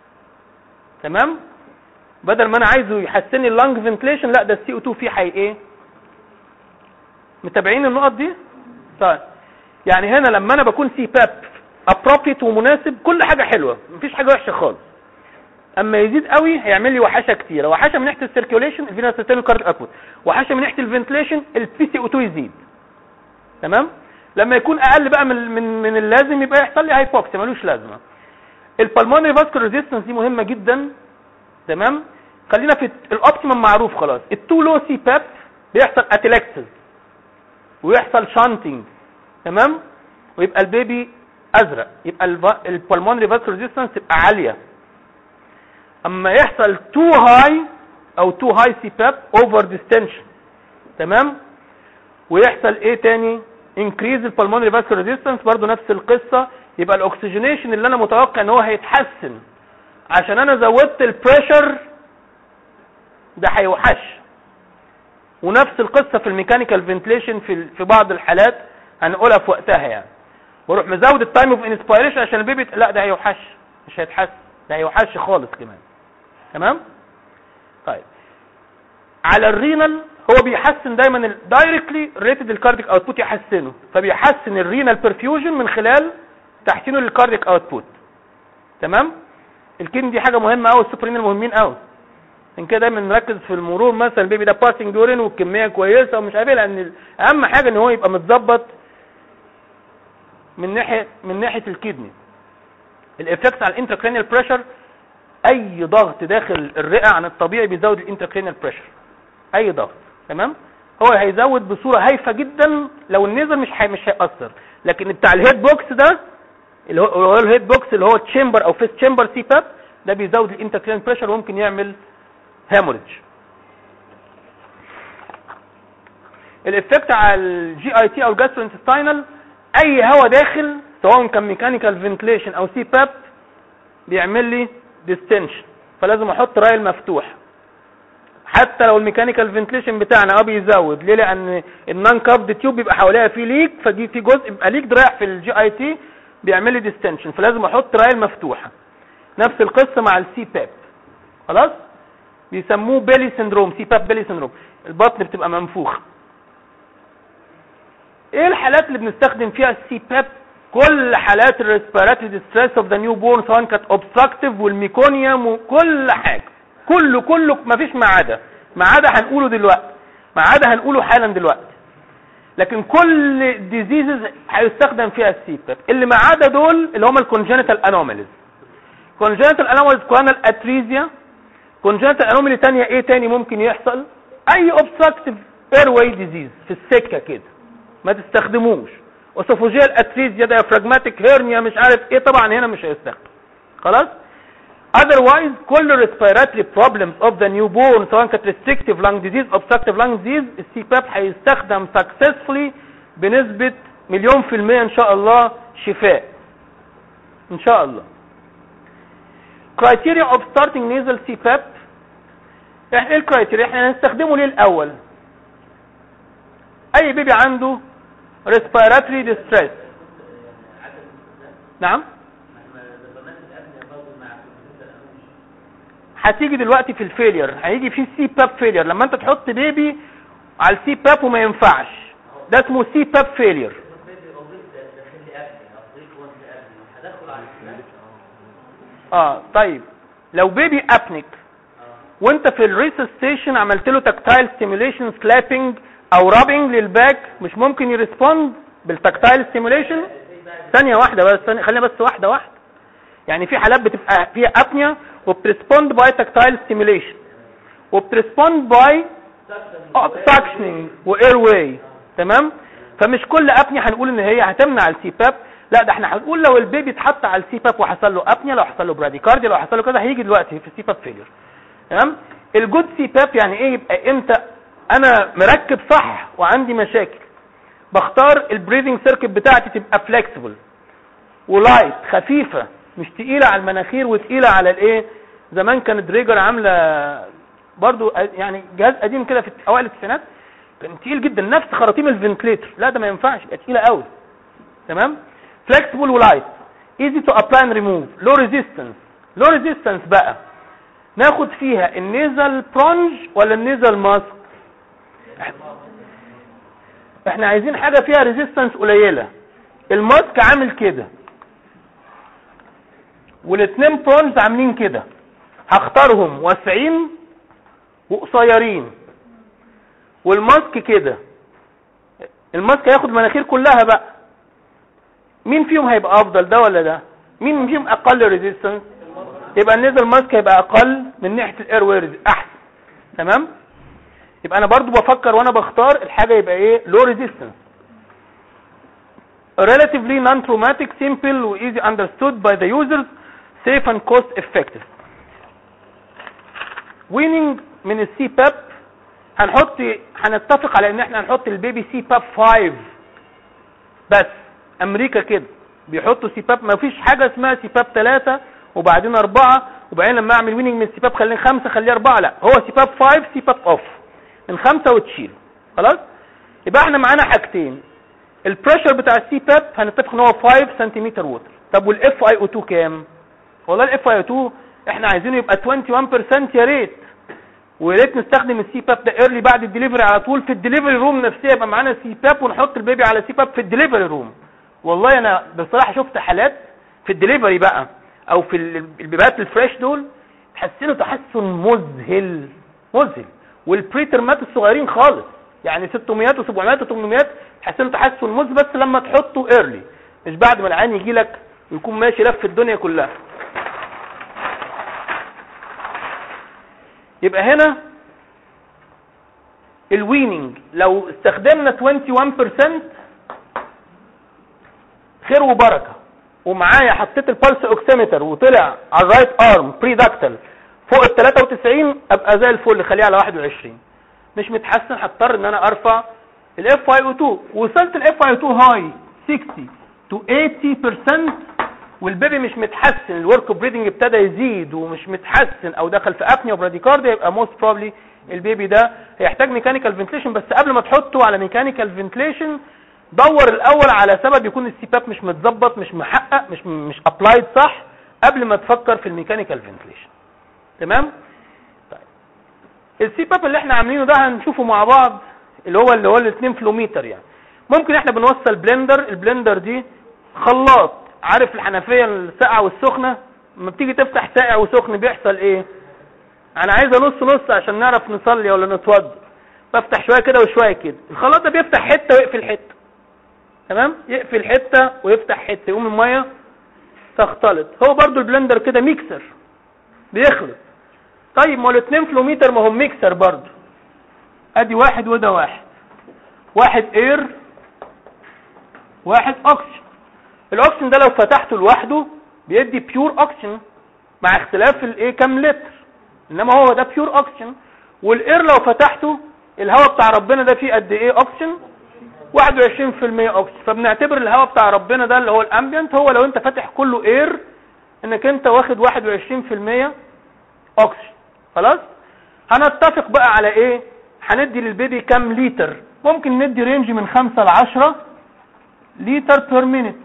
Speaker 1: تمام بدل ما انا عايزه يحسن لي اللنج فنتليشن لا ده السي او 2 فيه حي ايه متابعين النقط دي طيب يعني هنا لما انا بكون سي باب ابروبريت ومناسب كل حاجه حلوه مفيش حاجه وحشه خالص اما يزيد قوي هيعمل لي وحشه كتيره وحشه من ناحيه السيركيوليشن الفينوس سيستم كارد اوتبوت وحشه من ناحيه الفنتليشن البي سي او 2 يزيد تمام لما يكون اقل بقى من من من اللازم يبقى يحصل لي هايبوكسيا ملوش لازمه البلمونري فاسكولار ريزيستنس دي مهمه جدا تمام خلينا في الاوبتيمم معروف خلاص التو لو سي باب بيحصل اتيلكسس ويحصل شانتنج تمام ويبقى البيبي ازرق يبقى البلمونري فاسكولار ريزيستنس تبقى عاليه اما يحصل تو هاي او تو هاي سي باب اوفر ديستنشن تمام ويحصل ايه تاني انكريز البلمونري فاسكولار ريزيستنس برضو نفس القصه يبقى الاكسجينيشن اللي انا متوقع ان هو هيتحسن عشان انا زودت البريشر ده هيوحش ونفس القصه في الميكانيكال فنتليشن في في بعض الحالات هنقولها في وقتها يعني بروح مزود التايم اوف انسبيريشن عشان البيبي لا ده هيوحش مش هيتحسن ده هيوحش خالص كمان تمام طيب على الرينال هو بيحسن دايما دايركتلي ريتد الكارديك اوتبوت يحسنه فبيحسن الرينال برفيوجن من خلال تحسينه للكارديك اوتبوت تمام الكين دي حاجه مهمه قوي السوبرين مهمين قوي عشان كده دايما نركز في المرور مثلا البيبي ده باسنج يورين والكميه كويسه ومش عارف ايه لان اهم حاجه ان هو يبقى متظبط من ناحيه من ناحيه الكدني الافكت على الانتراكرينيال بريشر اي ضغط داخل الرئه عن الطبيعي بيزود الانتراكرينيال بريشر اي ضغط تمام هو هيزود بصوره هايفه جدا لو النزل مش هي مش هيأثر لكن بتاع الهيد بوكس ده اللي هو اللي هو الهيد بوكس اللي هو تشامبر او فيس تشامبر سي باب ده بيزود الانتراكرينيال بريشر وممكن يعمل هيموريدج الافكت على الجي اي تي او الجاستروانتستينال اي هواء داخل سواء كان ميكانيكال فنتليشن او سي باب بيعمل لي ديستنشن فلازم احط رايل مفتوح حتى لو الميكانيكال فنتليشن بتاعنا اه بيزود ليه لان النون كابد تيوب بيبقى حواليها في ليك فدي في جزء بيبقى ليك رايح في الجي اي تي بيعمل لي ديستنشن فلازم احط رايل مفتوحه نفس القصه مع السي باب خلاص بيسموه بيلي سندروم سي باب بيلي سندروم البطن بتبقى منفوخه ايه الحالات اللي بنستخدم فيها السي باب كل حالات الريسبيراتوري ديستريس اوف ذا نيو بورن سواء كانت اوبستراكتيف والميكونيوم وكل حاجه كله كله مفيش ما عدا ما عدا هنقوله دلوقتي ما عدا هنقوله حالا دلوقتي لكن كل ديزيزز هيستخدم فيها السي باب اللي ما عدا دول اللي هم الكونجنتال انوماليز كونجنتال انوماليز كورونال اتريزيا كونجنتال انومالي تانية ايه تاني ممكن يحصل اي اوبستراكتيف اير واي ديزيز في السكه كده ما تستخدموش اسوفوجيال اتريزيا ديافراجماتيك هيرنيا مش عارف ايه طبعا هنا مش هيستخدم خلاص otherwise كل respiratory problems of the newborn سواء كانت restrictive lung disease obstructive lung disease السي باب هيستخدم successfully بنسبة مليون في المية ان شاء الله شفاء ان شاء الله criteria of starting nasal CPAP احنا ايه الكرايتيريا احنا هنستخدمه ليه الاول اي بيبي عنده respiratory distress نعم هتيجي دلوقتي في الفيلير هيجي في سي باب فيلير لما انت تحط بيبي على السي باب وما ينفعش ده اسمه سي باب فيلير اه طيب لو بيبي ابنك وانت في الريسستيشن عملت له تكتايل ستيميوليشن سلابنج او رابنج للباك مش ممكن يرسبوند بالتكتايل ستيميوليشن ثانيه واحده بس ثانيه خلينا بس واحده واحده يعني في حالات بتبقى فيها ابنيا وبترسبوند باي تكتايل ستيميوليشن وبترسبوند باي سكشننج واير واي تمام فمش كل ابنيا هنقول ان هي هتمنع السي باب لا ده احنا هنقول لو البيبي اتحط على السي باب وحصل له ابنيا لو حصل له براديكارديا لو حصل له كذا هيجي دلوقتي في السي باب فيلير تمام الجود سي باب يعني ايه يبقى امتى انا مركب صح وعندي مشاكل بختار البريذنج سيركت بتاعتي تبقى فليكسبل ولايت خفيفه مش تقيله على المناخير وتقيله على الايه زمان كانت دريجر عامله برضو يعني جهاز قديم كده في اوائل التسعينات كان تقيل جدا نفس خراطيم الفنتليتر لا ده ما ينفعش يبقى تقيله قوي تمام فليكسبل ولايت ايزي تو ابلاي اند ريموف لو ريزيستنس لو ريزيستنس بقى ناخد فيها النيزل برونج ولا النيزل ماسك احنا عايزين حاجة فيها ريزيستنس قليلة الماسك عامل كده والاتنين برونز عاملين كده هختارهم واسعين وقصيرين والماسك كده الماسك هياخد مناخير كلها بقى مين فيهم هيبقى افضل ده ولا ده مين فيهم اقل ريزيستنس يبقى النيزل ماسك هيبقى اقل من ناحيه الاير ويرز احسن تمام يبقى انا برضو بفكر وانا بختار الحاجه يبقى ايه لو ريزيستنس relatively non-traumatic simple و easy understood by the users safe and cost effective winning من السي باب هنحط هنتفق على ان احنا هنحط البيبي سي باب 5 بس امريكا كده بيحطوا سي باب ما فيش حاجه اسمها سي باب 3 وبعدين 4 وبعدين لما اعمل ويننج من سي باب خليه 5 خليه 4 لا هو سي باب 5 سي باب اوف من 5 وتشيل خلاص يبقى احنا معانا حاجتين البريشر بتاع السي باب هنتفق ان هو 5 سنتيمتر ووتر طب والاف اي او 2 كام والله الاف اي او 2 احنا عايزينه يبقى 21% يا ريت ويا ريت نستخدم السي باب ده ايرلي بعد الدليفري على طول في الدليفري روم نفسها يبقى معانا سي باب ونحط البيبي على سي باب في الدليفري روم والله انا بصراحه شفت حالات في الدليفري بقى او في ال- البيبات الفريش دول تحسنوا تحسن مذهل مذهل والبريترمات الصغيرين خالص يعني 600 و700 و800 تحسنوا تحسن مذهل بس لما تحطه ايرلي مش بعد ما العين يجي لك ويكون ماشي لف الدنيا كلها يبقى هنا الويننج لو استخدمنا 21% خير وبركه ومعايا حطيت البلس اوكسيمتر وطلع على الرايت ارم بريدكتال فوق ال 93 ابقى زي الفل خليه على 21 مش متحسن هضطر ان انا ارفع الاف اي او 2 وصلت الاف اي او 2 هاي 60 تو 80% والبيبي مش متحسن الورك بريدنج ابتدى يزيد ومش متحسن او دخل في ابنيا وبراديكارديا يبقى موست بروبلي البيبي ده هيحتاج ميكانيكال فنتليشن بس قبل ما تحطه على ميكانيكال فنتليشن دور الاول على سبب يكون السيباب مش متظبط مش محقق مش مش ابلايد صح قبل ما تفكر في الميكانيكال فنتليشن تمام طيب السيباب اللي احنا عاملينه ده هنشوفه مع بعض اللي هو اللي هو ال 2 فلوميتر يعني ممكن احنا بنوصل بلندر البلندر دي خلاط عارف الحنفيه الساقعه والسخنه لما بتيجي تفتح ساقع وسخن بيحصل ايه انا عايزه نص نص عشان نعرف نصلي ولا نتوضى بفتح شويه كده وشويه كده الخلاط ده بيفتح حته ويقفل حته تمام يقفل حته ويفتح حته يقوم الميه تختلط هو برضو البلندر كده ميكسر بيخلط طيب ما هو الاتنين فلوميتر ما هم ميكسر برضو ادي واحد وده واحد واحد اير واحد اوكسجين الاوكسجين ده لو فتحته لوحده بيدي بيور اوكسجين مع اختلاف الايه كام لتر انما هو ده بيور اوكسجين والاير لو فتحته الهواء بتاع ربنا ده فيه قد ايه اوكسجين 21% اوكسجين فبنعتبر الهواء بتاع ربنا ده اللي هو الامبيانت هو لو انت فاتح كله اير انك انت واخد 21% اوكسجين خلاص هنتفق بقى على ايه هندي للبيبي كام لتر ممكن ندي رينج من 5 ل 10 لتر بير مينيت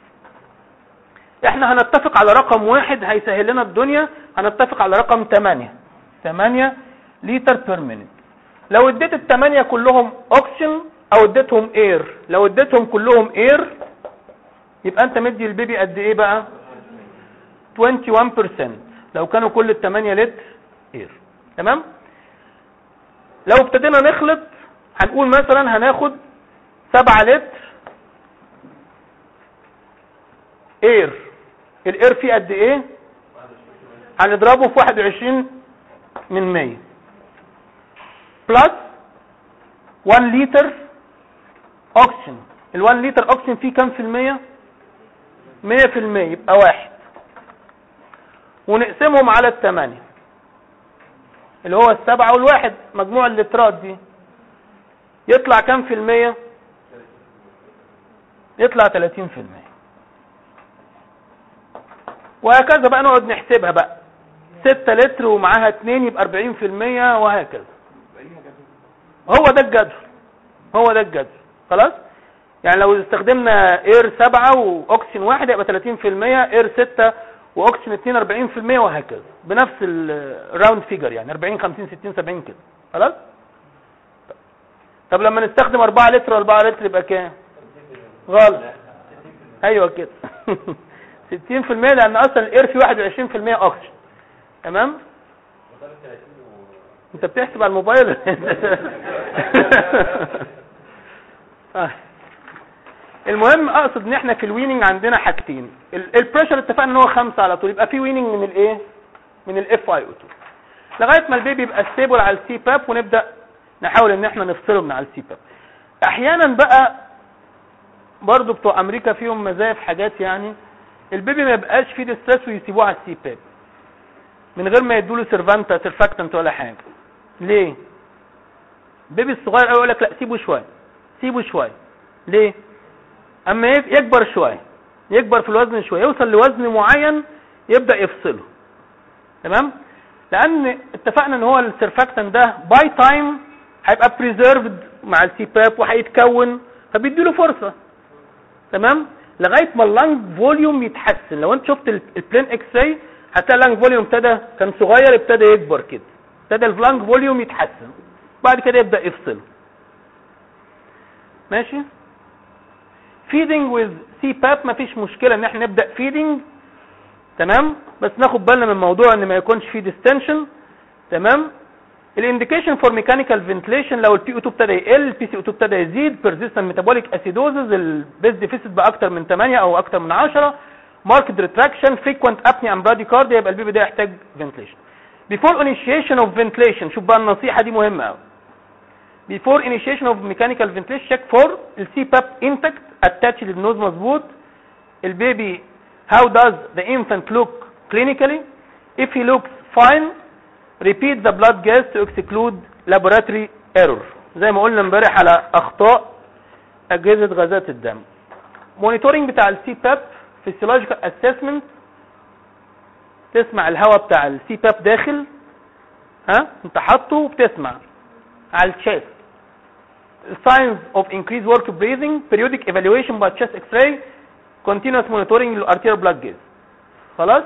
Speaker 1: احنا هنتفق على رقم واحد هيسهل لنا الدنيا هنتفق على رقم 8 8 لتر بير مينيت لو اديت الثمانية كلهم اوكسجين او اديتهم اير لو اديتهم كلهم اير يبقى انت مدي البيبي قد ايه بقى 21% لو كانوا كل الثمانية لتر اير تمام لو ابتدينا نخلط هنقول مثلا هناخد 7 لتر اير الاير فيه قد ايه هنضربه في 21 من 100 بلس 1 لتر اوكسجين ال 1 لتر اوكسجين فيه كام في المية 100 في المية يبقى واحد ونقسمهم على الثمانية اللي هو السبعة والواحد مجموع اللترات دي يطلع كام في المية يطلع 30 في المية وهكذا بقى نقعد نحسبها بقى 6 لتر ومعاها 2 يبقى 40 في المية وهكذا هو ده الجدول هو ده الجدول خلاص يعني لو استخدمنا اير 7 واوكسجين واحد يبقى 30% اير 6 واكسجين 2 40% وهكذا بنفس الراوند فيجر يعني 40 50 60 70 كده خلاص طب لما نستخدم 4 لتر 4 لتر يبقى كام غلط ايوه كده 60% لان اصلا الاير فيه 21% اكسجين تمام انت بتحسب على الموبايل آه. المهم اقصد ان احنا في الويننج عندنا حاجتين ال- البريشر اتفقنا ان هو خمسة على طول يبقى في ويننج من الايه من الاف اي او 2 لغايه ما البيبي يبقى ستيبل على السي باب ونبدا نحاول ان احنا نفصله من على السي باب احيانا بقى برضو بتوع امريكا فيهم مزايا في حاجات يعني البيبي ما يبقاش فيه ديستريس ويسيبوه على السي باب من غير ما يدوا له سيرفانتا سيرفاكتنت ولا حاجه ليه البيبي الصغير قوي يقول لك لا سيبه شويه سيبه شويه ليه اما يك- يكبر شويه يكبر في الوزن شويه يوصل لوزن معين يبدا يفصله تمام لان اتفقنا ان هو السيرفاكتنت ده باي تايم هيبقى بريزيرفد مع السي باب وهيتكون فبيديله فرصه تمام لغايه ما اللانج فوليوم يتحسن لو انت شفت ال- البلين اكس راي هتلاقي اللانج فوليوم ابتدى كان صغير ابتدى يكبر كده ابتدى اللانج فوليوم يتحسن بعد كده يبدا يفصل ماشي فيدنج ويز سي باب مفيش مشكله ان احنا نبدا فيدنج تمام بس ناخد بالنا من موضوع ان ما يكونش فيه ديستنشن تمام الانديكيشن فور ميكانيكال فنتليشن لو البي او 2 ابتدى يقل البي سي او 2 ابتدى يزيد بيرزيستنت ميتابوليك اسيدوزز البيز ديفيسيت باكتر من 8 او اكتر من 10 ماركت ريتراكشن فريكوينت ابني ام براديكارديا يبقى البيبي ده يحتاج فنتليشن before initiation of ventilation شوف بقى النصيحه دي مهمه قوي before initiation of mechanical ventilation check for السي باب intact attached للنوز مظبوط البيبي how does the infant look clinically if he looks fine repeat the blood gas to exclude laboratory error زي ما قلنا امبارح على اخطاء اجهزه غازات الدم مونيتورنج بتاع السي باب physiological assessment تسمع الهواء بتاع السي باب داخل ها انت حاطه وبتسمع على الشيست signs of increased work breathing periodic evaluation by chest x-ray continuous monitoring للارتير blood gas خلاص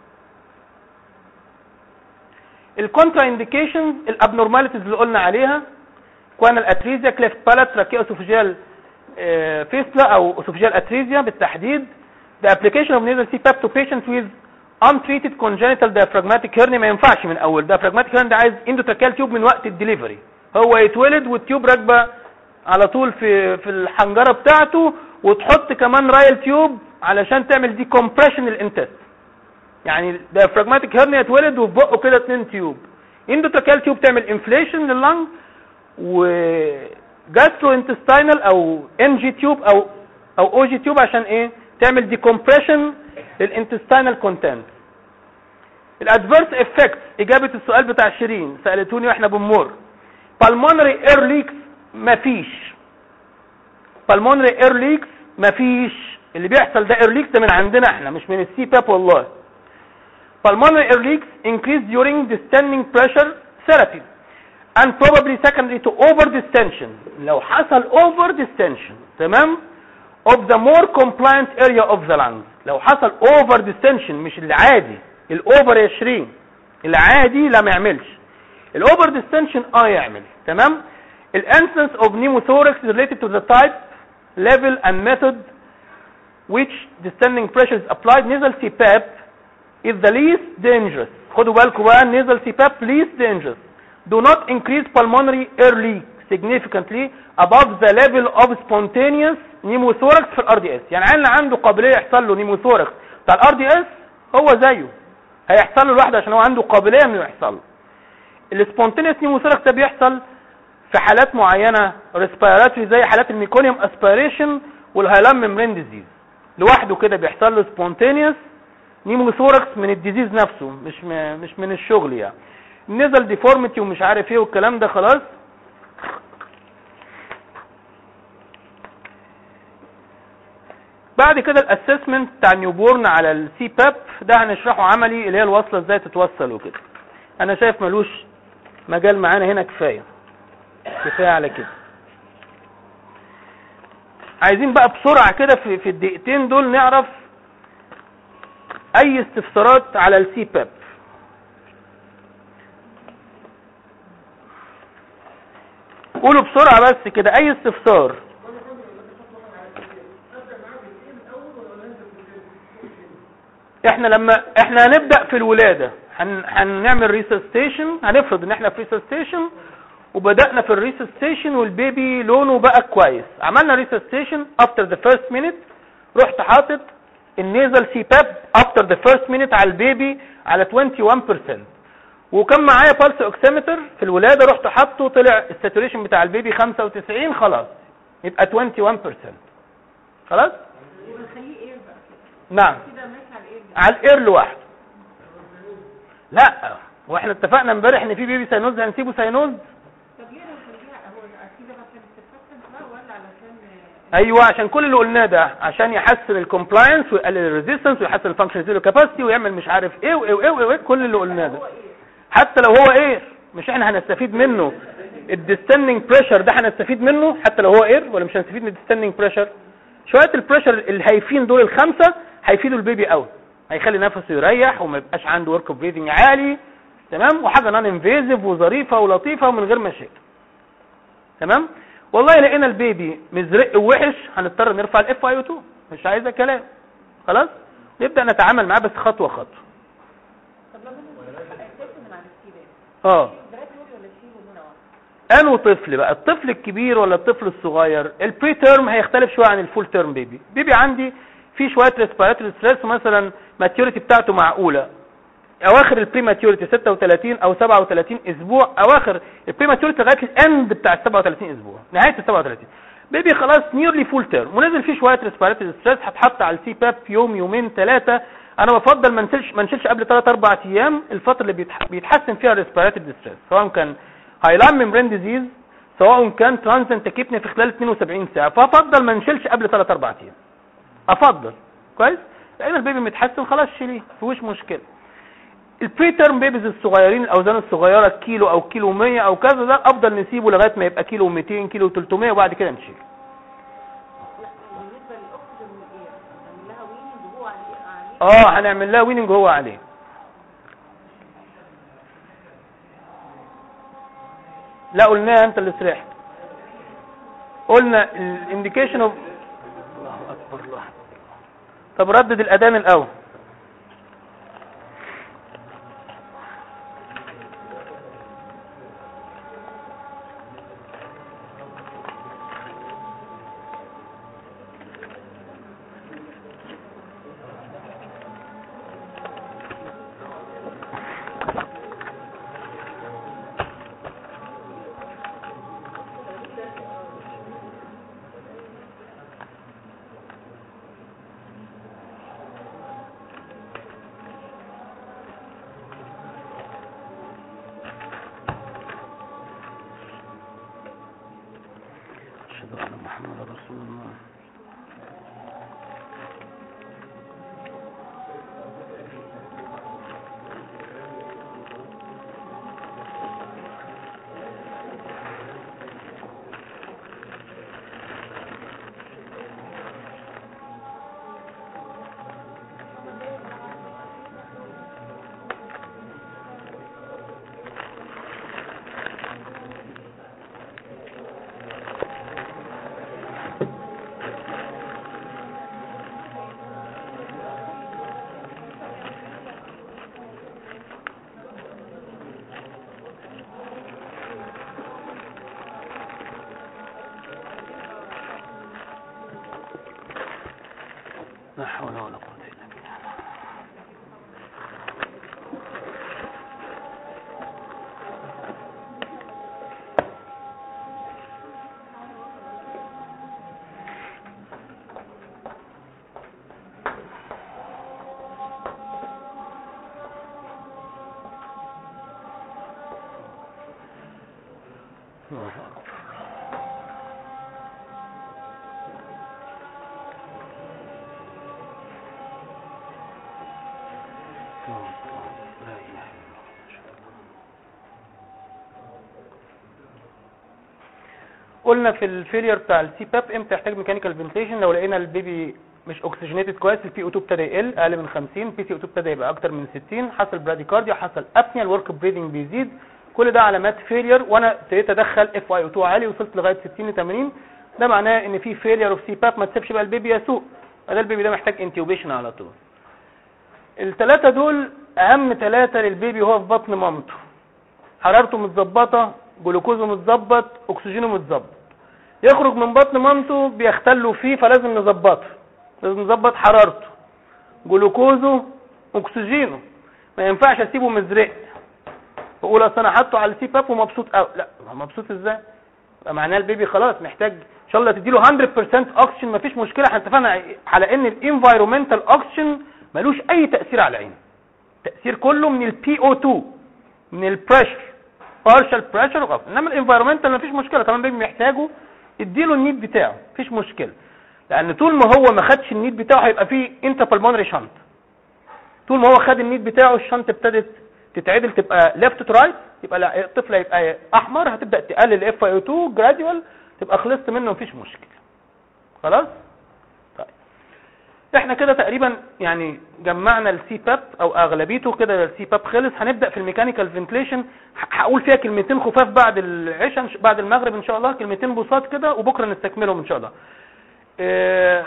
Speaker 1: الكونترا انديكيشنز الابنورماليتيز اللي قلنا عليها كوانال اتريزيا كليفت بالات تراكيا اسوفيجيال فيسلا او اسوفيجيال اتريزيا بالتحديد the application of nasal CPAP to patients with untreated congenital diaphragmatic hernia ما ينفعش من اول diaphragmatic hernia ده عايز endotracheal تيوب من وقت الدليفري هو يتولد والتيوب راكبه على طول في في الحنجره بتاعته وتحط كمان رايل تيوب علشان تعمل دي كومبريشن للانتست يعني diaphragmatic hernia يتولد وفي بقه كده اتنين تيوب endotracheal تيوب تعمل انفليشن لللنج وجاسترو انتستينال او ان جي تيوب او او او جي تيوب عشان ايه تعمل ديكومبريشن للانتستينال كونتنت الادفيرس افكت اجابه السؤال بتاع شيرين سالتوني واحنا بنمر pulmonary air leaks مفيش pulmonary air leaks مفيش اللي بيحصل ده air leaks ده من عندنا احنا مش من السي باب والله pulmonary air leaks increase during distending pressure therapy and probably secondary to over distension لو حصل over distension تمام of the more compliant area of the lungs لو حصل over distension مش العادي الاوفر يا شيرين العادي لا ما يعملش الاوفر distension اه يعمل تمام الانسنس of pneumothorax is related to the type level and method which distending pressure is applied nasal CPAP is the least dangerous خدوا بالكم بقى nasal CPAP least dangerous do not increase pulmonary air leak significantly above the level of spontaneous pneumothorax في الار دي اس يعني عيل عنده قابليه يحصل له pneumothorax بتاع الار دي اس هو زيه هيحصل له لوحده عشان هو عنده قابليه انه يحصل له السبونتينيوس pneumothorax ده بيحصل في حالات معينه ريسبيراتوري زي حالات الميكونيوم اسبيريشن والهايلام ميمبرين ديزيز لوحده كده بيحصل له سبونتينيوس نيموثوركس من الديزيز نفسه مش م... مش من الشغل يعني النزل ديفورميتي ومش عارف ايه والكلام ده خلاص بعد كده الاسسمنت بتاع النيوبورن على السي باب ده هنشرحه عملي اللي هي الوصله ازاي تتوصل وكده انا شايف ملوش مجال معانا هنا كفايه كفايه على كده عايزين بقى بسرعه كده في في الدقيقتين دول نعرف اي استفسارات على السي باب قولوا بسرعة بس كده اي استفسار احنا لما احنا هنبدأ في الولادة هن... هنعمل ريسستيشن هنفرض ان احنا في ريسستيشن وبدأنا في الريسستيشن والبيبي لونه بقى كويس عملنا ريسستيشن افتر ذا فيرست مينيت رحت حاطط النيزل سي باب افتر ذا فيرست مينيت على البيبي على 21% وكان معايا بالس اوكسيمتر في الولاده رحت حاطه طلع الساتوريشن بتاع البيبي 95 خلاص يبقى 21% خلاص
Speaker 5: ونخليه ايه بقى
Speaker 1: نعم
Speaker 5: كده ماشي على ايه
Speaker 1: على الاير لوحده لا واحنا اتفقنا امبارح ان في بيبي ساينوز هنسيبه ساينوز
Speaker 5: طب ليه نخليها هو اكيد عشان السبكتنت بقى ولا علشان
Speaker 1: ايوه عشان كل اللي قلناه ده عشان يحسن الكومبلاينس ويقلل الريزيستنس ويحسن الفانكشن زيرو كاباسيتي ويعمل مش عارف ايه وايه وايه وايه كل اللي قلناه ده حتى لو هو اير مش احنا هنستفيد منه الديستندنج بريشر ده هنستفيد منه حتى لو هو اير ولا مش هنستفيد من الديستندنج بريشر شويه البريشر الهايفين دول الخمسه هيفيدوا البيبي قوي هيخلي نفسه يريح وما يبقاش عنده ورك اوف بريذنج عالي تمام وحاجه نون انفيزيف وظريفه ولطيفه ومن غير مشاكل تمام والله لقينا البيبي مزرق ووحش هنضطر نرفع الاف اي 2 مش عايزه كلام خلاص نبدا نتعامل معاه بس خطوه خطوه
Speaker 5: طب لما اساسا من على السيبان
Speaker 1: اه
Speaker 5: دراسه ولا شيء ومنى واحده
Speaker 1: انو طفل بقى الطفل الكبير ولا الطفل الصغير البري تيرم هيختلف شويه عن الفول تيرم بيبي بيبي عندي في شويه ريسبيراتوري ستريس مثلا ماتيوريتي بتاعته معقوله اواخر البري ماتيوريتي 36 او 37 اسبوع اواخر البري ماتيوريتي لغايه الاند بتاع ال 37 اسبوع نهايه ال 37 بيبي خلاص نيرلي فول تيرم ونزل فيه شويه ريسبيراتوري ستريس هتحط على السي باب يوم يومين ثلاثه انا بفضل ما نشيلش ما نشيلش قبل 3 4 ايام الفتره اللي بيتح- بيتحسن فيها الريسبيراتوري ستريس سواء كان هايلان ميمبرين ديزيز سواء كان ترانزنت كيبني في خلال 72 ساعه فافضل ما نشيلش قبل 3 4 ايام افضل كويس لان البيبي متحسن خلاص شيليه مفيش مشكله البري تيرم بيبيز الصغيرين الاوزان الصغيره كيلو او كيلو 100 او كذا ده افضل نسيبه لغايه ما يبقى كيلو 200 كيلو 300 وبعد كده نشيله
Speaker 5: لا بالنسبه للاكسجين ايه نعمل لها ويننج وهو عليه عليه
Speaker 1: اه هنعمل لها ويننج هو عليه لا قلناها انت اللي سرحت قلنا الانديكيشن اوف الله اكبر الله طب ردد الاذان الاول أشهد أن محمد رسول الله لا حول ولا قوة إلا بالله الله أكبر لا إله إلا الله قلنا في الفيلير بتاع السي باب امتى يحتاج ميكانيكال فنتيشن لو لقينا البيبي مش اوكسجينيتد كويس البي او 2 ابتدى يقل اقل من 50 بي سي او 2 ابتدى يبقى اكتر من 60 حصل براديكارديا حصل ابنيا الورك بريدنج بيزيد كل ده علامات فيلير وانا ابتديت ادخل اف اي او 2 عالي وصلت لغايه 60 ل 80 ده معناه ان في فيلير اوف سي باب ما تسيبش بقى البيبي يسوق ده البيبي ده محتاج انتيوبيشن على طول الثلاثه دول اهم ثلاثه للبيبي وهو في بطن مامته حرارته متظبطه جلوكوزه متظبط اكسجينه متظبط يخرج من بطن مامته بيختلوا فيه فلازم نظبطه لازم نظبط حرارته جلوكوزه اكسجينه ما ينفعش اسيبه مزرق واقول اصل انا حاطه على السي باب ومبسوط قوي لا ما مبسوط ازاي يبقى معناه البيبي خلاص محتاج ان شاء الله تديله 100% اكسجين مفيش مشكله احنا اتفقنا على ان الانفايرومنتال اكسجين ملوش اي تاثير على العين التاثير كله من البي او 2 من البريشر بارشال بريشر انما الانفايرومنتال مفيش مشكله طبعا البيبي محتاجه اديله النيد بتاعه مفيش مشكله لان طول ما هو ما خدش النيد بتاعه هيبقى فيه انتر بالمونري شنط طول ما هو خد النيد بتاعه الشنط ابتدت تتعدل تبقى ليفت تو رايت يبقى لا- الطفل هيبقى احمر هتبدا تقلل اف اي 2 جراديوال تبقى خلصت منه مفيش مشكله خلاص طيب احنا كده تقريبا يعني جمعنا السي باب او اغلبيته كده السي باب خلص هنبدا في الميكانيكال فنتليشن هقول فيها كلمتين خفاف بعد العشاء بعد المغرب ان شاء الله كلمتين بساط كده وبكره نستكملهم ان شاء الله اه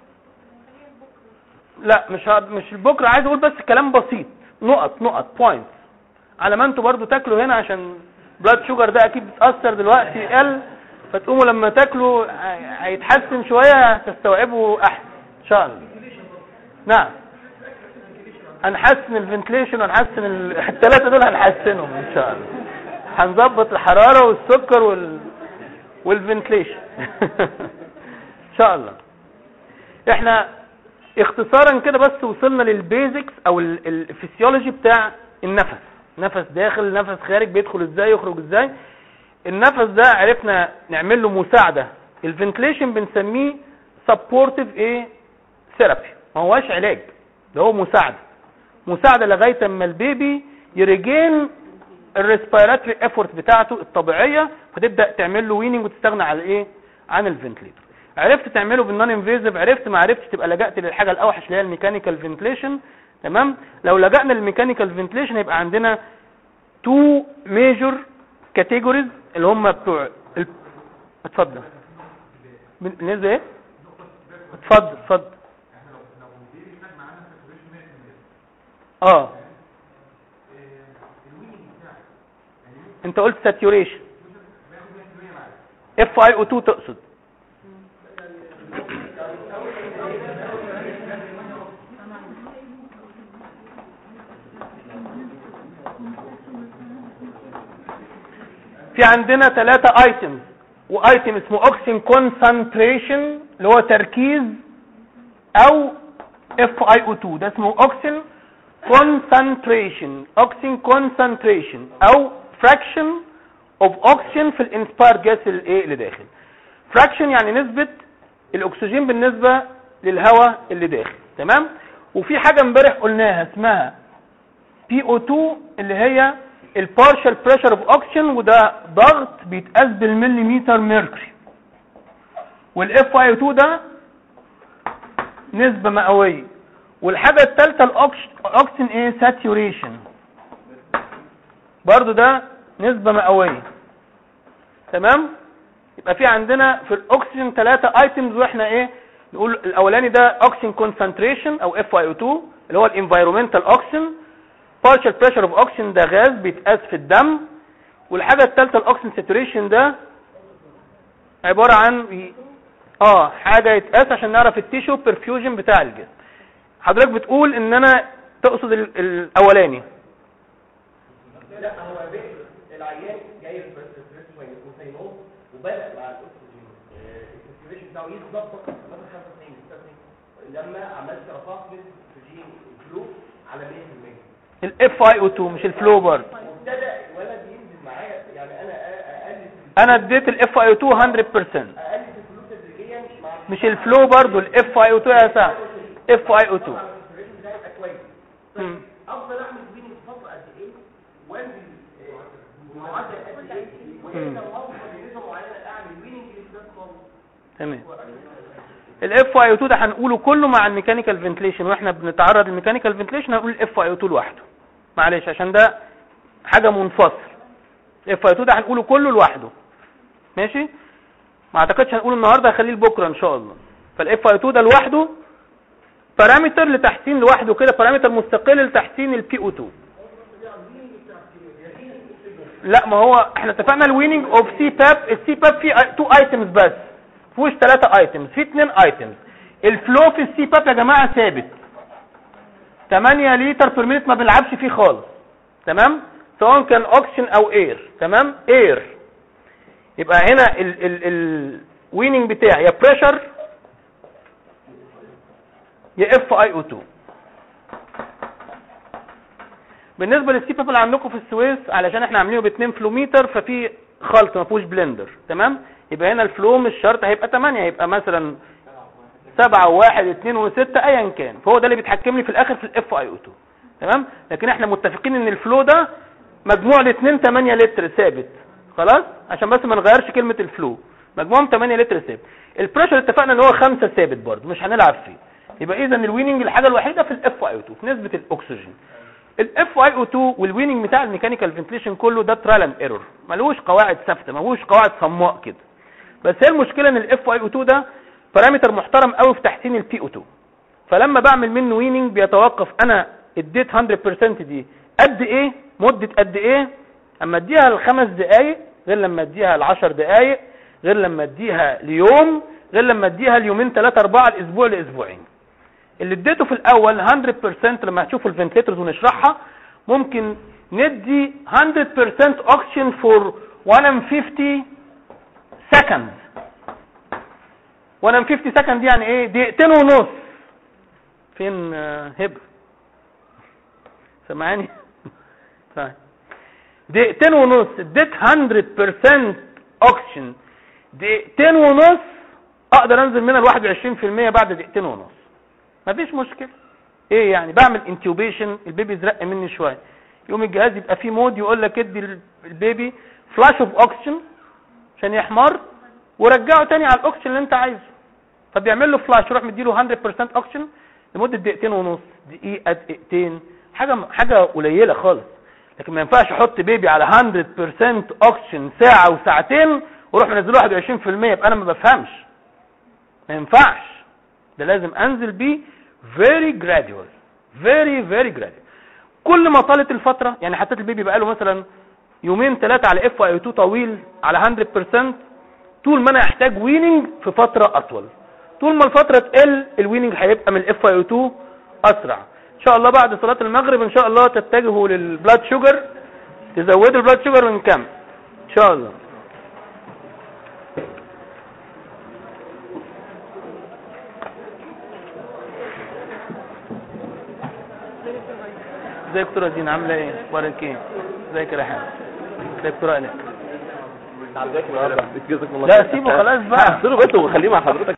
Speaker 1: لا مش ه- مش بكره عايز اقول بس كلام بسيط نقط نقط بوينت على ما انتوا برضو تاكلوا هنا عشان بلاد شوجر ده اكيد بتاثر دلوقتي قل فتقوموا لما تاكلوا ه- هيتحسن شويه تستوعبوا احسن ان شاء الله نعم هنحسن الفنتليشن ونحسن ال- الثلاثه دول هنحسنهم ان شاء الله هنظبط الحراره والسكر وال والفنتليشن ان شاء الله احنا اختصارا كده بس وصلنا للبيزكس او ال- ال- الفسيولوجي بتاع النفس نفس داخل نفس خارج بيدخل ازاي يخرج ازاي النفس ده عرفنا نعمل له مساعده الفنتليشن بنسميه سبورتيف ايه ثيرابي ما هواش علاج ده هو مساعده مساعده لغايه اما البيبي يريجين الريسبيراتوري افورت بتاعته الطبيعيه فتبدا تعمل له ويننج وتستغنى على ايه عن الفنتليتر عرفت تعمله بالنون انفيزيف عرفت ما عرفتش تبقى لجأت للحاجه الاوحش اللي هي الميكانيكال فنتليشن تمام لو لجأنا للميكانيكال فنتليشن يبقى عندنا تو ميجور كاتيجوريز اللي هم بتوع ال... اتفضل من- بالنسبه ايه اتفضل اتفضل اه انت قلت ساتيوريشن اف اي او 2 تقصد في عندنا ثلاثة ايتمز وايتم اسمه اوكسين كونسنتريشن اللي هو تركيز او اف اي او 2 ده اسمه اوكسين كونسنتريشن اوكسين كونسنتريشن او fraction of oxygen في الانسبايرد جاس الايه اللي داخل fraction يعني نسبة الاكسجين بالنسبة للهواء اللي داخل تمام وفي حاجة امبارح قلناها اسمها PO2 اللي هي البارشال بريشر اوف اوكسجين وده ضغط بيتقاس بالمليمتر ميركوري والاف اي 2 ده نسبة مئوية والحاجة الثالثة الاوكسجين ايه ساتيوريشن برضو ده نسبة مئوية تمام يبقى في عندنا في الاكسجين ثلاثة ايتمز واحنا ايه نقول الاولاني ده اوكسجين كونسنتريشن او اف اي او 2 اللي هو الانفايرومنتال اوكسجين partial pressure اوف اوكسجين ده غاز بيتقاس في الدم والحاجة الثالثة الاوكسجين ساتوريشن ده عبارة عن اه حاجة يتقاس عشان نعرف التيشو برفيوجن بتاع الجسم حضرتك بتقول ان انا تقصد ال- الاولاني
Speaker 2: لا هو بيقفل العيان جاي في بريس وسينوز وبدأ مع الاكسجين السيريشن بتاعه يتظبط مثلا 95 96 لما عملت رفعت نسبه الاكسجين الفلو على 100%
Speaker 1: الاف اي او 2 مش الفلو برضه
Speaker 2: وابتدى الولد ينزل معايا يعني انا أ- اقلل في-
Speaker 1: انا اديت الاف اي او 2 100%
Speaker 2: اقلل في الفلو تدريجيا مع
Speaker 1: مش الفلو برضه الاف اي او 2 يا سام اف اي او 2
Speaker 2: طبعا السيريشن بتاعي يبقى كويس
Speaker 1: مم.
Speaker 2: افضل اعمل بين فتره قد ايه وانزل آه، معدل قد ايه
Speaker 1: مم.
Speaker 2: وانا اوصل لنسبه معينه اعمل ويننج للناس خالص
Speaker 1: تمام الاف اي او 2 ده هنقوله كله مع الميكانيكال فنتليشن واحنا بنتعرض للميكانيكال فنتليشن هنقول الاف اي او 2 لوحده معلش عشان ده حاجه منفصل الاف اي او 2 ده هنقوله كله لوحده ماشي ما اعتقدش هنقوله النهارده هخليه لبكره ان شاء الله فالاف اي 2 ده لوحده بارامتر لتحسين لوحده كده بارامتر مستقل لتحسين البي او 2 لا ما هو احنا اتفقنا الويننج اوف سي باب السي باب فيه تو ايتمز بس فيهوش ثلاثه ايتمز فيه اثنين ايتمز الفلو في السي باب يا جماعه ثابت 8 لتر بير مينيت ما بنلعبش فيه خالص تمام سواء كان اوكسجين او اير تمام اير يبقى هنا ال ال الويننج بتاعي يا بريشر يا اف اي او 2 بالنسبه للسي باب اللي عندكم في السويس علشان احنا عاملينه ب 2 فلوميتر ففي خلط ما فيهوش بلندر تمام يبقى هنا الفلو مش شرط هيبقى 8 هيبقى مثلا 7 و1 2 و6 ايا كان فهو ده اللي بيتحكم لي في الاخر في الاف اي او 2 تمام لكن احنا متفقين ان الفلو ده مجموع الاثنين 8 لتر ثابت خلاص عشان بس ما نغيرش كلمه الفلو مجموعهم 8 لتر ثابت البريشر اتفقنا ان هو 5 ثابت برضه مش هنلعب فيه يبقى اذا الويننج الحاجه الوحيده في الاف اي او 2 في نسبه الاكسجين الاف اي او 2 والويننج بتاع الميكانيكال فنتليشن كله ده ترايل اند ايرور ملوش قواعد ثابته ملوش قواعد صماء كده بس هي المشكله ان الاف اي او 2 ده بارامتر محترم قوي في تحسين البي او 2 فلما بعمل منه ويننج بيتوقف انا اديت 100% دي قد ايه مده قد ايه اما اديها الخمس دقائق غير لما اديها العشر دقائق غير لما اديها ليوم غير لما اديها اليومين ثلاثة أربعة الأسبوع لأسبوعين اللي اديته في الأول 100% لما هتشوفوا الفنتليترز ونشرحها ممكن ندي 100% اوكسجين فور 150 سكند 150 سكند دي يعني ايه دقيقتين ونص فين آه، هبه سمعاني طيب دقيقتين ونص اديت 100% اوكسجين دقيقتين ونص اقدر انزل منها ل 21% بعد دقيقتين ونص مفيش مشكله ايه يعني بعمل انتوبيشن البيبي يزرق مني شويه يقوم الجهاز يبقى فيه مود يقول لك ادي البيبي فلاش اوف اوكسجين عشان يحمر ورجعه تاني على الاكسجين اللي انت عايزه فبيعمل له فلاش يروح مديله 100% اوكسجين لمده دقيقتين ونص دقيقه دقيقتين حاجه حاجه قليله خالص لكن ما ينفعش احط بيبي على 100% اوكسجين ساعه وساعتين واروح منزله 21% يبقى انا ما بفهمش ما ينفعش ده لازم انزل بيه very gradual very very gradual كل ما طالت الفتره يعني حطيت البيبي بقاله مثلا يومين ثلاثه على اف اي 2 طويل على 100% طول ما انا احتاج ويننج في فتره اطول طول ما الفتره تقل الويننج هيبقى من الاف اي 2 اسرع ان شاء الله بعد صلاه المغرب ان شاء الله تتجهوا للبلاد شوجر تزودوا البلاد شوجر ونكمل ان شاء الله ازيك يا دكتوره زينه عامله ايه اخبارك ايه ازيك يا ريحان ازيك يا دكتوره الاء
Speaker 6: جزاك الله
Speaker 1: لا سيبه خلاص بقى
Speaker 6: سيبه بس وخليه مع حضرتك